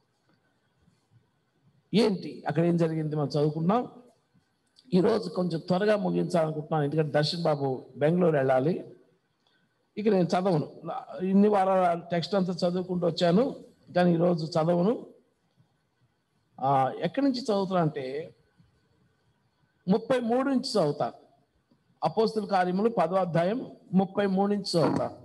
ఏంటి అక్కడ ఏం జరిగింది మనం చదువుకున్నాం ఈరోజు కొంచెం త్వరగా ముగించాలనుకుంటున్నాను ఎందుకంటే దర్శన్ బాబు బెంగళూరు వెళ్ళాలి ఇక నేను చదవను నా- ఇన్ని వారాల టెక్స్ట్ అంతా చదువుకుంటూ వచ్చాను కానీ ఈరోజు చదవను ఆ, ఎక్కడి నుంచి చదువుతున్నా అంటే ముప్పై మూడు నుంచి చదువుతాను అపోస్తుల కార్యములు పదో అధ్యాయం ముప్పై మూడు నుంచి చదువుతాను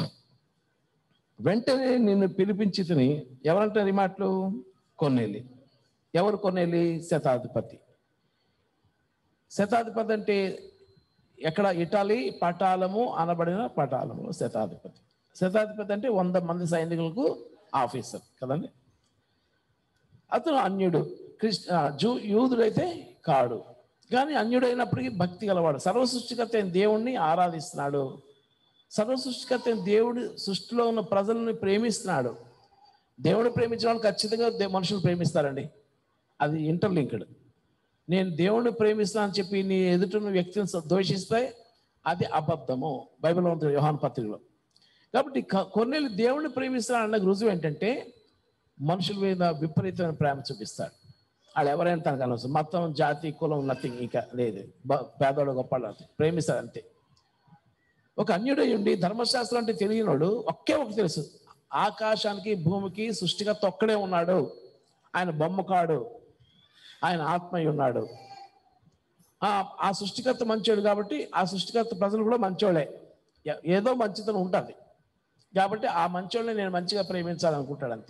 వెంటనే నిన్ను పిలిపించి తిని ఎవరంటారు ఈ మాటలు కొన్నేలి ఎవరు కొన్నేలి శతాధిపతి శతాధిపతి అంటే ఎక్కడ ఇటాలీ పటాలము అనబడిన పటాలము శతాధిపతి శతాధిపతి అంటే వంద మంది సైనికులకు ఆఫీసర్ కదండి అతను అన్యుడు క్రిస్ ఆ, జూ యూదుడైతే కాడు కానీ అన్యుడైనప్పటికీ భక్తి గలవాడు సర్వసృష్టికర్త అయిన దేవుణ్ణి ఆరాధిస్తున్నాడు సర్వసృష్టికర్త అయిన దేవుడు సృష్టిలో ఉన్న ప్రజలను ప్రేమిస్తున్నాడు దేవుడు ప్రేమించిన వాళ్ళు ఖచ్చితంగా దే- మనుషులు ప్రేమిస్తారండి అది ఇంటర్లింక్డ్ నేను దేవుణ్ణి ప్రేమిస్తాను అని చెప్పి నీ ఎదుటిన్న వ్యక్తిని స- ద్వేషిస్తే అది అబద్ధము బైబిల్లో ఉంటుంది యోహాన్ పత్రికలో కాబట్టి క- కొన్నేళ్ళు దేవుణ్ణి ప్రేమిస్తున్నాడు అన్న రుజువు ఏంటంటే మనుషుల మీద విపరీతమైన ప్రేమ చూపిస్తాడు వాళ్ళు ఎవరైనా తనకు అనవసరం మొత్తం జాతి కులం నథింగ్ ఇంకా లేదు బ- పేదవాడు గొప్పవాడు అంతే. ప్రేమిస్తాడు అంతే ఒక అన్యుడై ఉండి ధర్మశాస్త్రం అంటే తెలియనోడు ఒకే ఒక తెలుసు ఆకాశానికి భూమికి సృష్టికర్త ఒక్కడే ఉన్నాడు ఆయన బొమ్మకాడు ఆయన ఆత్మయ్య ఉన్నాడు ఆ ఆ సృష్టికర్త మంచోడు కాబట్టి ఆ సృష్టికర్త ప్రజలు కూడా మంచోళ్ళే ఏ- ఏదో మంచితనం ఉంటుంది కాబట్టి ఆ మంచోళ్ళని నేను మంచిగా ప్రేమించాలనుకుంటాడు అంతే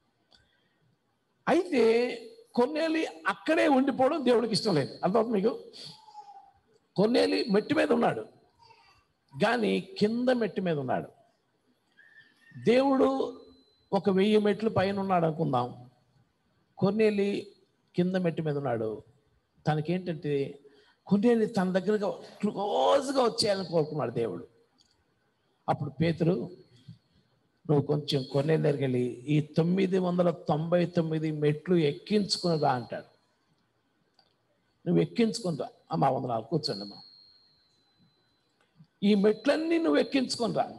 అయితే కొన్నేళ్ళు అక్కడే ఉండిపోవడం దేవుడికి ఇష్టం లేదు అర్థమవుతుంది మీకు కొన్నేళ్ళు మెట్టి మీద ఉన్నాడు కానీ కింద మెట్టి మీద ఉన్నాడు దేవుడు ఒక వెయ్యి మెట్లు పైన ఉన్నాడు అనుకుందాం కొన్నేళ్ళి కింద మెట్టి మీద ఉన్నాడు తనకేంటంటే కొన్నేళ్ళి తన దగ్గరగా క్లోజ్గా వచ్చేయాలని కోరుకున్నాడు దేవుడు అప్పుడు పేతురు నువ్వు కొంచెం కొన్నేళ్ళ దగ్గరికి వెళ్ళి ఈ తొమ్మిది వందల తొంభై తొమ్మిది మెట్లు ఎక్కించుకుని రా అంటాడు నువ్వు ఎక్కించుకుని రా అమ్మా వందనాలు కూర్చోండి అమ్మా ఈ మెట్లన్నీ నువ్వు ఎక్కించుకొని రా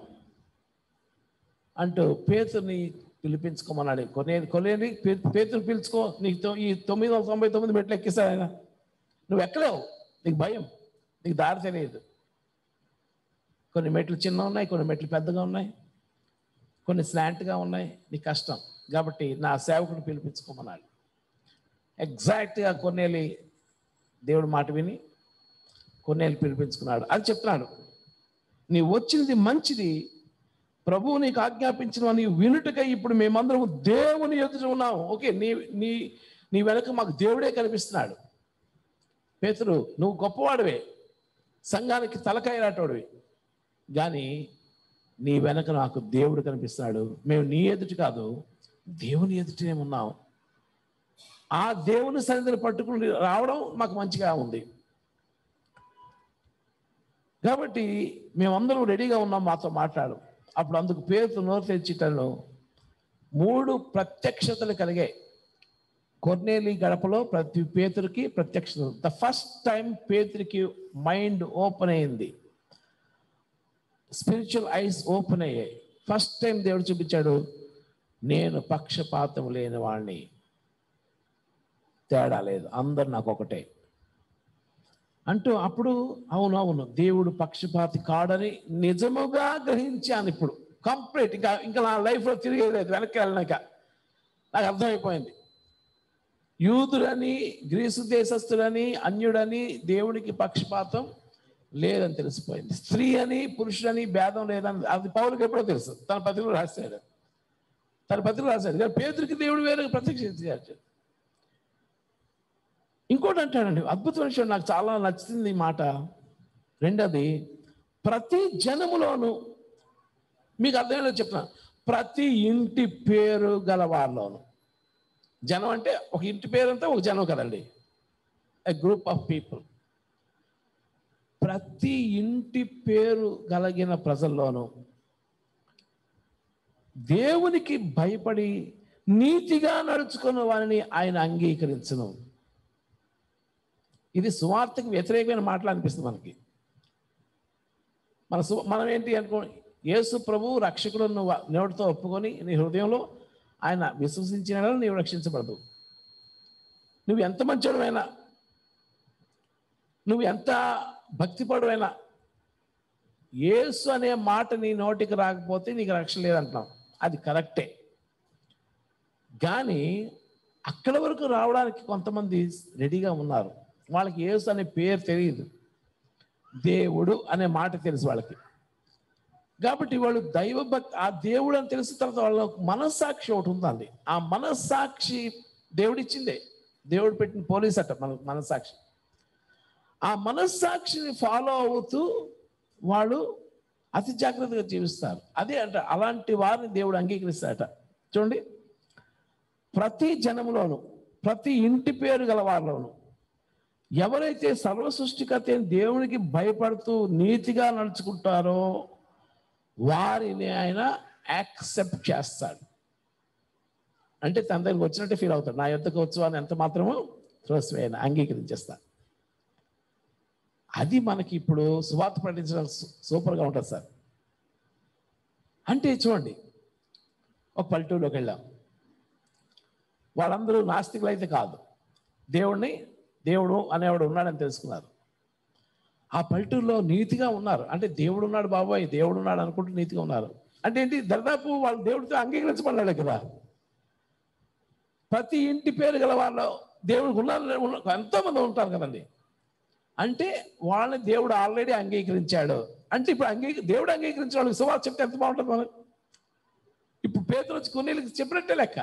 అంటూ పేతుని పిలిపించుకోమన్నాడు కొనే కొనేది పేతుని పిలుచుకో నీకు తొ- ఈ తొమ్మిది వందల తొంభై తొమ్మిది మెట్లు ఎక్కిస్తాడు ఆయన నువ్వు ఎక్కలేవు నీకు భయం నీకు దారి తెలియదు కొన్ని మెట్లు చిన్న ఉన్నాయి కొన్ని మెట్లు పెద్దగా ఉన్నాయి కొన్ని స్లాంట్గా ఉన్నాయి నీకు కష్టం కాబట్టి నా సేవకుడు పిలిపించుకోమన్నాడు ఎగ్జాక్ట్గా కొన్నేళ్ళి దేవుడు మాట విని కొన్నేళ్ళు పిలిపించుకున్నాడు అది చెప్తున్నాడు నీ వచ్చినది మంచిది ప్రభువు నీకు ఆజ్ఞాపించిన నీ వినుటకై ఇప్పుడు మేమందరం దేవుని ఎదుట ఉన్నాము ఓకే నీ నీ నీ వెనక మాకు దేవుడే కనిపిస్తున్నాడు పేతురు నువ్వు గొప్పవాడివే సంఘానికి తలకాయలాటోడివి కానీ నీ వెనక నాకు దేవుడు కనిపిస్తున్నాడు మేము నీ ఎదుటి కాదు దేవుని ఎదుటనే ఉన్నాం ఆ దేవుని సన్నిధిని పట్టుకుని రావడం మాకు మంచిగా ఉంది కాబట్టి మేమందరం రెడీగా ఉన్నాం మాతో మాట్లాడు అప్పుడు అందుకు పేరు నోరు తెచ్చిటలో మూడు ప్రత్యక్షతలు కలిగాయి కొర్నేలి గడపలో ప్రతి పేతురికి ప్రత్యక్షత ద ఫస్ట్ టైం పేతురికి మైండ్ ఓపెన్ అయింది స్పిరిచువల్ ఐస్ ఓపెన్ అయ్యాయి ఫస్ట్ టైం దేవుడు చూపించాడు నేను పక్షపాతం లేని వాడిని తేడా లేదు అందరు నాకు ఒకటే అంటూ అప్పుడు అవును అవును దేవుడు పక్షపాతి కాడని నిజముగా గ్రహించాను ఇప్పుడు కంప్లీట్ ఇంకా ఇంకా నా లైఫ్లో తిరిగేలేదు వెనక్కి వెళ్ళినాక నాకు అర్థమైపోయింది యూదుడని గ్రీసు దేశస్థుడని అన్యుడని దేవునికి పక్షపాతం లేదని తెలిసిపోయింది స్త్రీ అని పురుషుడని భేదం లేదని అది పౌరులకు ఎప్పుడో తెలుసు తన పత్రికలో రాశాడు తన పత్రికలో రాశాడు కానీ పేదరికి దేవుడు వేరే ప్రత్యక్షించాడు ఇంకోటి అంటాడండి అద్భుతమైన విషయం నాకు చాలా నచ్చింది ఈ మాట రెండోది ప్రతి జనములోను మీకు అర్థమయ్యేలా చెప్తున్నా ప్రతి ఇంటి పేరు గల వారిలోను జనం అంటే ఒక ఇంటి పేరు అంతా ఒక జనం కదండి ఎ గ్రూప్ ఆఫ్ పీపుల్ ప్రతి ఇంటి పేరు కలిగిన ప్రజల్లోనూ దేవునికి భయపడి నీతిగా నడుచుకున్న వారిని ఆయన అంగీకరించను ఇది సువార్తకు వ్యతిరేకమైన మాటలు అనిపిస్తుంది మనకి మన సు మనం ఏంటి అనుకో యేసు ప్రభు రక్షకుడు నువ్వు నోటితో ఒప్పుకొని నీ హృదయంలో ఆయన విశ్వసించిన యెడల నీవు రక్షించబడదు నువ్వు ఎంత మంచోడమైనా నువ్వు ఎంత భక్తిపడువైనా యేసు అనే మాట నీ నోటికి రాకపోతే నీకు రక్షణ లేదంటున్నాం అది కరెక్టే కానీ అక్కడ వరకు రావడానికి కొంతమంది రెడీగా ఉన్నారు వాళ్ళకి యేసు అనే పేరు తెలియదు దేవుడు అనే మాట తెలుసు వాళ్ళకి కాబట్టి వాళ్ళు దైవ భక్తి ఆ దేవుడు అని తెలిసిన తర్వాత వాళ్ళ మనస్సాక్షి ఒకటి ఉందండి ఆ మనస్సాక్షి దేవుడిచ్చిందే దేవుడు పెట్టిన పోలీస్ అట్ట మన మనస్సాక్షి ఆ మనస్సాక్షిని ఫాలో అవుతూ వాళ్ళు అతి జాగ్రత్తగా జీవిస్తారు అదే అంట అలాంటి వారిని దేవుడు అంగీకరిస్తాడట చూడండి ప్రతి జనములోను ప్రతి ఇంటి పేరు గల వారిలోను ఎవరైతే సర్వ సృష్టికర్త అయిన దేవునికి భయపడుతూ నీతిగా నడుచుకుంటారో వారిని ఆయన యాక్సెప్ట్ చేస్తాడు అంటే తన దగ్గరికి వచ్చినట్టే ఫీల్ అవుతాడు నా యొద్దకు వచ్చు అని ఎంత మాత్రమో త్రోసివేయన అంగీకరించేస్తాడు అది మనకి ఇప్పుడు సువార్త ప్రకటించడం సు- సూపర్గా ఉంటుంది సార్ అంటే చూడండి ఒక పల్లెటూరులోకి వెళ్ళాం వాళ్ళందరూ నాస్తికులు అయితే కాదు దేవుణ్ణి దేవుడు అనేవాడు ఉన్నాడని తెలుసుకున్నారు ఆ పల్లెటూరులో నీతిగా ఉన్నారు అంటే దేవుడు ఉన్నాడు బాబాయ్ దేవుడు ఉన్నాడు అనుకుంటూ నీతిగా ఉన్నారు అంటే ఏంటి దరిదాపు వాళ్ళు దేవుడితో అంగీకరించబడ్డాడు కదా ప్రతి ఇంటి పేరు గల వాళ్ళు దేవుడికి ఉన్నారు ఉన్న- ఎంతో మంది ఉంటారు కదండి అంటే వాళ్ళని దేవుడు ఆల్రెడీ అంగీకరించాడు అంటే ఇప్పుడు అంగీక దేవుడు అంగీకరించిన వాళ్ళకి సువార్త చెప్తే ఎంత బాగుంటుంది మనకు ఇప్పుడు పేదలు వచ్చి కొన్నేళ్ళకి చెప్పినట్టే లెక్క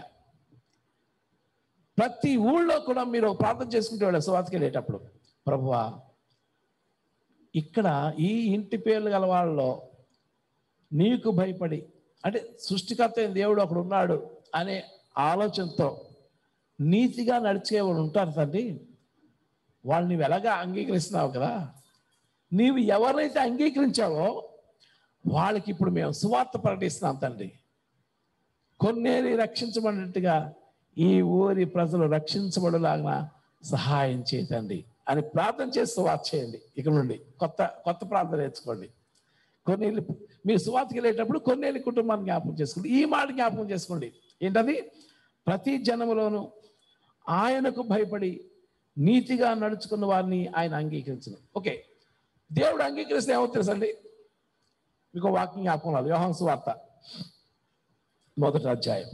ప్రతి ఊళ్ళో కూడా మీరు ఒక ప్రార్థన చేసుకుంటే వాళ్ళు సువార్తకి వెళ్ళేటప్పుడు ప్రభువా ఇక్కడ ఈ ఇంటి పేర్లు గల వాళ్ళలో నీకు భయపడి అంటే సృష్టికర్త అయిన దేవుడు ఒకడు ఉన్నాడు అనే ఆలోచనతో నీతిగా నడిచేవాడు ఉంటారు తండ్రి వాళ్ళు నువ్వు ఎలాగా అంగీకరిస్తున్నావు కదా నీవు ఎవరైతే అంగీకరించావో వాళ్ళకి ఇప్పుడు మేము సువార్త ప్రకటిస్తున్నాం తండ్రి కొన్నేరి రక్షించబడినట్టుగా ఈ ఊరి ప్రజలు రక్షించబడలాగా సహాయం చేయతండి అని ప్రార్థన చేసి సువార్త చేయండి ఇక నుండి కొత్త కొత్త ప్రార్థన నేర్చుకోండి కొన్నేళ్ళు మీరు సువార్తకి వెళ్ళేటప్పుడు కొన్నేళ్ళ కుటుంబాన్ని జ్ఞాపకం చేసుకోండి ఈ మాట జ్ఞాపకం చేసుకోండి ఏంటది ప్రతి జనములోనూ ఆయనకు భయపడి నీతిగా నడుచుకున్న వారిని ఆయన అంగీకరించను ఓకే దేవుడు అంగీకరిస్తే ఏమవుతుంది తెలుసండి మీకు వాక్యం జ్ఞాపకం రాదు యోహాను సువార్త మొదటి అధ్యాయం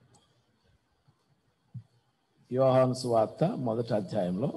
యోహాను సువార్త మొదటి అధ్యాయంలో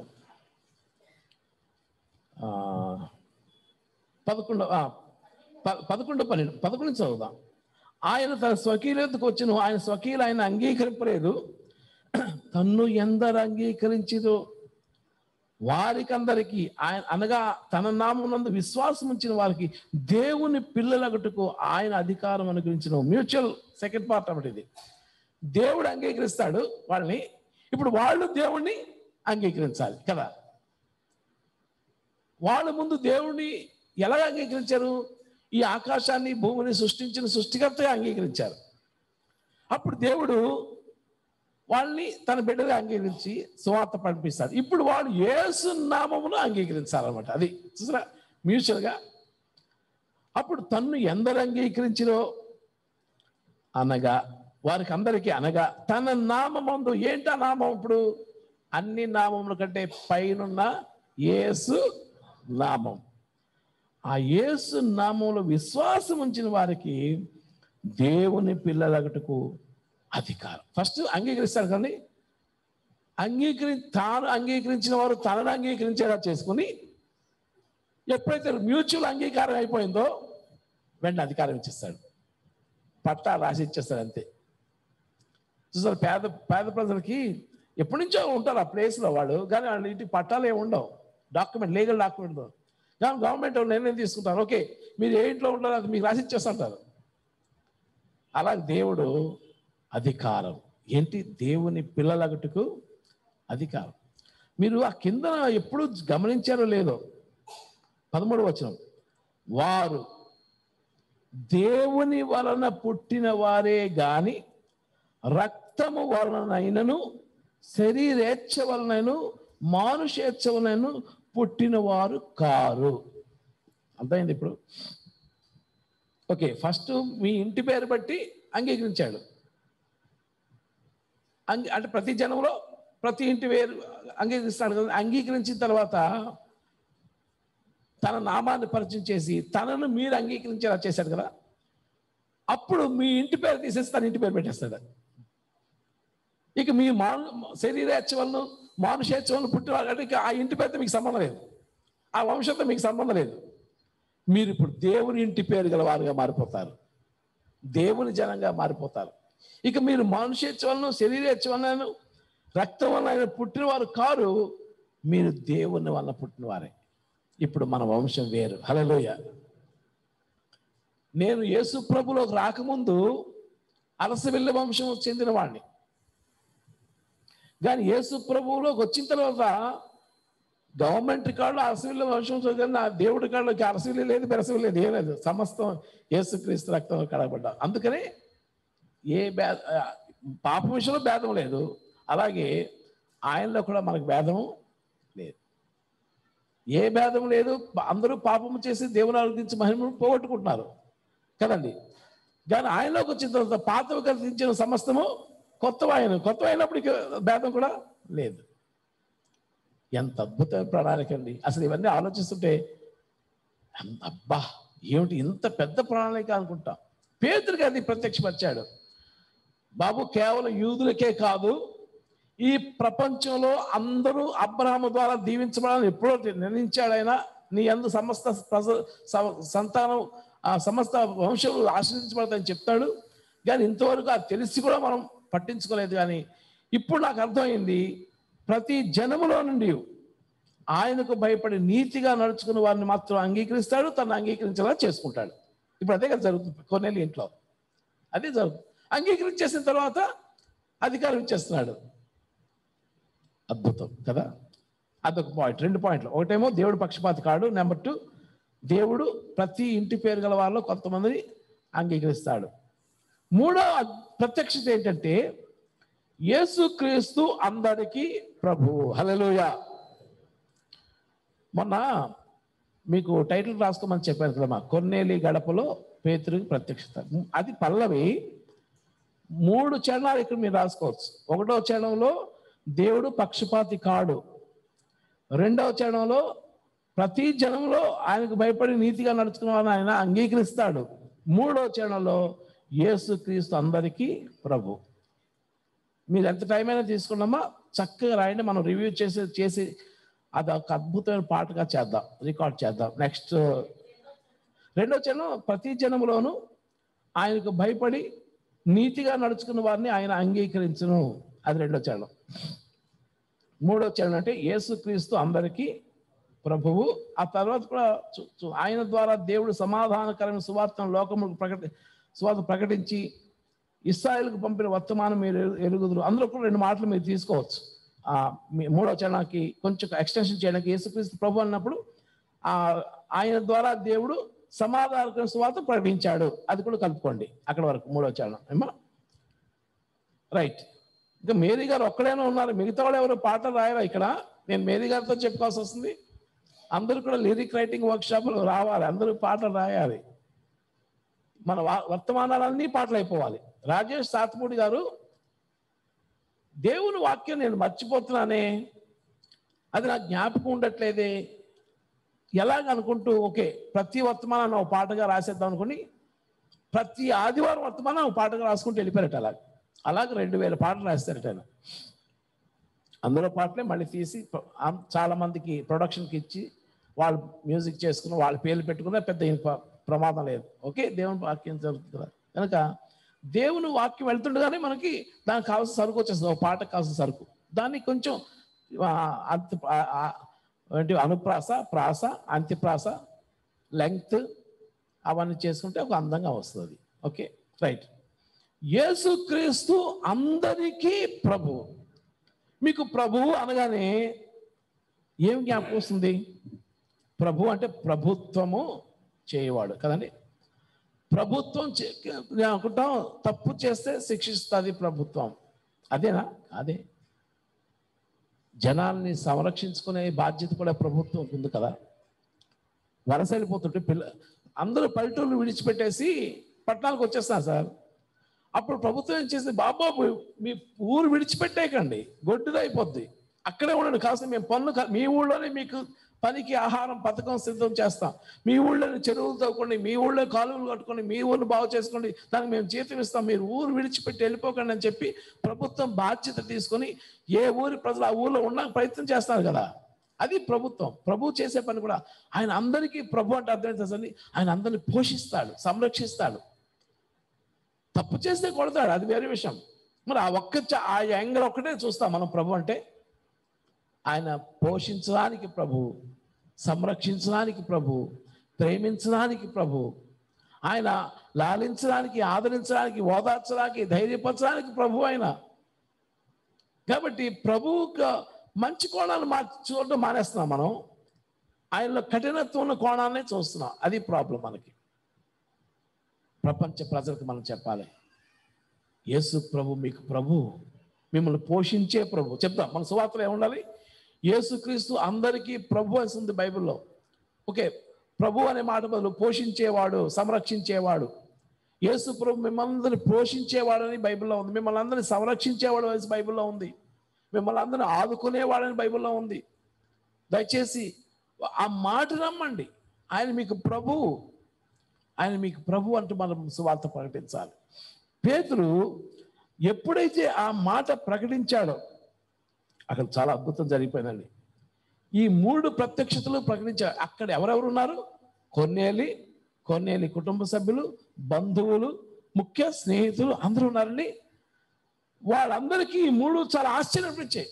ఆ, పదకొండు ఆ, ప- పదకొండు పన్నెండు పదకొండు చదువుదాం ఆయన తన స్వకీయులకు వచ్చిన ఆయన స్వకీయులు ఆయన అంగీకరింపలేదు తన్ను ఎందరు అంగీకరించిదో వారికందరికి ఆయన అనగా తన నామనందు విశ్వాసం ఉంచిన వారికి దేవుని పిల్లలగటుకు ఆయన అధికారం అనుగ్రహించిన మ్యూచువల్ సెకండ్ పార్ట్ అన్నమాట ఇది దేవుడు అంగీకరిస్తాడు వాళ్ళని ఇప్పుడు వాళ్ళు దేవుణ్ణి అంగీకరించాలి కదా వాళ్ళ ముందు దేవుణ్ణి ఎలా అంగీకరించారు ఈ ఆకాశాన్ని భూమిని సృష్టించిన సృష్టికర్తగా అంగీకరించారు అప్పుడు దేవుడు వాళ్ళని తన బిడ్డగా అంగీకరించి సువార్త పంపిస్తాడు ఇప్పుడు వాళ్ళు యేసు నామమును అంగీకరించాలన్నమాట అది చూసారా మ్యూచువల్గా అప్పుడు తన్ను ఎందరు అంగీకరించిరో అనగా వారికి అందరికీ అనగా తన నామందు ఏంట నామం ఇప్పుడు అన్ని నామముల కంటే పైనున్న యేసు నామం ఆ యేసు నామంలో విశ్వాసం ఉంచిన వారికి దేవుని పిల్లలగటకు అధికారం ఫస్ట్ అంగీకరిస్తారు కానీ అంగీకరి తాను అంగీకరించిన వారు తనను అంగీకరించేలా చేసుకుని ఎప్పుడైతే మ్యూచువల్ అంగీకారం అయిపోయిందో వెంటనే అధికారం ఇచ్చేస్తాడు పట్టా రాసి ఇచ్చేస్తాడు అంతే చూసారు పేద పేద ప్రజలకి ఎప్పటి నుంచో ఉంటారు ఆ ప్లేస్లో వాడు కానీ వాళ్ళ ఇంటి పట్టాలు ఏమి ఉండవు డాక్యుమెంట్ లీగల్ డాక్యుమెంట్ కానీ గవర్నమెంట్ వాళ్ళు నిర్ణయం తీసుకుంటారు ఓకే మీరు ఏ ఇంట్లో ఉంటారో అది మీకు రాసి ఇచ్చేస్తుంటారు అలా దేవుడు అధికారం ఏంటి దేవుని పిల్లలగటుకు అధికారం మీరు ఆ కింద ఎప్పుడు గమనించారో లేదో పదమూడు వచనం వారు దేవుని వలన పుట్టిన వారే గాని రక్తము వలనైనను శరీరేచ్ఛ వలనను మానుషేచ్ఛ వలనను పుట్టిన వారు కారు అర్థమైంది ఇప్పుడు ఓకే ఫస్ట్ మీ ఇంటి పేరు బట్టి అంగీకరించాడు అంగీ అంటే ప్రతి జనంలో ప్రతి ఇంటి పేరు అంగీకరిస్తాడు కదా అంగీకరించిన తర్వాత తన నామాన్ని పరిచయం చేసి తనను మీరు అంగీకరించేలా చేశాడు కదా అప్పుడు మీ ఇంటి పేరు తీసేసి తన ఇంటి పేరు పెట్టేస్తాడు ఇక మీ మాను శరీరేచ్ఛ వలన మానుషేచ్ఛ వలన పుట్టిన అంటే ఇక ఆ ఇంటి పేరుతో మీకు సంబంధం లేదు ఆ వంశంతో మీకు సంబంధం లేదు మీరు ఇప్పుడు దేవుని ఇంటి పేరు గల వారుగా మారిపోతారు దేవుని జనంగా మారిపోతారు ఇక మీరు మానుషేచ్ఛ వలన శరీరేచ్ఛ వలన రక్తం వలన పుట్టినవారు కారు మీరు దేవుని వలన పుట్టినవారే ఇప్పుడు మన వంశం వేరు హలోయ నేను యేసు ప్రభులోకి రాకముందు అలసవిల్ల వంశం చెందిన వాడిని కానీ యేసు ప్రభువులోకి వచ్చిన తర్వాత గవర్నమెంట్ రికార్డు అరసవిల్ల వంశం కానీ నా దేవుడి కాళ్ళకి అరసవిల్లి లేదు బెరసవిల్లి లేదు ఏం లేదు సమస్తం యేసుక్రీస్తు రక్తం కడగబడ్డా అందుకని ఏ భే ఆ, పాప విషయంలో భేదం లేదు అలాగే ఆయనలో కూడా మనకు భేదము లేదు ఏ భేదం లేదు అందరూ పాపము చేసి దేవుని ఆలోచించి మహిమను పోగొట్టుకుంటున్నారు కదండి కానీ ఆయనలోకి వచ్చిన తర్వాత పాతవి కల్పించిన సమస్తము కొత్త ఆయన కొత్త అయినప్పుడు ఇక భేదం కూడా లేదు ఎంత అద్భుతమైన ప్రణాళిక అండి అసలు ఇవన్నీ ఆలోచిస్తుంటే అం- అబ్బా ఏమిటి ఇంత పెద్ద ప్రణాళిక అనుకుంటా పేదరికి అది ప్రత్యక్షపరిచాడు బాబు కేవలం యూదులకే కాదు ఈ ప్రపంచంలో అందరూ అబ్రహాము ద్వారా దీవించబడాలని ఎప్పుడో నిర్ణయించాడు ఆయన నీ అందు సమస్త ప్రజ స- సంతానం ఆ సమస్త వంశములు ఆశ్రయించబడతాయని చెప్తాడు కానీ ఇంతవరకు అది తెలిసి కూడా మనం పట్టించుకోలేదు కానీ ఇప్పుడు నాకు అర్థమైంది ప్రతి జనములో నుండి ఆయనకు భయపడి నీతిగా నడుచుకున్న వారిని మాత్రం అంగీకరిస్తాడు తను అంగీకరించేలా చేసుకుంటాడు ఇప్పుడు అదే కదా జరుగుతుంది కొన్నేళ్ళు ఇంట్లో అదే జరుగుతుంది అంగీకరించేసిన తర్వాత అధికారం ఇచ్చేస్తున్నాడు అద్భుతం కదా అదొక పాయింట్ రెండు పాయింట్లు ఒకటేమో దేవుడు పక్షపాతి కాడు నెంబర్ టూ దేవుడు ప్రతి ఇంటి పేరు గల వాళ్ళలో కొంతమందిని అంగీకరిస్తాడు మూడో ప్రత్యక్షత ఏంటంటే యేసుక్రీస్తు అందరికీ ప్రభువు హల్లెలూయా మొన్న మీకు టైటిల్ రాసుకోమని చెప్పాను కదా మా కొన్నేలి గడపలో పేతురికి ప్రత్యక్షత అది పల్లవి మూడు చరణాలు ఇక్కడ మీరు రాసుకోవచ్చు ఒకటో చరణంలో దేవుడు పక్షపాతి కాడు రెండవ చరణంలో ప్రతి జనంలో ఆయనకు భయపడి నీతిగా నడుచుకున్న వారిని ఆయన అంగీకరిస్తాడు మూడవ చరణంలో యేసుక్రీస్తు అందరికీ ప్రభు మీరు ఎంత టైం అయినా తీసుకున్నామా చక్కగా రాయండి మనం రివ్యూ చేసి చేసి అది ఒక అద్భుతమైన పాటగా చేద్దాం రికార్డ్ చేద్దాం నెక్స్ట్ రెండో చరణం ప్రతి జనములోనూ ఆయనకు భయపడి నీతిగా నడుచుకున్న వారిని ఆయన అంగీకరించును అది రెండో చరణం మూడో చరణం అంటే యేసుక్రీస్తు అందరికీ ప్రభువు ఆ తర్వాత కూడా చు- చు- ఆయన ద్వారా దేవుడు సమాధానకరమైన సువార్తను లోకములకు ప్రకటి సువార్త ప్రకటించి ఇస్రాయేల్కు పంపిన వర్తమానం మీరు ఎరు- ఎరుగుదురు అందులో కూడా రెండు మాటలు మీరు తీసుకోవచ్చు ఆ మీ మూడో చరణానికి కొంచెం ఎక్స్టెన్షన్ చేయడానికి యేసుక్రీస్తు ప్రభు అన్నప్పుడు ఆ ఆయన ద్వారా దేవుడు సమాధానకరమైన సువార్త ప్రకటించాడు అది కూడా కలుపుకోండి అక్కడ వరకు మూడో చరణం ఏమా రైట్ ఇంకా మేరీ గారు ఒక్కడైనా ఉన్నారు మిగతా వాళ్ళు ఎవరు పాటలు రాయరా ఇక్కడ నేను మేరీ గారితో చెప్పుకోవాల్సి వస్తుంది అందరూ కూడా లిరిక్ రైటింగ్ వర్క్ షాపులు రావాలి అందరూ పాటలు రాయాలి మన వా- వర్తమానాలన్నీ పాటలు అయిపోవాలి రాజేష్ సాత్పూడి గారు దేవుని వాక్యం నేను మర్చిపోతున్నానే అది నాకు జ్ఞాపకం ఉండట్లేదే ఎలాగ అనుకుంటూ ఓకే ప్రతి వర్తమానాన్ని ఒక పాటగా రాసేద్దాం అనుకుని ప్రతి ఆదివారం వర్తమానం ఒక పాటగా రాసుకుంటూ వెళ్ళిపోయారట అలాగ అలాగే రెండు వేల పాటలు రాస్తారట ఆయన అందులో పాటలే మళ్ళీ తీసి ప్ర- ఆ- చాలా మందికి ప్రొడక్షన్కి ఇచ్చి వాళ్ళు మ్యూజిక్ చేసుకుని వాళ్ళ పేర్లు పెట్టుకున్న పెద్ద ఏం ప్ర- ప్రమాదం లేదు ఓకే దేవుని వాక్యం జరుగుతుంది కదా కనుక దేవుని వాక్యం వెళ్తుండగానే మనకి దానికి కావాల్సిన సరుకు వచ్చేస్తుంది ఒక పాటకు కావాల్సిన సరుకు దాన్ని కొంచెం ఆ, అంత ఆ, ఆ, ఏంటి అనుప్రాస ప్రాస అంత్యప్రాస లెంగ్త్ అవన్నీ చేసుకుంటే ఒక అందంగా వస్తుంది ఓకే రైట్ యేసుక్రీస్తు అందరికీ ప్రభు మీకు ప్రభువు అనగానే ఏం జ్ఞాపకం వస్తుంది ప్రభు అంటే ప్రభుత్వము చేయవాడు కదండి ప్రభుత్వం చే- నేను అనుకుంటాం తప్పు చేస్తే శిక్షిస్తుంది ప్రభుత్వం అదేనా అదే జనాల్ని సంరక్షించుకునే బాధ్యత కూడా ప్రభుత్వం ఉంది కదా వలస వెళ్ళిపోతుంటే పిల్ల అందరూ పల్లెటూళ్ళు విడిచిపెట్టేసి పట్టణాలకు వచ్చేస్తున్నారు సార్ అప్పుడు ప్రభుత్వం ఏం చేసింది బాబాబు మీ ఊరు విడిచిపెట్టేయకండి గొడ్డుగా అయిపోద్ది అక్కడే ఉండండి కాస్త మేము పన్ను క- మీ ఊళ్ళోనే మీకు పనికి ఆహారం పథకం సిద్ధం చేస్తాం మీ ఊళ్ళోనే చెరువులు తవ్వుకోండి మీ ఊళ్ళో కాలువలు కట్టుకోండి మీ ఊరిని బాగు చేసుకోండి దానికి మేము జీతం ఇస్తాం మీరు ఊరు విడిచిపెట్టి వెళ్ళిపోకండి అని చెప్పి ప్రభుత్వం బాధ్యత తీసుకొని ఏ ఊరి ప్రజలు ఆ ఊళ్ళో ఉండడానికి ప్రయత్నం చేస్తారు కదా అది ప్రభుత్వం ప్రభు చేసే పని కూడా ఆయన అందరికీ ప్రభు అంటే అర్థం తెలుసండి ఆయన అందరిని పోషిస్తాడు సంరక్షిస్తాడు తప్పు చేస్తే కొడతాడు అది వేరే విషయం మరి ఆ ఒక్క చ- ఆ యాంగిల్ ఒక్కటే చూస్తాం మనం ప్రభు అంటే ఆయన పోషించడానికి ప్రభు సంరక్షించడానికి ప్రభు ప్రేమించడానికి ప్రభు ఆయన లాలించడానికి ఆదరించడానికి ఓదార్చడానికి ధైర్యపరచడానికి ప్రభు ఆయన కాబట్టి ప్రభువుకు మంచి కోణాలు మా చూడడం మానేస్తున్నాం మనం ఆయనలో కఠినత్వం ఉన్న కోణాలనే చూస్తున్నాం అది ప్రాబ్లం మనకి ప్రపంచ ప్రజలకు మనం చెప్పాలి యేసు ప్రభు మీకు ప్రభు మిమ్మల్ని పోషించే ప్రభు చెప్తాం మన సువార్తలో ఏముండాలి యేసుక్రీస్తు అందరికీ ప్రభు అని ఉంది బైబిల్లో ఓకే ప్రభు అనే మాట బదులు పోషించేవాడు సంరక్షించేవాడు యేసు ప్రభు మిమ్మల్ని అందరిని పోషించేవాడని బైబిల్లో ఉంది మిమ్మల్ని అందరిని సంరక్షించేవాడు అని బైబిల్లో ఉంది మిమ్మల్ని అందరిని ఆదుకునేవాడని బైబిల్లో ఉంది దయచేసి ఆ మాట నమ్మండి ఆయన మీకు ప్రభువు ఆయన మీకు ప్రభు అంటూ మనం సువార్త ప్రకటించాలి పేతురు ఎప్పుడైతే ఆ మాట ప్రకటించాడో అక్కడ చాలా అద్భుతం జరిగిపోయిందండి ఈ మూడు ప్రత్యక్షతలు ప్రకటించారు అక్కడ ఎవరెవరు ఉన్నారు కొన్నేలి కొన్నేలి కుటుంబ సభ్యులు బంధువులు ముఖ్య స్నేహితులు అందరూ ఉన్నారండి వాళ్ళందరికీ ఈ మూడు చాలా ఆశ్చర్యపరిచాయి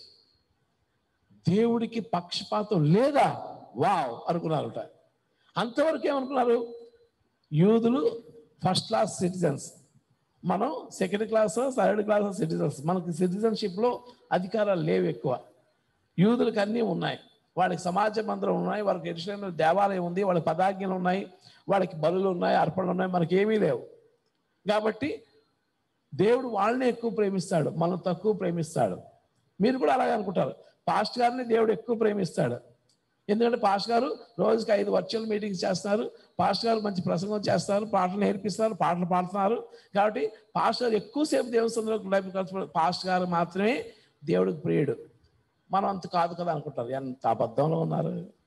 దేవుడికి పక్షపాతం లేదా వావ్ అనుకున్నారట అంతవరకు ఏమనుకున్నారు యూదులు ఫస్ట్ క్లాస్ సిటిజన్స్ మనం second class third class citizens మనకి సిటిజన్షిప్లో అధికారాలు లేవు ఎక్కువ యూదులకు అన్నీ ఉన్నాయి వాళ్ళకి సమాజ మందిరం ఉన్నాయి వాళ్ళకి ఎడిషన్ దేవాలయం ఉంది వాళ్ళకి పదాజ్ఞలు ఉన్నాయి వాళ్ళకి బలులు ఉన్నాయి అర్పణలు ఉన్నాయి మనకి ఏమీ లేవు కాబట్టి దేవుడు వాళ్ళని ఎక్కువ ప్రేమిస్తాడు మనం తక్కువ ప్రేమిస్తాడు మీరు కూడా అలాగే అనుకుంటారు పాస్ట్ గారిని దేవుడు ఎక్కువ ప్రేమిస్తాడు ఎందుకంటే పాస్ట్ గారు రోజుకి ఐదు వర్చువల్ మీటింగ్స్ చేస్తున్నారు పాస్ట్ గారు మంచి ప్రసంగం చేస్తారు పాటలు నేర్పిస్తారు పాటలు పాడుతున్నారు కాబట్టి పాస్ట్ గారు ఎక్కువసేపు దేవస్థానంలో లైఫ్ ఖర్చు పాస్ట్ గారు మాత్రమే దేవుడికి ప్రియుడు మనం అంత కాదు కదా అనుకుంటారు ఎంత అబద్ధంలో ఉన్నారు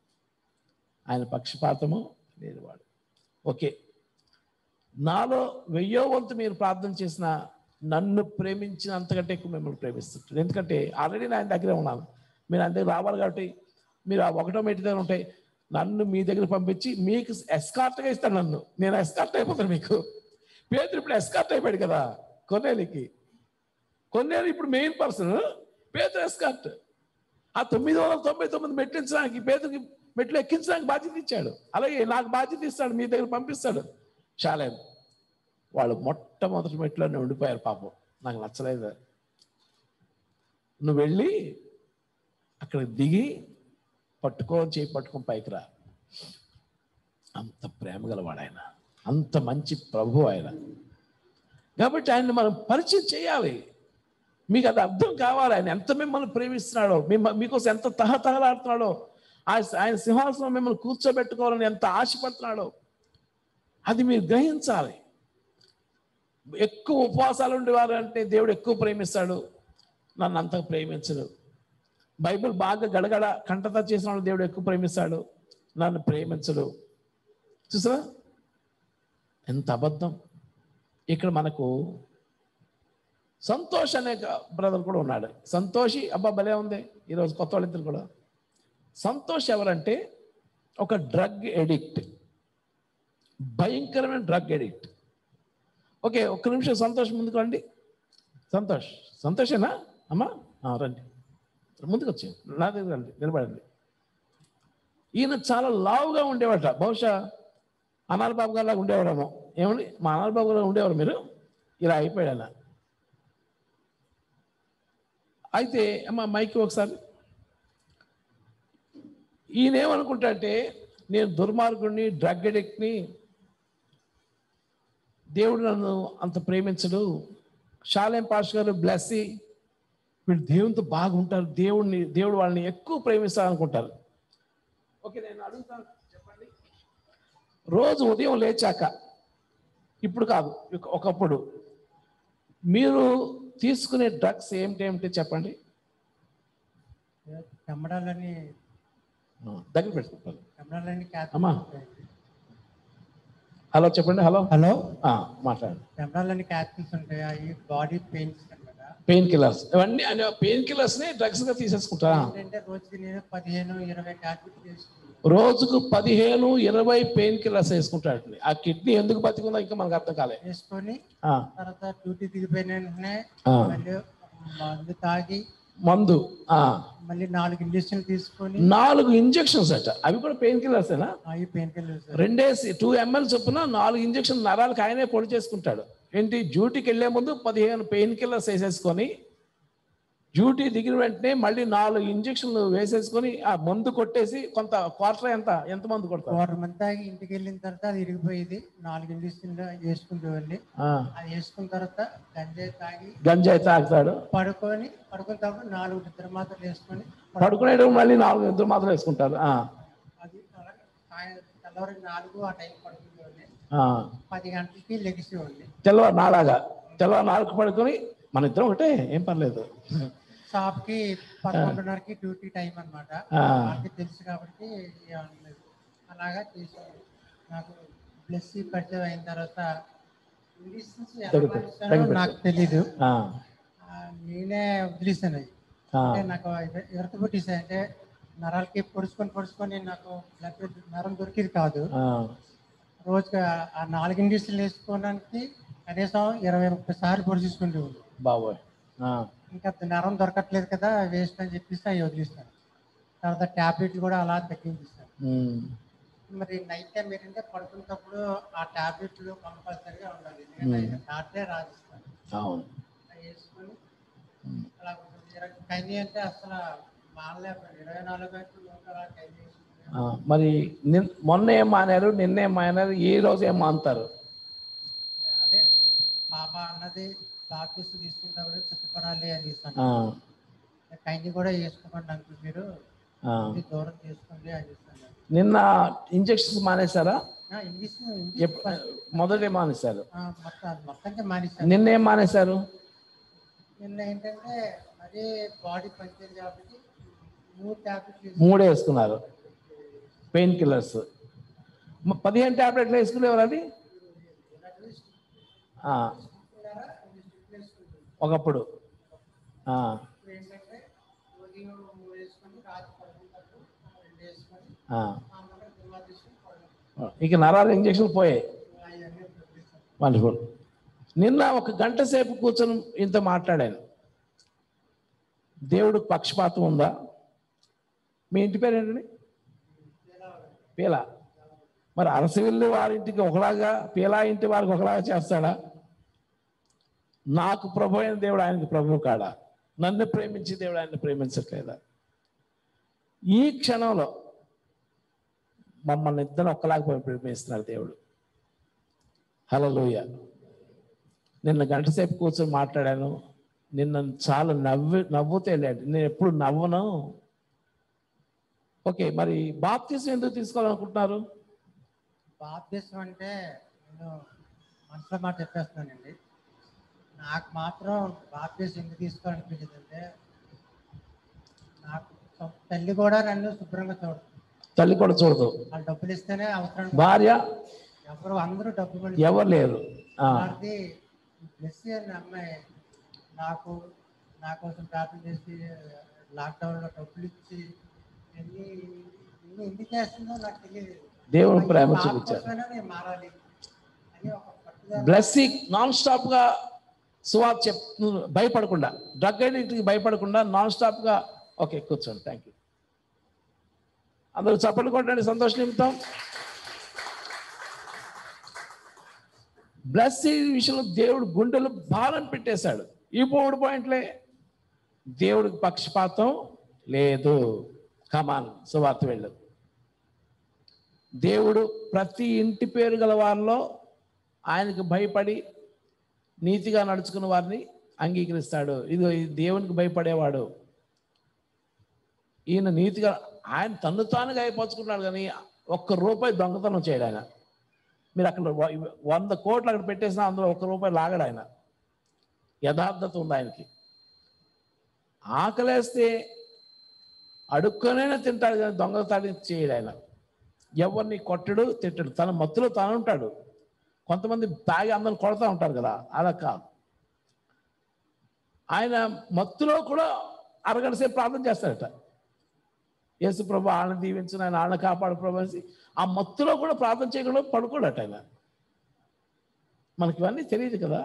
ఆయన పక్షపాతము లేనివాడు ఓకే నాలో వెయ్యో వంతు మీరు ప్రార్థన చేసిన నన్ను ప్రేమించిన అంతకంటే ఎక్కువ మిమ్మల్ని ప్రేమిస్తుంటాడు ఎందుకంటే ఆల్రెడీ నా ఆయన దగ్గరే ఉన్నాను మీరు ఆయన దగ్గర రావాలి కాబట్టి మీరు ఆ ఒకటో మెట్టి దగ్గర ఉంటాయి నన్ను మీ దగ్గర పంపించి మీకు ఎస్కార్ట్గా ఇస్తాను నన్ను నేను ఎస్కార్ట్ అయిపోతాను మీకు పేదలు ఇప్పుడు ఎస్కార్ట్ అయిపోయాడు కదా కొన్నేళ్ళకి కొన్నేళ్ళు ఇప్పుడు మెయిన్ పర్సన్ పేదలు ఎస్కార్ట్ ఆ తొమ్మిది వందల తొంభై తొమ్మిది మెట్లించడానికి పేదకి మెట్లు ఎక్కించడానికి బాధ్యత ఇచ్చాడు అలాగే నాకు బాధ్యత ఇస్తాడు మీ దగ్గర పంపిస్తాడు చాలేదు వాళ్ళు మొట్టమొదటి మెట్లోనే ఉండిపోయారు పాపం నాకు నచ్చలేదు నువ్వు వెళ్ళి అక్కడ దిగి పట్టుకొని చేయి పట్టుకొని పైకి రా అంత ప్రేమ గలవాడు ఆయన అంత మంచి ప్రభు ఆయన కాబట్టి ఆయన్ని మనం పరిచయం చేయాలి మీకు అది అర్థం కావాలి ఆయన ఎంత మిమ్మల్ని ప్రేమిస్తున్నాడో మిమ్మ మీకోసం ఎంత తహతహలాడుతున్నాడో ఆయన ఆయన సింహాసనం మిమ్మల్ని కూర్చోబెట్టుకోవాలని ఎంత ఆశపడుతున్నాడో అది మీరు గ్రహించాలి ఎక్కువ ఉపవాసాలు ఉండేవారు అంటే దేవుడు ఎక్కువ ప్రేమిస్తాడు నన్ను అంతగా ప్రేమించడు బైబిల్ బాగా గడగడ కంటత చేసిన వాళ్ళు దేవుడు ఎక్కువ ప్రేమిస్తాడు నన్ను ప్రేమించడు చూసారా ఎంత అబద్ధం ఇక్కడ మనకు సంతోష్ అనే బ్రదర్ కూడా ఉన్నాడు సంతోషి అబ్బా భలే ఉంది ఈరోజు కొత్త వాళ్ళిద్దరు కూడా సంతోష్ ఎవరంటే ఒక డ్రగ్ ఎడిక్ట్ భయంకరమైన డ్రగ్ ఎడిక్ట్ ఓకే ఒక్క నిమిషం సంతోష్ ముందుకు రండి సంతోష్ సంతోషేనా అమ్మా ఆ, రండి ముందుకు వచ్చి నా దగ్గర రండి నిలబడండి ఈయన చాలా లావుగా ఉండేవాట బహుశా అనాల్ బాబు గారిలాగా ఉండేవాడేమో ఏమండి మా అనాల్ బాబు గారు ఉండేవారు మీరు ఇలా అయిపోయాడు ఆయన అయితే అమ్మ మైక్ ఒకసారి ఈయన ఏమనుకుంటాడంటే నేను దుర్మార్గుడిని డ్రగ్ అడిక్ట్ని దేవుడు నన్ను అంత ప్రేమించడు షాలేం పాష్ గారు బ్లెస్సి వీళ్ళు దేవునితో బాగుంటారు దేవుడిని దేవుడు వాళ్ళని ఎక్కువ ప్రేమిస్తారు అనుకుంటారు ఓకే నేను అడుగుతాను చెప్పండి రోజు ఉదయం లేచాక ఇప్పుడు కాదు ఒక- ఒకప్పుడు మీరు తీసుకునే డ్రగ్స్ ఏమిటేమిటి చెప్పండి కమ్మడాలని ఆ, దగ్గర పెట్టుకుంటారు కమ్మడాలని అమ్మా. హలో చెప్పండి హలో హలో ఆ, మాట్లాడండి కెమెరాలని క్యాప్సిల్స్ ఉంటాయి అవి బాడీ పెయిన్స్ కదా పెయిన్ కిల్లర్స్ ఇవన్నీ పెయిన్ కిల్లర్స్ ని డ్రగ్స్ గా తీసేసుకుంటారా ఏంటంటే రోజుకి నేను పదిహేను ఇరవై క్యాప్సిల్స్ తీసుకుంటాను రోజుకు పదిహేను ఇరవై పెయిన్ కిల్లర్స్ వేసుకుంటాడు ఆ కిడ్నీ ఎందుకు బతికుందో ఇంకా మనకు అర్థం కాలే వేసుకొని ఆ, తర్వాత డ్యూటీ దిగిపోయిన వెంటనే ఆ. మళ్ళీ మందు తాగి మందు ఆ మళ్ళీ నాలుగు ఇంజక్షన్ తీసుకొని నాలుగు ఇంజెక్షన్స్ అట అవి కూడా పెయిన్ కిల్లర్సేనా అవి పెయిన్ కిల్లర్స్ రెండేసి టూ ఎంఎల్ చొప్పున నాలుగు ఇంజక్షన్ నరాలకు ఆయనే పొడి చేసుకుంటాడు ఏంటి డ్యూటీకి వెళ్ళే ముందు పదిహేను పెయిన్ కిల్లర్స్ వేసేసుకొని డ్యూటీ దిగిన వెంటనే మళ్ళీ నాలుగు ఇంజక్షన్లు వేసేసుకొని ఆ మందు కొట్టేసి కొంత క్వార్టర్ ఎంత ఎంత మందు కొడతారు వాటర్ మంది తాగి ఇంటికి వెళ్ళిన తర్వాత అది ఇరిగిపోయేది నాలుగు ఇంజక్షన్ వేసుకుంటూ వెళ్ళి ఆ, అది వేసుకున్న తర్వాత గంజాయి తాగి గంజాయి తాగుతాడు పడుకొని పడుకున్న తర్వాత నాలుగు నిద్ర మాత్రలు వేసుకొని పడుకునేటప్పుడు మళ్ళీ నాలుగు ఇద్దరు మాత్రం వేసుకుంటారు ఆ, అది అలాగే సాయం- తెల్లవారు నాలుగు ఆ టైం పడుకునేవాడిని ఆ. పది గంటలకి లెగిసేవాడిని తెల్లవారు నాలాగా తెల్లవారు నాలుగు పడుకొని మన ఇద్దరం ఒకటే ఏం పర్లేదు షాప్ కి పదకొండున్నరకి డ్యూటీ టైం అనమాట ఆ. వాళ్ళకి తెలుసు కాబట్టి ఏమనలేదు. అలాగా చేసాను నాకు బ్లెస్ పరిచయం అయిన తర్వాత ఇంగ్లీష్ ఎలా తగ్గిపోయి- మానేశానో తగ్గిపోయి. నాకు తెలీదు ఆ, ఆ, నేనే వదిలేసాను అవి ఆ, అంటే నాకు ఎవరితో పుట్టిసాయి అంటే నరాలకి పొడుచుకొని పొడుచుకొని నాకు బ్లడ్ నరం దొరికేది కాదు ఆ, రోజుకి ఆ- ఆ నాలుగు ఇండిస్లు వేసుకోవడానికి కనీసం ఇరవై ముప్పై సార్లు పొడిచేసుకుంటేవాడు బాబోయ్ ఆ, ఇంకా నరం దొరకట్లేదు కదా వేస్ట్ అని చెప్పేసి అవి వదిలేస్తాను తర్వాత ట్యాబ్లెట్లు కూడా అలా తగ్గించేస్తాను ఉమ్, మరి నైట్ టైం ఏంటంటే పడుకున్నప్పుడు ఆ ట్యాబ్లెట్లు కంపల్సరీగా ఉండాలి ఎందుకంటే Hmm. డాక్టరే రాసిస్తాను అవును అవి వేసుకొని అలా ఉంటుంది. ఇరవై- ఖైనీ అంటే అసలు మానలేకపోయాను ఇరవై నాలుగు గంటలు నూట అలా ఖైనీ వేసుకుని ఆ, మరి నిన్ మొన్న ఏం మానారు నిన్నేం మానారు ఈ రోజు ఏం మానుతారు అదే పాప అన్నది బాప్టిస్ట్ తీసుకున్నప్పుడు చుట్టుపడాలి అని ఇస్తాను ఆ, ఖైనీ కూడా వేసుకోకండి అంకుల్ మీరు ఆ. ఇది దూరం చేసుకోండి అని ఇస్తాను నిన్న ఇంజక్షన్స్ మానేశారా ఆ, ఇంగ్లీష్ ఇంగ్లీష్ ఎప్ప- మొదటే మానేశారు ఆ, మొత్తం అది మొత్తంగా మానేశాను నిన్నేం మానేశారు నిన్న ఏంటంటే మరీ బాడీ పనిచేయదు కాబట్టి మూడు ట్యాబ్లెట్లు మూడే వేసుకున్నారు పెయిన్ కిల్లర్స్ మ- పదిహేను టాబ్లెట్లు వేసుకునేవారు అది ఆ, ఒకప్పుడు ఆ, ఏంటంటే ఉదయం మూడు వేసుకొని రాత్రి పడుకున్నప్పుడు రెండు వేసుకొని ఆ. ఆ మొదటి దిమ్మా తీసుకొని పడుకుంటాను ఇక నరాలు ఇంజక్షన్ పోయాయి అవన్నీ వదిలేస్తాను. వండర్ఫుల్ నిన్న ఒక గంట సేపు కూర్చొని ఇంత మాట్లాడాను దేవుడు పక్షపాతం ఉందా మీ ఇంటి పేరు ఏంటండి పీల మరి అరసవిల్లి వారింటికి ఒకలాగా పీలా ఇంటి వారికి ఒకలాగా చేస్తాడా నాకు ప్రభు అయిన దేవుడు ఆయనకి ప్రభు కాడా నన్ను ప్రేమించి దేవుడు ఆయన్ని ప్రేమించట్లేదా ఈ క్షణంలో మమ్మల్ని ఇద్దరు ఒక్కలాగా ప్రేమిస్తున్నాడు దేవుడు హలోయ నిన్న గంట సేపు కూర్చొని మాట్లాడాను నిన్న చాలా నవ్వి నవ్వుతే లేదు నేను ఎప్పుడు నవ్వను ఓకే మరి బాప్తీసం ఎందుకు తీసుకోవాలనుకుంటున్నారు బాప్తిసం అంటే నేను మనసులో మాట చెప్పేస్తున్నానండి నాకు మాత్రం బాప్తీసం ఎందుకు తీసుకోవాలనిపించింది అంటే నాకు సం- తల్లి కూడా నన్ను శుభ్రంగా చూడదు తల్లి కూడా చూడదు వాళ్ళు డబ్బులు ఇస్తేనే అవసరం భార్య ఎవరు అందరూ డబ్బులు ఎవరు లేరు ఆ, వాడిది బ్లెస్సీ అనే అమ్మాయి నాకు నా కోసం ప్రార్థన చేసి లాక్డౌన్లో డబ్బులు ఇచ్చి ఎన్ని ఎన్ని ఎన్ని చేస్తుందో నాకు తెలియదు దేవుడు ప్రేమ పాప చూపించారు కోసమైనా నేను మారాలి అని ఒక పట్టుదల బ్లెస్సింగ్ నాన్ స్టాప్ గా సువార్త చెప్తూ భయపడకుండా డ్రగ్ అడిక్ట్కి భయపడకుండా నాన్ స్టాప్ గా ఓకే కూర్చోండి థ్యాంక్ యూ అందరూ చప్పట్లు కొట్టండి సంతోష నిమిత్తం బ్లెస్సింగ్ విషయంలో దేవుడు గుండెలు భారం పెట్టేశాడు ఈ మూడు పాయింట్లే దేవుడికి పక్షపాతం లేదు కమాన్ సువార్త వెళ్ళు దేవుడు ప్రతి ఇంటి పేరు గల వారిలో ఆయనకు భయపడి నీతిగా నడుచుకున్న వారిని అంగీకరిస్తాడు ఇది ఇది దేవునికి భయపడేవాడు ఈయన నీతిగా ఆయన తన్ను తానుగా అయిపోచుకున్నాడు కానీ ఒక్క రూపాయి దొంగతనం చేయడు ఆయన మీరు అక్కడ వ- వంద కోట్లు అక్కడ పెట్టేసినా అందులో ఒక్క రూపాయి లాగడు ఆయన యథార్థత ఉంది ఆయనకి ఆకలేస్తే అడుక్కొనైనా తింటాడు కానీ దొంగతాడి చేయడు ఆయన ఎవరిని కొట్టడు తిట్టడు తన మత్తులో తాను ఉంటాడు కొంతమంది తాగి అందరిని కొడతా ఉంటారు కదా అలా కాదు ఆయన మత్తులో కూడా అరగంట సేపు ప్రార్థన చేస్తాడట యేసు ప్రభు ఆళ్ళని దీవించిన ఆయన ఆళ్ళని కాపాడు ప్రభు అనేసి ఆ మత్తులో కూడా ప్రార్థన చేయకుండా పడుకోడట ఆయన మనకి ఇవన్నీ తెలియదు కదా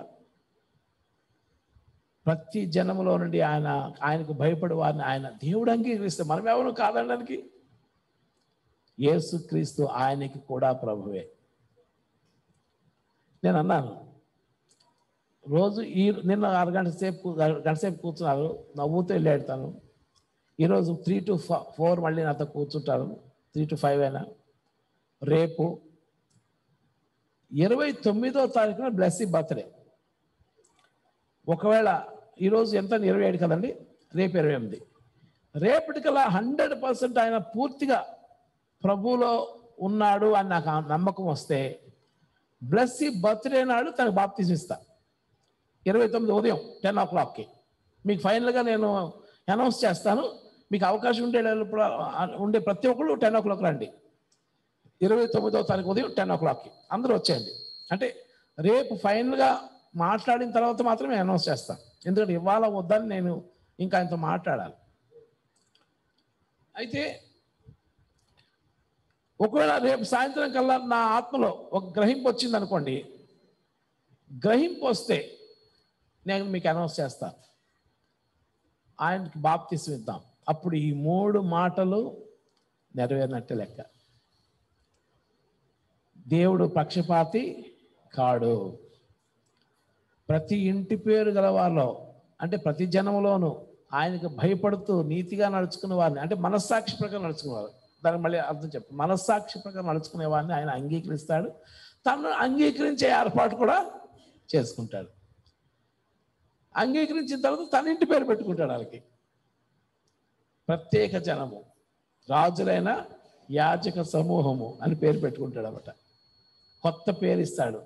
ప్రతి జనములో నుండి ఆయన ఆయనకు భయపడే వారిని ఆయన దేవుడు అంగీకరిస్తే మనం ఎవరు కాదనడానికి యేసుక్రీస్తు ఆయనకి కూడా ప్రభువే నేను అన్నాను రోజు ఈ నిన్న అరగంట సేపు గంట సేపు కూర్చున్నారు నవ్వుతూ వెళ్ళాడుతాను ఈరోజు త్రీ టు ఫోర్ మళ్ళీ నాతో కూర్చుంటారు త్రీ టు ఫైవ్ అయినా రేపు ఇరవై తొమ్మిదో తారీఖున బ్లెస్సీ బర్త్డే ఒకవేళ ఈరోజు ఎంత ఇరవై ఏడు కదండి రేపు ఇరవై ఎనిమిది రేపటికల్లా హండ్రెడ్ పర్సెంట్ ఆయన పూర్తిగా ప్రభువులో ఉన్నాడు అని నాకు ఆ నమ్మకం వస్తే బ్లెస్సీ బర్త్డే నాడు తనకు బాప్తిజం ఇస్తా ఇరవై తొమ్మిది ఉదయం టెన్ ఓ క్లాక్కి మీకు ఫైనల్గా నేను అనౌన్స్ చేస్తాను మీకు అవకాశం ఉండే లోపల ఉండే ప్రతి ఒక్కరు టెన్ ఓ క్లాక్ రండి ఇరవై తొమ్మిదవ తారీఖు ఉదయం టెన్ ఓ క్లాక్కి అందరూ వచ్చేయండి అంటే రేపు ఫైనల్గా మాట్లాడిన తర్వాత మాత్రమే అనౌన్స్ చేస్తాను ఎందుకంటే ఇవాళ వద్దని నేను ఇంకా ఆయనతో మాట్లాడాలి అయితే ఒకవేళ రేపు సాయంత్రం కల్లా నా ఆత్మలో ఒక గ్రహింపు వచ్చింది అనుకోండి గ్రహింపు వస్తే నేను మీకు అనౌన్స్ చేస్తాను ఆయనకి బాప్తిసం ఇద్దాం అప్పుడు ఈ మూడు మాటలు నెరవేరినట్టే లెక్క దేవుడు పక్షపాతి కాడు ప్రతి ఇంటి పేరు గల వారిలో అంటే ప్రతి జనములోనూ ఆయనకు భయపడుతూ నీతిగా నడుచుకునే వారిని అంటే మనస్సాక్షి ప్రకారం నడుచుకునేవారు దానికి మళ్ళీ అర్థం చెప్పు మనస్సాక్షి ప్రకారం నడుచుకునే వారిని ఆయన అంగీకరిస్తాడు తను అంగీకరించే ఏర్పాటు కూడా చేసుకుంటాడు అంగీకరించిన తర్వాత తన ఇంటి పేరు పెట్టుకుంటాడు వాళ్ళకి ప్రత్యేక జనము రాజులైన యాజక సమూహము అని పేరు పెట్టుకుంటాడు అనమాట కొత్త పేరు ఇస్తాడు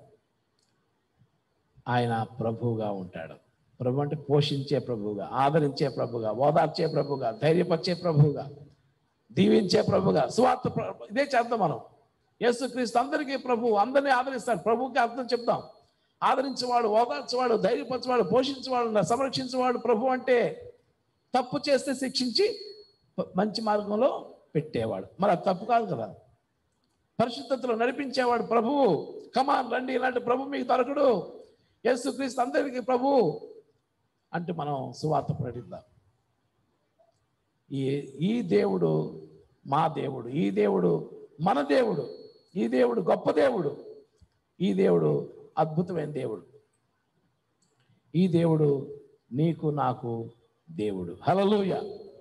ఆయన ప్రభువుగా ఉంటాడు ప్రభు అంటే పోషించే ప్రభువుగా ఆదరించే ప్రభుగా ఓదార్చే ప్రభుగా ధైర్యపరిచే ప్రభువుగా దీవించే ప్రభుగా సువార్త ప్ర- ఇదే చేద్దాం మనం యేసుక్రీస్తు అందరికీ ప్రభు అందరినీ ఆదరిస్తాడు ప్రభువుకి అర్థం చెప్దాం ఆదరించేవాడు ఓదార్చేవాడు ధైర్యపరచేవాడు పోషించేవాడు సంరక్షించేవాడు ప్రభు అంటే తప్పు చేస్తే శిక్షించి ప- మంచి మార్గంలో పెట్టేవాడు మరి అది తప్పు కాదు కదా పరిశుద్ధతలో నడిపించేవాడు ప్రభువు కమాన్ రండి ఇలాంటి ప్రభు మీకు దొరకడు యేసుక్రీస్తు అందరికీ ప్రభు అంటే మనం సువార్త ప్రకటిద్దాం ఈ ఈ దేవుడు మా దేవుడు ఈ దేవుడు మన దేవుడు ఈ దేవుడు గొప్ప దేవుడు ఈ దేవుడు అద్భుతమైన దేవుడు ఈ దేవుడు నీకు నాకు దేవుడు హలలుయ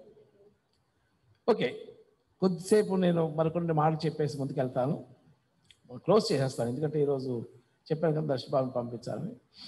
ఓకే కొద్దిసేపు నేను మరికొన్ని మాటలు చెప్పేసి ముందుకెళ్తాను క్లోజ్ చేసేస్తాను ఎందుకంటే ఈరోజు చెప్పాను కదా దర్శబాబుని పంపించాలని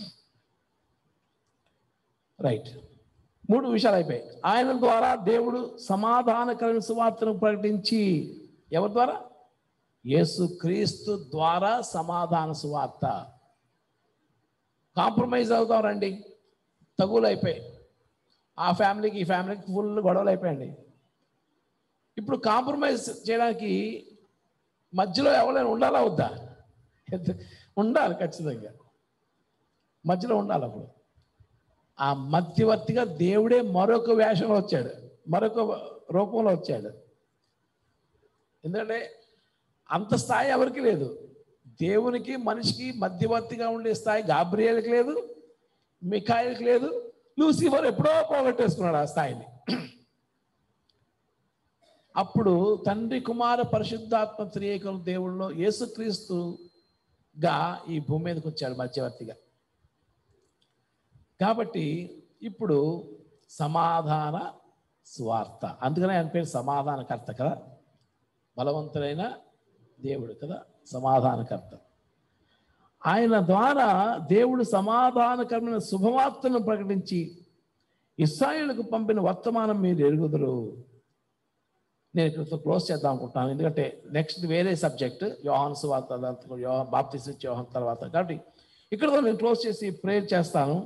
రైట్ మూడు విషయాలు అయిపోయాయి ఆయన ద్వారా దేవుడు సమాధానకరమైన సువార్తను ప్రకటించి ఎవరి ద్వారా యేసు క్రీస్తు ద్వారా సమాధాన సువార్త కాంప్రమైజ్ అవుతాం రండి తగులు అయిపోయాయి ఆ ఫ్యామిలీకి ఈ ఫ్యామిలీకి ఫుల్ గొడవలు అయిపోయండి ఇప్పుడు కాంప్రమైజ్ చేయడానికి మధ్యలో ఎవరైనా ఉండాలా వద్దా ఎంత- ఉండాలి ఖచ్చితంగా మధ్యలో ఉండాలి అప్పుడు ఆ మధ్యవర్తిగా దేవుడే మరొక వేషంలో వచ్చాడు మరొక రూపంలో వచ్చాడు ఎందుకంటే అంత స్థాయి ఎవరికి లేదు దేవునికి మనిషికి మధ్యవర్తిగా ఉండే స్థాయి గాబ్రియేల్కి లేదు మిఖాయిల్కి లేదు లూసిఫర్ ఎప్పుడో పోగొట్టేసుకున్నాడు ఆ స్థాయిని అప్పుడు తండ్రి కుమార పరిశుద్ధాత్మ త్రియేకం దేవుళ్ళలో యేసుక్రీస్తుగా ఈ భూమి మీదకి వచ్చాడు మధ్యవర్తిగా కాబట్టి ఇప్పుడు సమాధాన స్వార్థ అందుకనే ఆయన పేరు సమాధానకర్త కదా బలవంతుడైన దేవుడు కదా సమాధానకర్త ఆయన ద్వారా దేవుడు సమాధానకరమైన శుభవార్తను ప్రకటించి ఇస్రాయేలుకు పంపిన వర్తమానం మీరు ఎరుగుదురు నేను ఇక్కడితో క్లోజ్ చేద్దాం అనుకుంటున్నాను ఎందుకంటే నెక్స్ట్ వేరే సబ్జెక్ట్ యోహాన్ సువార్త దాంతో యోహాన్ బాప్తిస్ యోహాన్ తర్వాత కాబట్టి ఇక్కడతో నేను క్లోజ్ చేసి ప్రేయర్ చేస్తాను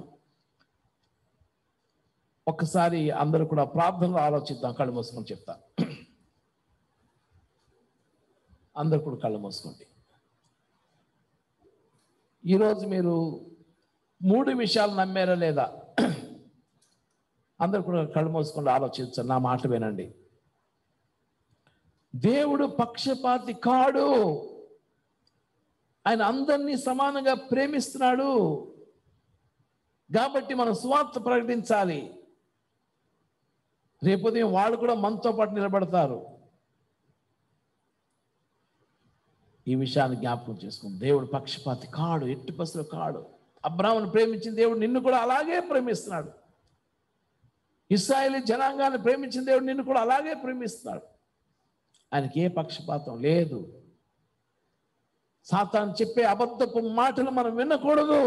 ఒక్కసారి అందరూ కూడా ప్రార్థనలో ఆలోచిద్దాం కళ్ళు మూసుకొని చెప్తా అందరూ కూడా కళ్ళు మూసుకోండి ఈరోజు మీరు మూడు విషయాలు నమ్మారా లేదా అందరూ కూడా కళ్ళు మూసుకొని ఆలోచించండి నా మాట వినండి దేవుడు పక్షపాతి కాడు ఆయన అందరినీ సమానంగా ప్రేమిస్తున్నాడు కాబట్టి మనం స్వార్థ ప్రకటించాలి రేపు ఉదయం వాళ్ళు కూడా మనతో పాటు నిలబడతారు ఈ విషయాన్ని జ్ఞాపకం చేసుకుంది దేవుడు పక్షపాతి కాడు ఎట్టి పసులు కాడు అబ్రాహ్మను ప్రేమించిన దేవుడు నిన్ను కూడా అలాగే ప్రేమిస్తున్నాడు ఇస్రాయేలీ జనాంగాన్ని ప్రేమించిన దేవుడు నిన్ను కూడా అలాగే ప్రేమిస్తున్నాడు ఆయనకి ఏ పక్షపాతం లేదు సాతాను చెప్పే అబద్ధపు మాటలు మనం వినకూడదు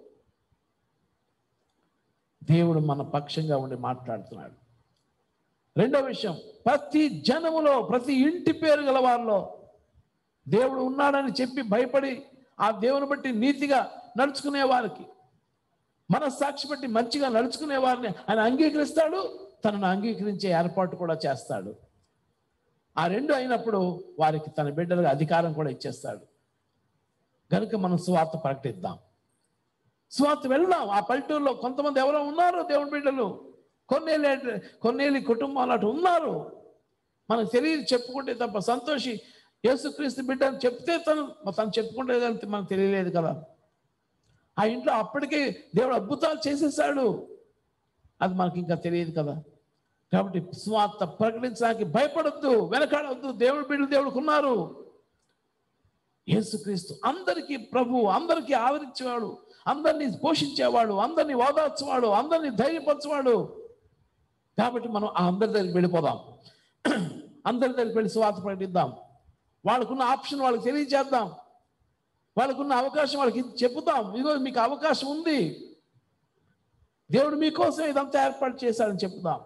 దేవుడు మన పక్షంగా ఉండి మాట్లాడుతున్నాడు రెండో విషయం ప్రతి జనములో ప్రతి ఇంటి పేరు గల వారిలో దేవుడు ఉన్నాడని చెప్పి భయపడి ఆ దేవుని బట్టి నీతిగా నడుచుకునే వారికి మనస్సాక్షి బట్టి మంచిగా నడుచుకునే వారిని ఆయన అంగీకరిస్తాడు తనను అంగీకరించే ఏర్పాటు కూడా చేస్తాడు ఆ రెండు అయినప్పుడు వారికి తన బిడ్డలకు అధికారం కూడా ఇచ్చేస్తాడు కనుక మనం స్వార్థ ప్రకటిద్దాం స్వార్థ వెళ్దాం ఆ పల్లెటూరులో కొంతమంది ఎవరో ఉన్నారు దేవుని బిడ్డలు కొన్నేళ్ళు కొన్నేళ్ళు కుటుంబాలు అటు ఉన్నారు మనకు తెలియదు చెప్పుకుంటే తప్ప సంతోషి యేసుక్రీస్తు బిడ్డ అని చెప్తే తను తను చెప్పుకుంటే కానీ మనకు తెలియలేదు కదా ఆ ఇంట్లో అప్పటికే దేవుడు అద్భుతాలు చేసేసాడు అది మనకి ఇంకా తెలియదు కదా కాబట్టి స్వార్థ ప్రకటించడానికి భయపడొద్దు వెనకాడొద్దు దేవుడి బిడ్డలు దేవుడికి ఉన్నారు యేసుక్రీస్తు అందరికీ ప్రభు అందరికీ ఆదరించేవాడు అందరినీ పోషించేవాడు అందరినీ ఓదార్చేవాడు అందరినీ ధైర్యపరచేవాడు కాబట్టి మనం ఆ అందరి దగ్గరికి వెళ్ళిపోదాం అందరి దగ్గరికి వెళ్ళి స్వార్థ ప్రకటిద్దాం వాళ్ళకున్న ఆప్షన్ వాళ్ళకి తెలియజేద్దాం వాళ్ళకున్న అవకాశం వాళ్ళకి చెప్పుదాం ఇదిగో మీకు అవకాశం ఉంది దేవుడు మీకోసం ఇదంతా ఏర్పాటు చేశాడని చెప్పుదాం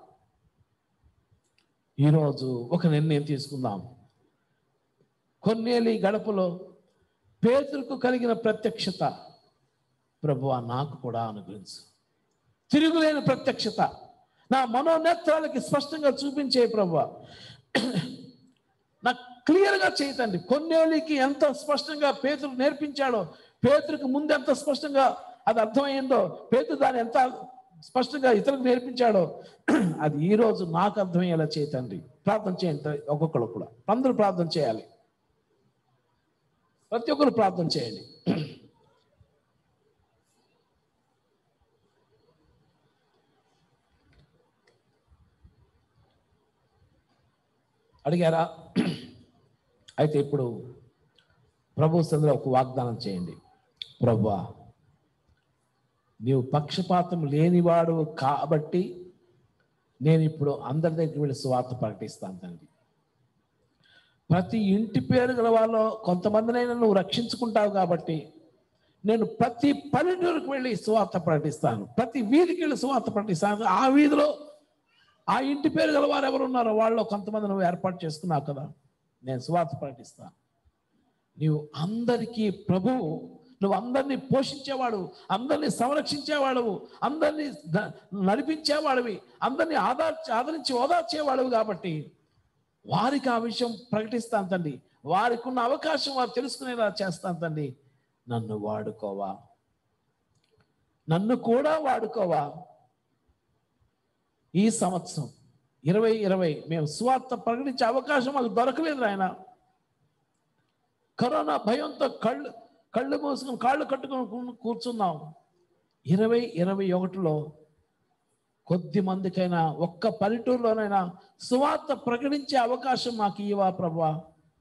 ఈరోజు ఒక నిర్ణయం తీసుకుందాం కొన్నేళ్ళు ఈ గడపలో పేతులకు కలిగిన ప్రత్యక్షత ప్రభువా నాకు కూడా అనుగ్రహించు తిరుగులేని ప్రత్యక్షత నా మనోనేత్రాలకి స్పష్టంగా చూపించే ప్రభువా నాకు క్లియర్గా చేయతండి కొన్నేళ్ళకి ఎంత స్పష్టంగా పేతురు నేర్పించాడో పేతురికి ముందు ఎంత స్పష్టంగా అది అర్థమైందో పేతురు దాన్ని ఎంత స్పష్టంగా ఇతరులకు నేర్పించాడో అది ఈ రోజు నాకు అర్థమయ్యేలా చేయతండి ప్రార్థన చేయండి ఒక్కొక్కరు కూడా అందరూ ప్రార్థన చేయాలి ప్రతి ఒక్కరు ప్రార్థన చేయండి అడిగారా అయితే ఇప్పుడు ప్రభు సందులో ఒక వాగ్దానం చేయండి ప్రభా నీవు పక్షపాతం లేనివాడు కాబట్టి నేను ఇప్పుడు అందరి దగ్గరికి వెళ్ళి స్వార్థ ప్రకటిస్తాను తండ్రి ప్రతి ఇంటి పేరు గల వాళ్ళు కొంతమందినైనా నువ్వు రక్షించుకుంటావు కాబట్టి నేను ప్రతి పల్లెటూరుకు వెళ్ళి సువార్త ప్రకటిస్తాను ప్రతి వీధికి వెళ్ళి సువార్త ప్రకటిస్తాను ఆ వీధిలో ఆ ఇంటి పేరు గల వారు ఎవరు ఉన్నారో వాళ్ళు కొంతమంది నువ్వు ఏర్పాటు చేసుకున్నావు కదా నేను సువార్త ప్రకటిస్తాను నీవు అందరికీ ప్రభువు నువ్వు అందరినీ పోషించేవాడు అందరినీ సంరక్షించేవాడు అందరినీ ద- నడిపించేవాడివి అందరినీ ఆదార్ ఆదరించి ఓదార్చేవాడు కాబట్టి వారికి ఆ విషయం ప్రకటిస్తాను తండ్రి వారికి ఉన్న అవకాశం వారు తెలుసుకునేలా చేస్తాను తండ్రి నన్ను వాడుకోవా నన్ను కూడా వాడుకోవా ఈ సంవత్సరం ఇరవై ఇరవై మేము సువార్త ప్రకటించే అవకాశం మాకు దొరకలేదు ఆయన కరోనా భయంతో కళ్ళు కళ్ళు మూసుకుని కాళ్ళు కట్టుకొని కూ- కూర్చున్నాం ఇరవై ఇరవై ఒకటిలో కొద్ది మందికైనా ఒక్క పల్లెటూరులోనైనా సువార్త ప్రకటించే అవకాశం మాకు ఇవా ప్రభా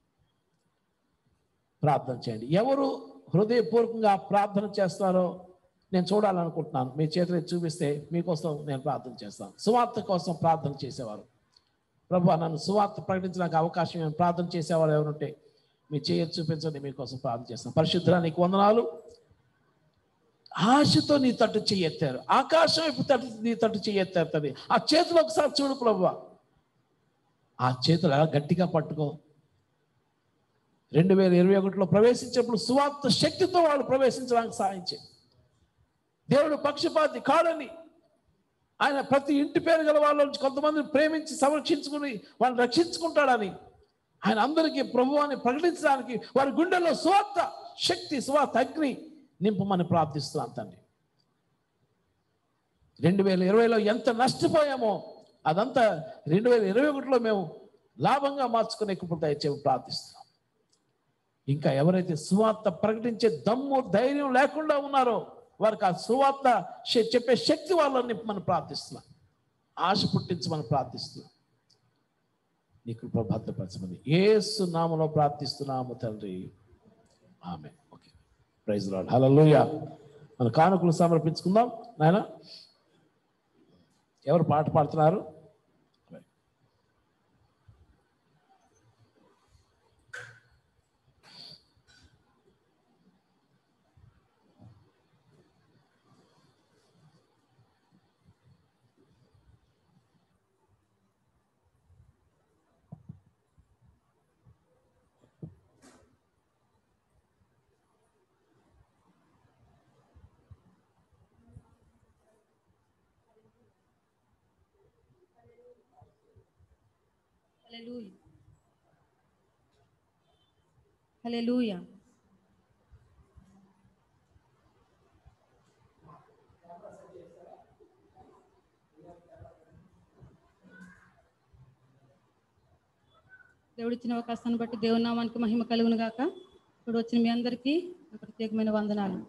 ప్రార్థన చేయండి ఎవరు హృదయపూర్వకంగా ప్రార్థన చేస్తారో నేను చూడాలనుకుంటున్నాను మీ చేతులు చూపిస్తే మీకోసం నేను ప్రార్థన చేస్తాను సువార్త కోసం ప్రార్థన చేసేవారు ప్రభు నన్ను సువార్త ప్రకటించడానికి అవకాశం ఏమైనా ప్రార్థన చేసేవారు ఎవరుంటే మీ చేయొచ్చు చూపించండి మీకోసం ప్రార్థన చేస్తాను పరిశుద్ధ నీకు వందనాలు ఆశతో నీ తట్టు చెయ్యెత్తారు ఆకాశం వైపు తట్టు నీ తట్టు చెయ్యెత్తారు తల్లి ఆ చేతులు ఒకసారి చూడు ప్రభు ఆ చేతులు అలా గట్టిగా పట్టుకో రెండు వేల ఇరవై ఒకటిలో ప్రవేశించినప్పుడు సువార్త శక్తితో వాళ్ళు ప్రవేశించడానికి సాధించే దేవుడు పక్షపాతి కాడని ఆయన ప్రతి ఇంటి పేరు గల వాళ్ళ నుంచి కొంతమందిని ప్రేమించి సంరక్షించుకుని వాళ్ళని రక్షించుకుంటాడని ఆయన అందరికీ ప్రభు అని ప్రకటించడానికి వారి గుండెల్లో సువార్త శక్తి సువార్త అగ్ని నింపమని ప్రార్థిస్తున్నాను తండ్రి రెండు వేల ఇరవైలో ఎంత నష్టపోయామో అదంతా రెండు వేల ఇరవై ఒకటిలో మేము లాభంగా మార్చుకునే ఇప్పుడు దయచేసి ప్రార్థిస్తున్నాం ఇంకా ఎవరైతే సువార్త ప్రకటించే దమ్ము ధైర్యం లేకుండా ఉన్నారో వారికి ఆ సువార్త శ- చెప్పే శక్తి వాళ్ళని మనం ప్రార్థిస్తున్నాం ఆశ పుట్టించమని ప్రార్థిస్తున్నాం నీ కృప భద్రపరచమని ఏసు నామలో ప్రార్థిస్తున్నాము తండ్రి ఆమె ఓకే ప్రైజ్ లాడ్ హల్లెలూయ మన కానుకలు సమర్పించుకుందాం నాయన ఎవరు పాట పాడుతున్నారు హల్లెలూయా హల్లెలూయా దేవుడిచ్చిన అవకాశాన్ని బట్టి దేవుని నామానికి మహిమ కలుగును గాక ఇప్పుడు వచ్చిన మీ అందరికీ నా ప్రత్యేకమైన వందనాలు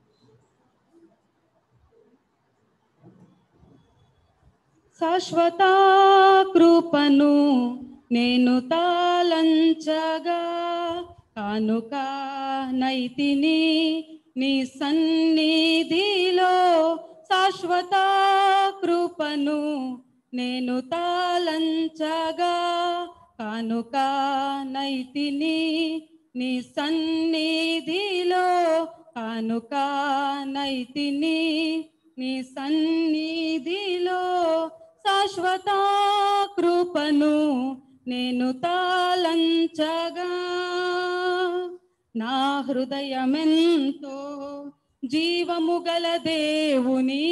శాశ్వత కృపను నేను తాళంచగా కానుక నైతిని నీ సన్నిధిలో శాశ్వత కృపను నేను తాళంచగా కానుక నైతిని నీ సన్నిధిలో కానుక నైతిని నీ సన్నిధిలో శాశ్వత కృపను నేను తాళంచగా నా హృదయమెంతో జీవము గల దేవుని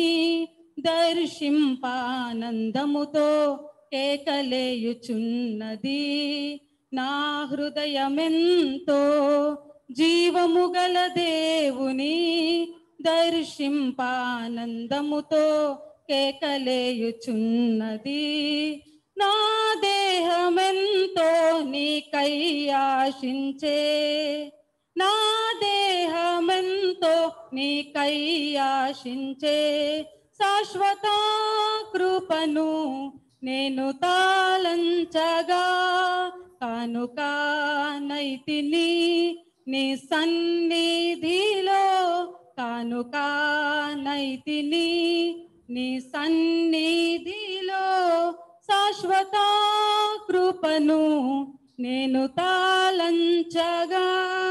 దర్శింపానందముతో కేకలేయుచున్నది నా హృదయమెంతో జీవము గల దేవుని దర్శింపానందముతో కేకలేయుచున్నది నా దేహమెంతో నీకై ఆశించే నా దేహమెంతో నీకై ఆశించే శాశ్వత కృపను నేను తాళంచగా కానుక నైతిని నీ సన్నిధిలో కానుక నైతిని నీ సన్నిధిలో శాశ్వత కృపను నేను తాళంచగా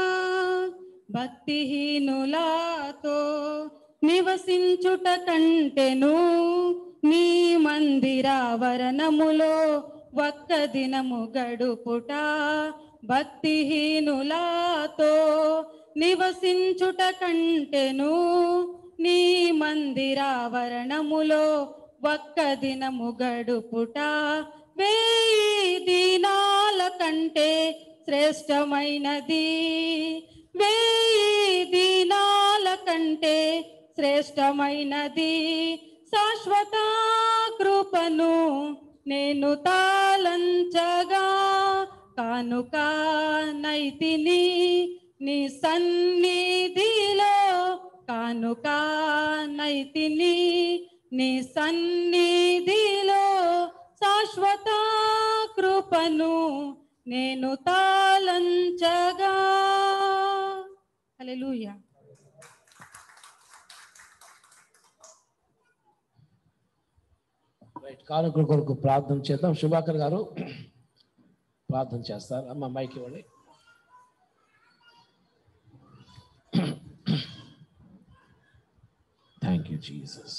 భక్తిహీనులాతో నివసించుట కంటెను నీ మందిరావరణములో ఒక్క దినము గడుపుట భక్తిహీనులాతో నివసించుట కంటెను నీ మందిరావరణములో ఒక్క దినము గడుపుట వేయి దినాల కంటే శ్రేష్టమైనది వేయి దినాల కంటే శ్రేష్టమైనది శాశ్వత కృపను నేను తాళంచగా కానుక నైతిని నీ సన్నిధిలో కానుక నైతిని నీ సన్నిధిలో శాశ్వత కృపను నేను తాళంచగా హల్లెలూయా రైట్ కానుకల కొరకు ప్రార్థన చేద్దాం శుభాకర్ గారు ప్రార్థన చేస్తారు అమ్మ మైక్ ఇవ్వండి థ్యాంక్ యూ జీసస్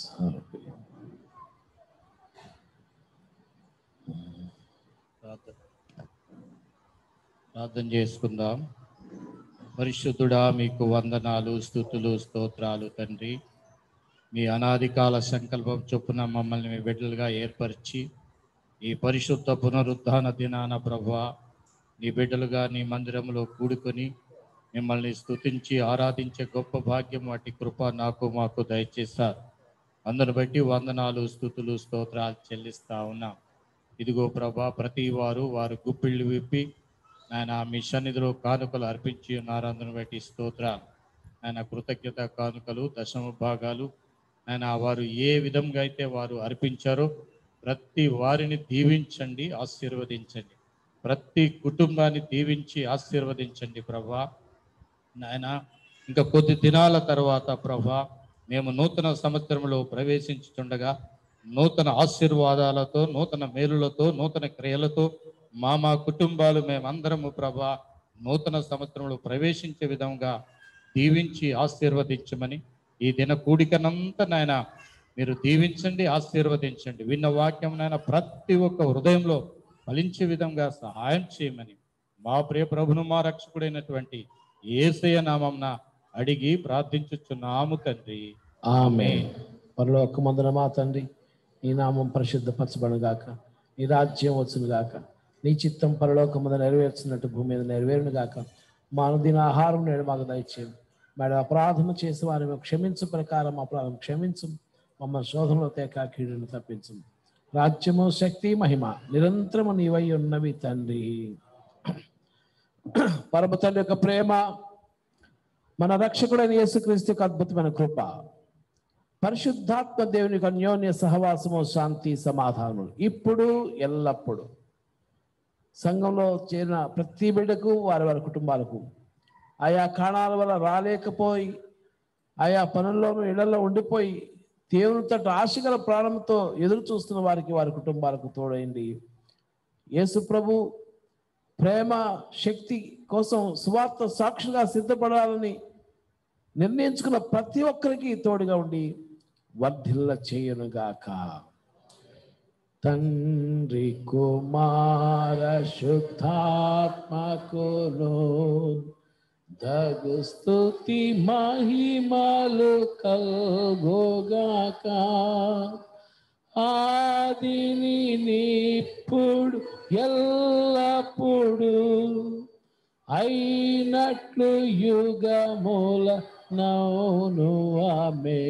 ప్రార్థన ప్రార్థన చేసుకుందాం పరిశుద్ధుడా మీకు వందనాలు స్థుతులు స్తోత్రాలు తండ్రి మీ అనాది కాల సంకల్పం చొప్పున మమ్మల్ని మీ బిడ్డలుగా ఏర్పరిచి ఈ పరిశుద్ధ పునరుద్ధాన దినాన ప్రభా నీ బిడ్డలుగా నీ మందిరంలో కూడుకొని మిమ్మల్ని స్తుతించి ఆరాధించే గొప్ప భాగ్యం వాటి కృప నాకు మాకు దయచేశారు అందును బట్టి వందనాలు స్థుతులు స్తోత్రాలు చెల్లిస్తా ఉన్నాం ఇదిగో ప్రభా ప్రతి వారు వారు గుప్పిళ్ళు విప్పి ఆయన మీ సన్నిధిలో కానుకలు అర్పించి ఉన్నారు అందును బట్టి స్తోత్రాలు ఆయన కృతజ్ఞత కానుకలు దశమ భాగాలు ఆయన వారు ఏ విధంగా అయితే వారు అర్పించారో ప్రతి వారిని దీవించండి ఆశీర్వదించండి ప్రతి కుటుంబాన్ని దీవించి ఆశీర్వదించండి ప్రభా నాయన ఇంకా కొద్ది దినాల తర్వాత ప్రభా మేము నూతన సంవత్సరంలో ప్రవేశించుతుండగా నూతన ఆశీర్వాదాలతో నూతన మేలులతో నూతన క్రియలతో మా మా కుటుంబాలు మేమందరము ప్రభా నూతన సంవత్సరంలో ప్రవేశించే విధంగా దీవించి ఆశీర్వదించమని ఈ దిన కూడికనంతా నాయన మీరు దీవించండి ఆశీర్వదించండి విన్న వాక్యం నాయన ప్రతి ఒక్క హృదయంలో ఫలించే విధంగా సహాయం చేయమని మా ప్రియ ప్రభును మా రక్షకుడైనటువంటి ఏసయ నామంన అడిగి ప్రార్థించుచున్నాము తండ్రి ఆమె పరలోక మందున మా తండ్రి నీ నామం పరిశుద్ధపరచబడు గాక నీ రాజ్యం వచ్చును గాక నీ చిత్తం పరలోక మందు నెరవేర్చినట్టు భూమి మీద నెరవేరును గాక మా అనుదిన ఆహారం నేడు మాకు దయచేయం మేడం అపరాధము చేసి వారిని మేము క్షమించు ప్రకారం అపరాధం క్షమించు మమ్మల్ని శోధనలో తేక కీడును తప్పించు రాజ్యము శక్తి మహిమ నిరంతరము నీవై ఉన్నవి తండ్రి పరమ తండ్రి యొక్క ప్రేమ మన రక్షకుడైన యేసుక్రీస్తు యొక్క అద్భుతమైన కృప పరిశుద్ధాత్మ దేవుని యొక్క అన్యోన్య సహవాసము శాంతి సమాధానం ఇప్పుడు ఎల్లప్పుడు సంఘంలో చేరిన ప్రతి బిడ్డకు వారి వారి కుటుంబాలకు ఆయా కారణాల వల్ల రాలేకపోయి ఆయా పనుల్లోనూ ఇళ్లలో ఉండిపోయి దేవుని తట్టు ఆశగల ప్రాణంతో ఎదురు చూస్తున్న వారికి వారి కుటుంబాలకు తోడైంది యేసు ప్రభు ప్రేమ శక్తి కోసం సువార్త సాక్షిగా సిద్ధపడాలని నిర్ణయించుకున్న ప్రతి ఒక్కరికి తోడుగా ఉండి వర్ధిల్ల చేయనుగాక తండ్రి కుమార శుద్ధాత్మకును దగు స్తుతి మహిమలు కల్గోగాక ఆదిని నిప్పుడు ఎల్లప్పుడు అయినట్లు యుగముల నౌను ఆమె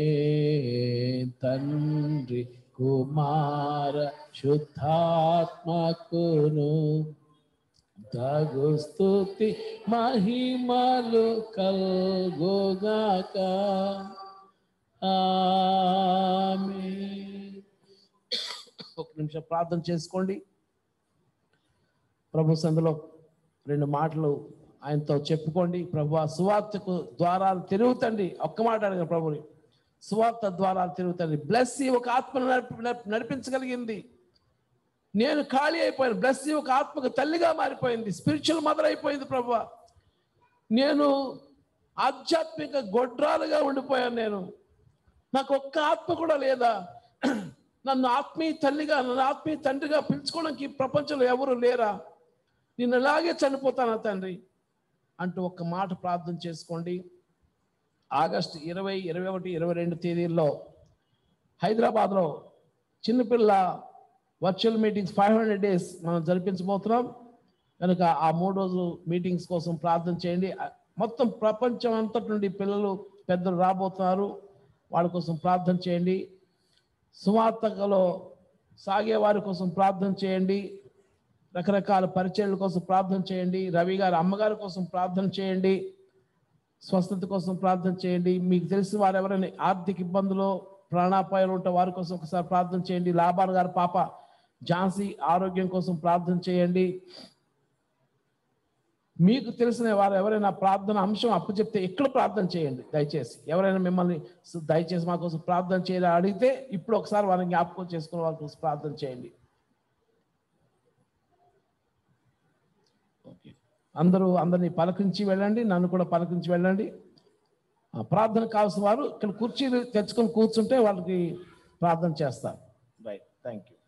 తండ్రి కుమార శుద్ధాత్మకును తగు స్తుతి మహిమలు కల్గోగాక ఆమేన్. ఒక నిమిషం ప్రార్థన చేసుకోండి ప్రభు సందులో రెండు మాటలు ఆయనతో చెప్పుకోండి ప్రభు ఆ సువార్తకు ద్వారాలు తిరుగుతండి ఒక్క మాట అడగ ప్రభుని సువార్త ద్వారాలు తిరుగుతండి బ్లెస్ ఒక ఆత్మను నడిపి నడిపి- నడిపించగలిగింది నేను ఖాళీ అయిపోయాను బ్లెస్ ఒక ఆత్మకు తల్లిగా మారిపోయింది స్పిరిచువల్ మదర్ అయిపోయింది ప్రభు నేను ఆధ్యాత్మిక గొడ్రాలుగా ఉండిపోయాను నేను నాకు ఒక్క ఆత్మ కూడా లేదా నన్ను ఆత్మీయ తల్లిగా నన్ను ఆత్మీయ తండ్రిగా పిలుచుకోవడానికి ఈ ప్రపంచంలో ఎవరు లేరా నేను అలాగే చనిపోతాను తండ్రి అంటూ ఒక మాట ప్రార్థన చేసుకోండి ఆగస్టు ఇరవై ఇరవై ఒకటి ఇరవై రెండు తేదీల్లో హైదరాబాద్లో చిన్నపిల్ల virtual meetings five hundred days మనం జరిపించబోతున్నాం కనుక ఆ మూడు రోజులు మీటింగ్స్ కోసం ప్రార్థన చేయండి ఆ- మొత్తం ప్రపంచం అంతటి నుండి పిల్లలు పెద్దలు రాబోతున్నారు వాళ్ళ కోసం ప్రార్థన చేయండి సువార్తకలో సాగే వారి కోసం ప్రార్థన చేయండి రకరకాల పరిచయాల కోసం ప్రార్థన చేయండి రవి గారి అమ్మగారి కోసం ప్రార్థన చేయండి స్వస్థత కోసం ప్రార్థన చేయండి మీకు తెలిసిన వారు ఎవరైనా ఆర్థిక ఇబ్బందులు ప్రాణాపాయాలు ఉంటే వారి కోసం ఒకసారి ప్రార్థన చేయండి లాభార్ గారి పాప ఝాన్సీ ఆరోగ్యం కోసం ప్రార్థన చేయండి మీకు తెలిసిన వారు ఎవరైనా ప్రార్థన అంశం అప్పచెప్తే ఎక్కడ ప్రార్థన చేయండి దయచేసి ఎవరైనా మిమ్మల్ని "సు- దయచేసి మా కోసం ప్రార్థన చేయాలి అడిగితే ఇప్పుడు ఒకసారి వారిని జ్ఞాపకం చేసుకుని వారి కోసం ప్రార్థన చేయండి ఓకే అందరూ అందరినీ పలకరించి వెళ్ళండి నన్ను కూడా పలకరించి వెళ్ళండి ఆ, ప్రార్థన కావాల్సిన వారు ఇక్కడ కుర్చీలు తెచ్చుకొని కూర్చుంటే వాళ్ళకి ప్రార్థన చేస్తారు రైట్ థ్యాంక్ యూ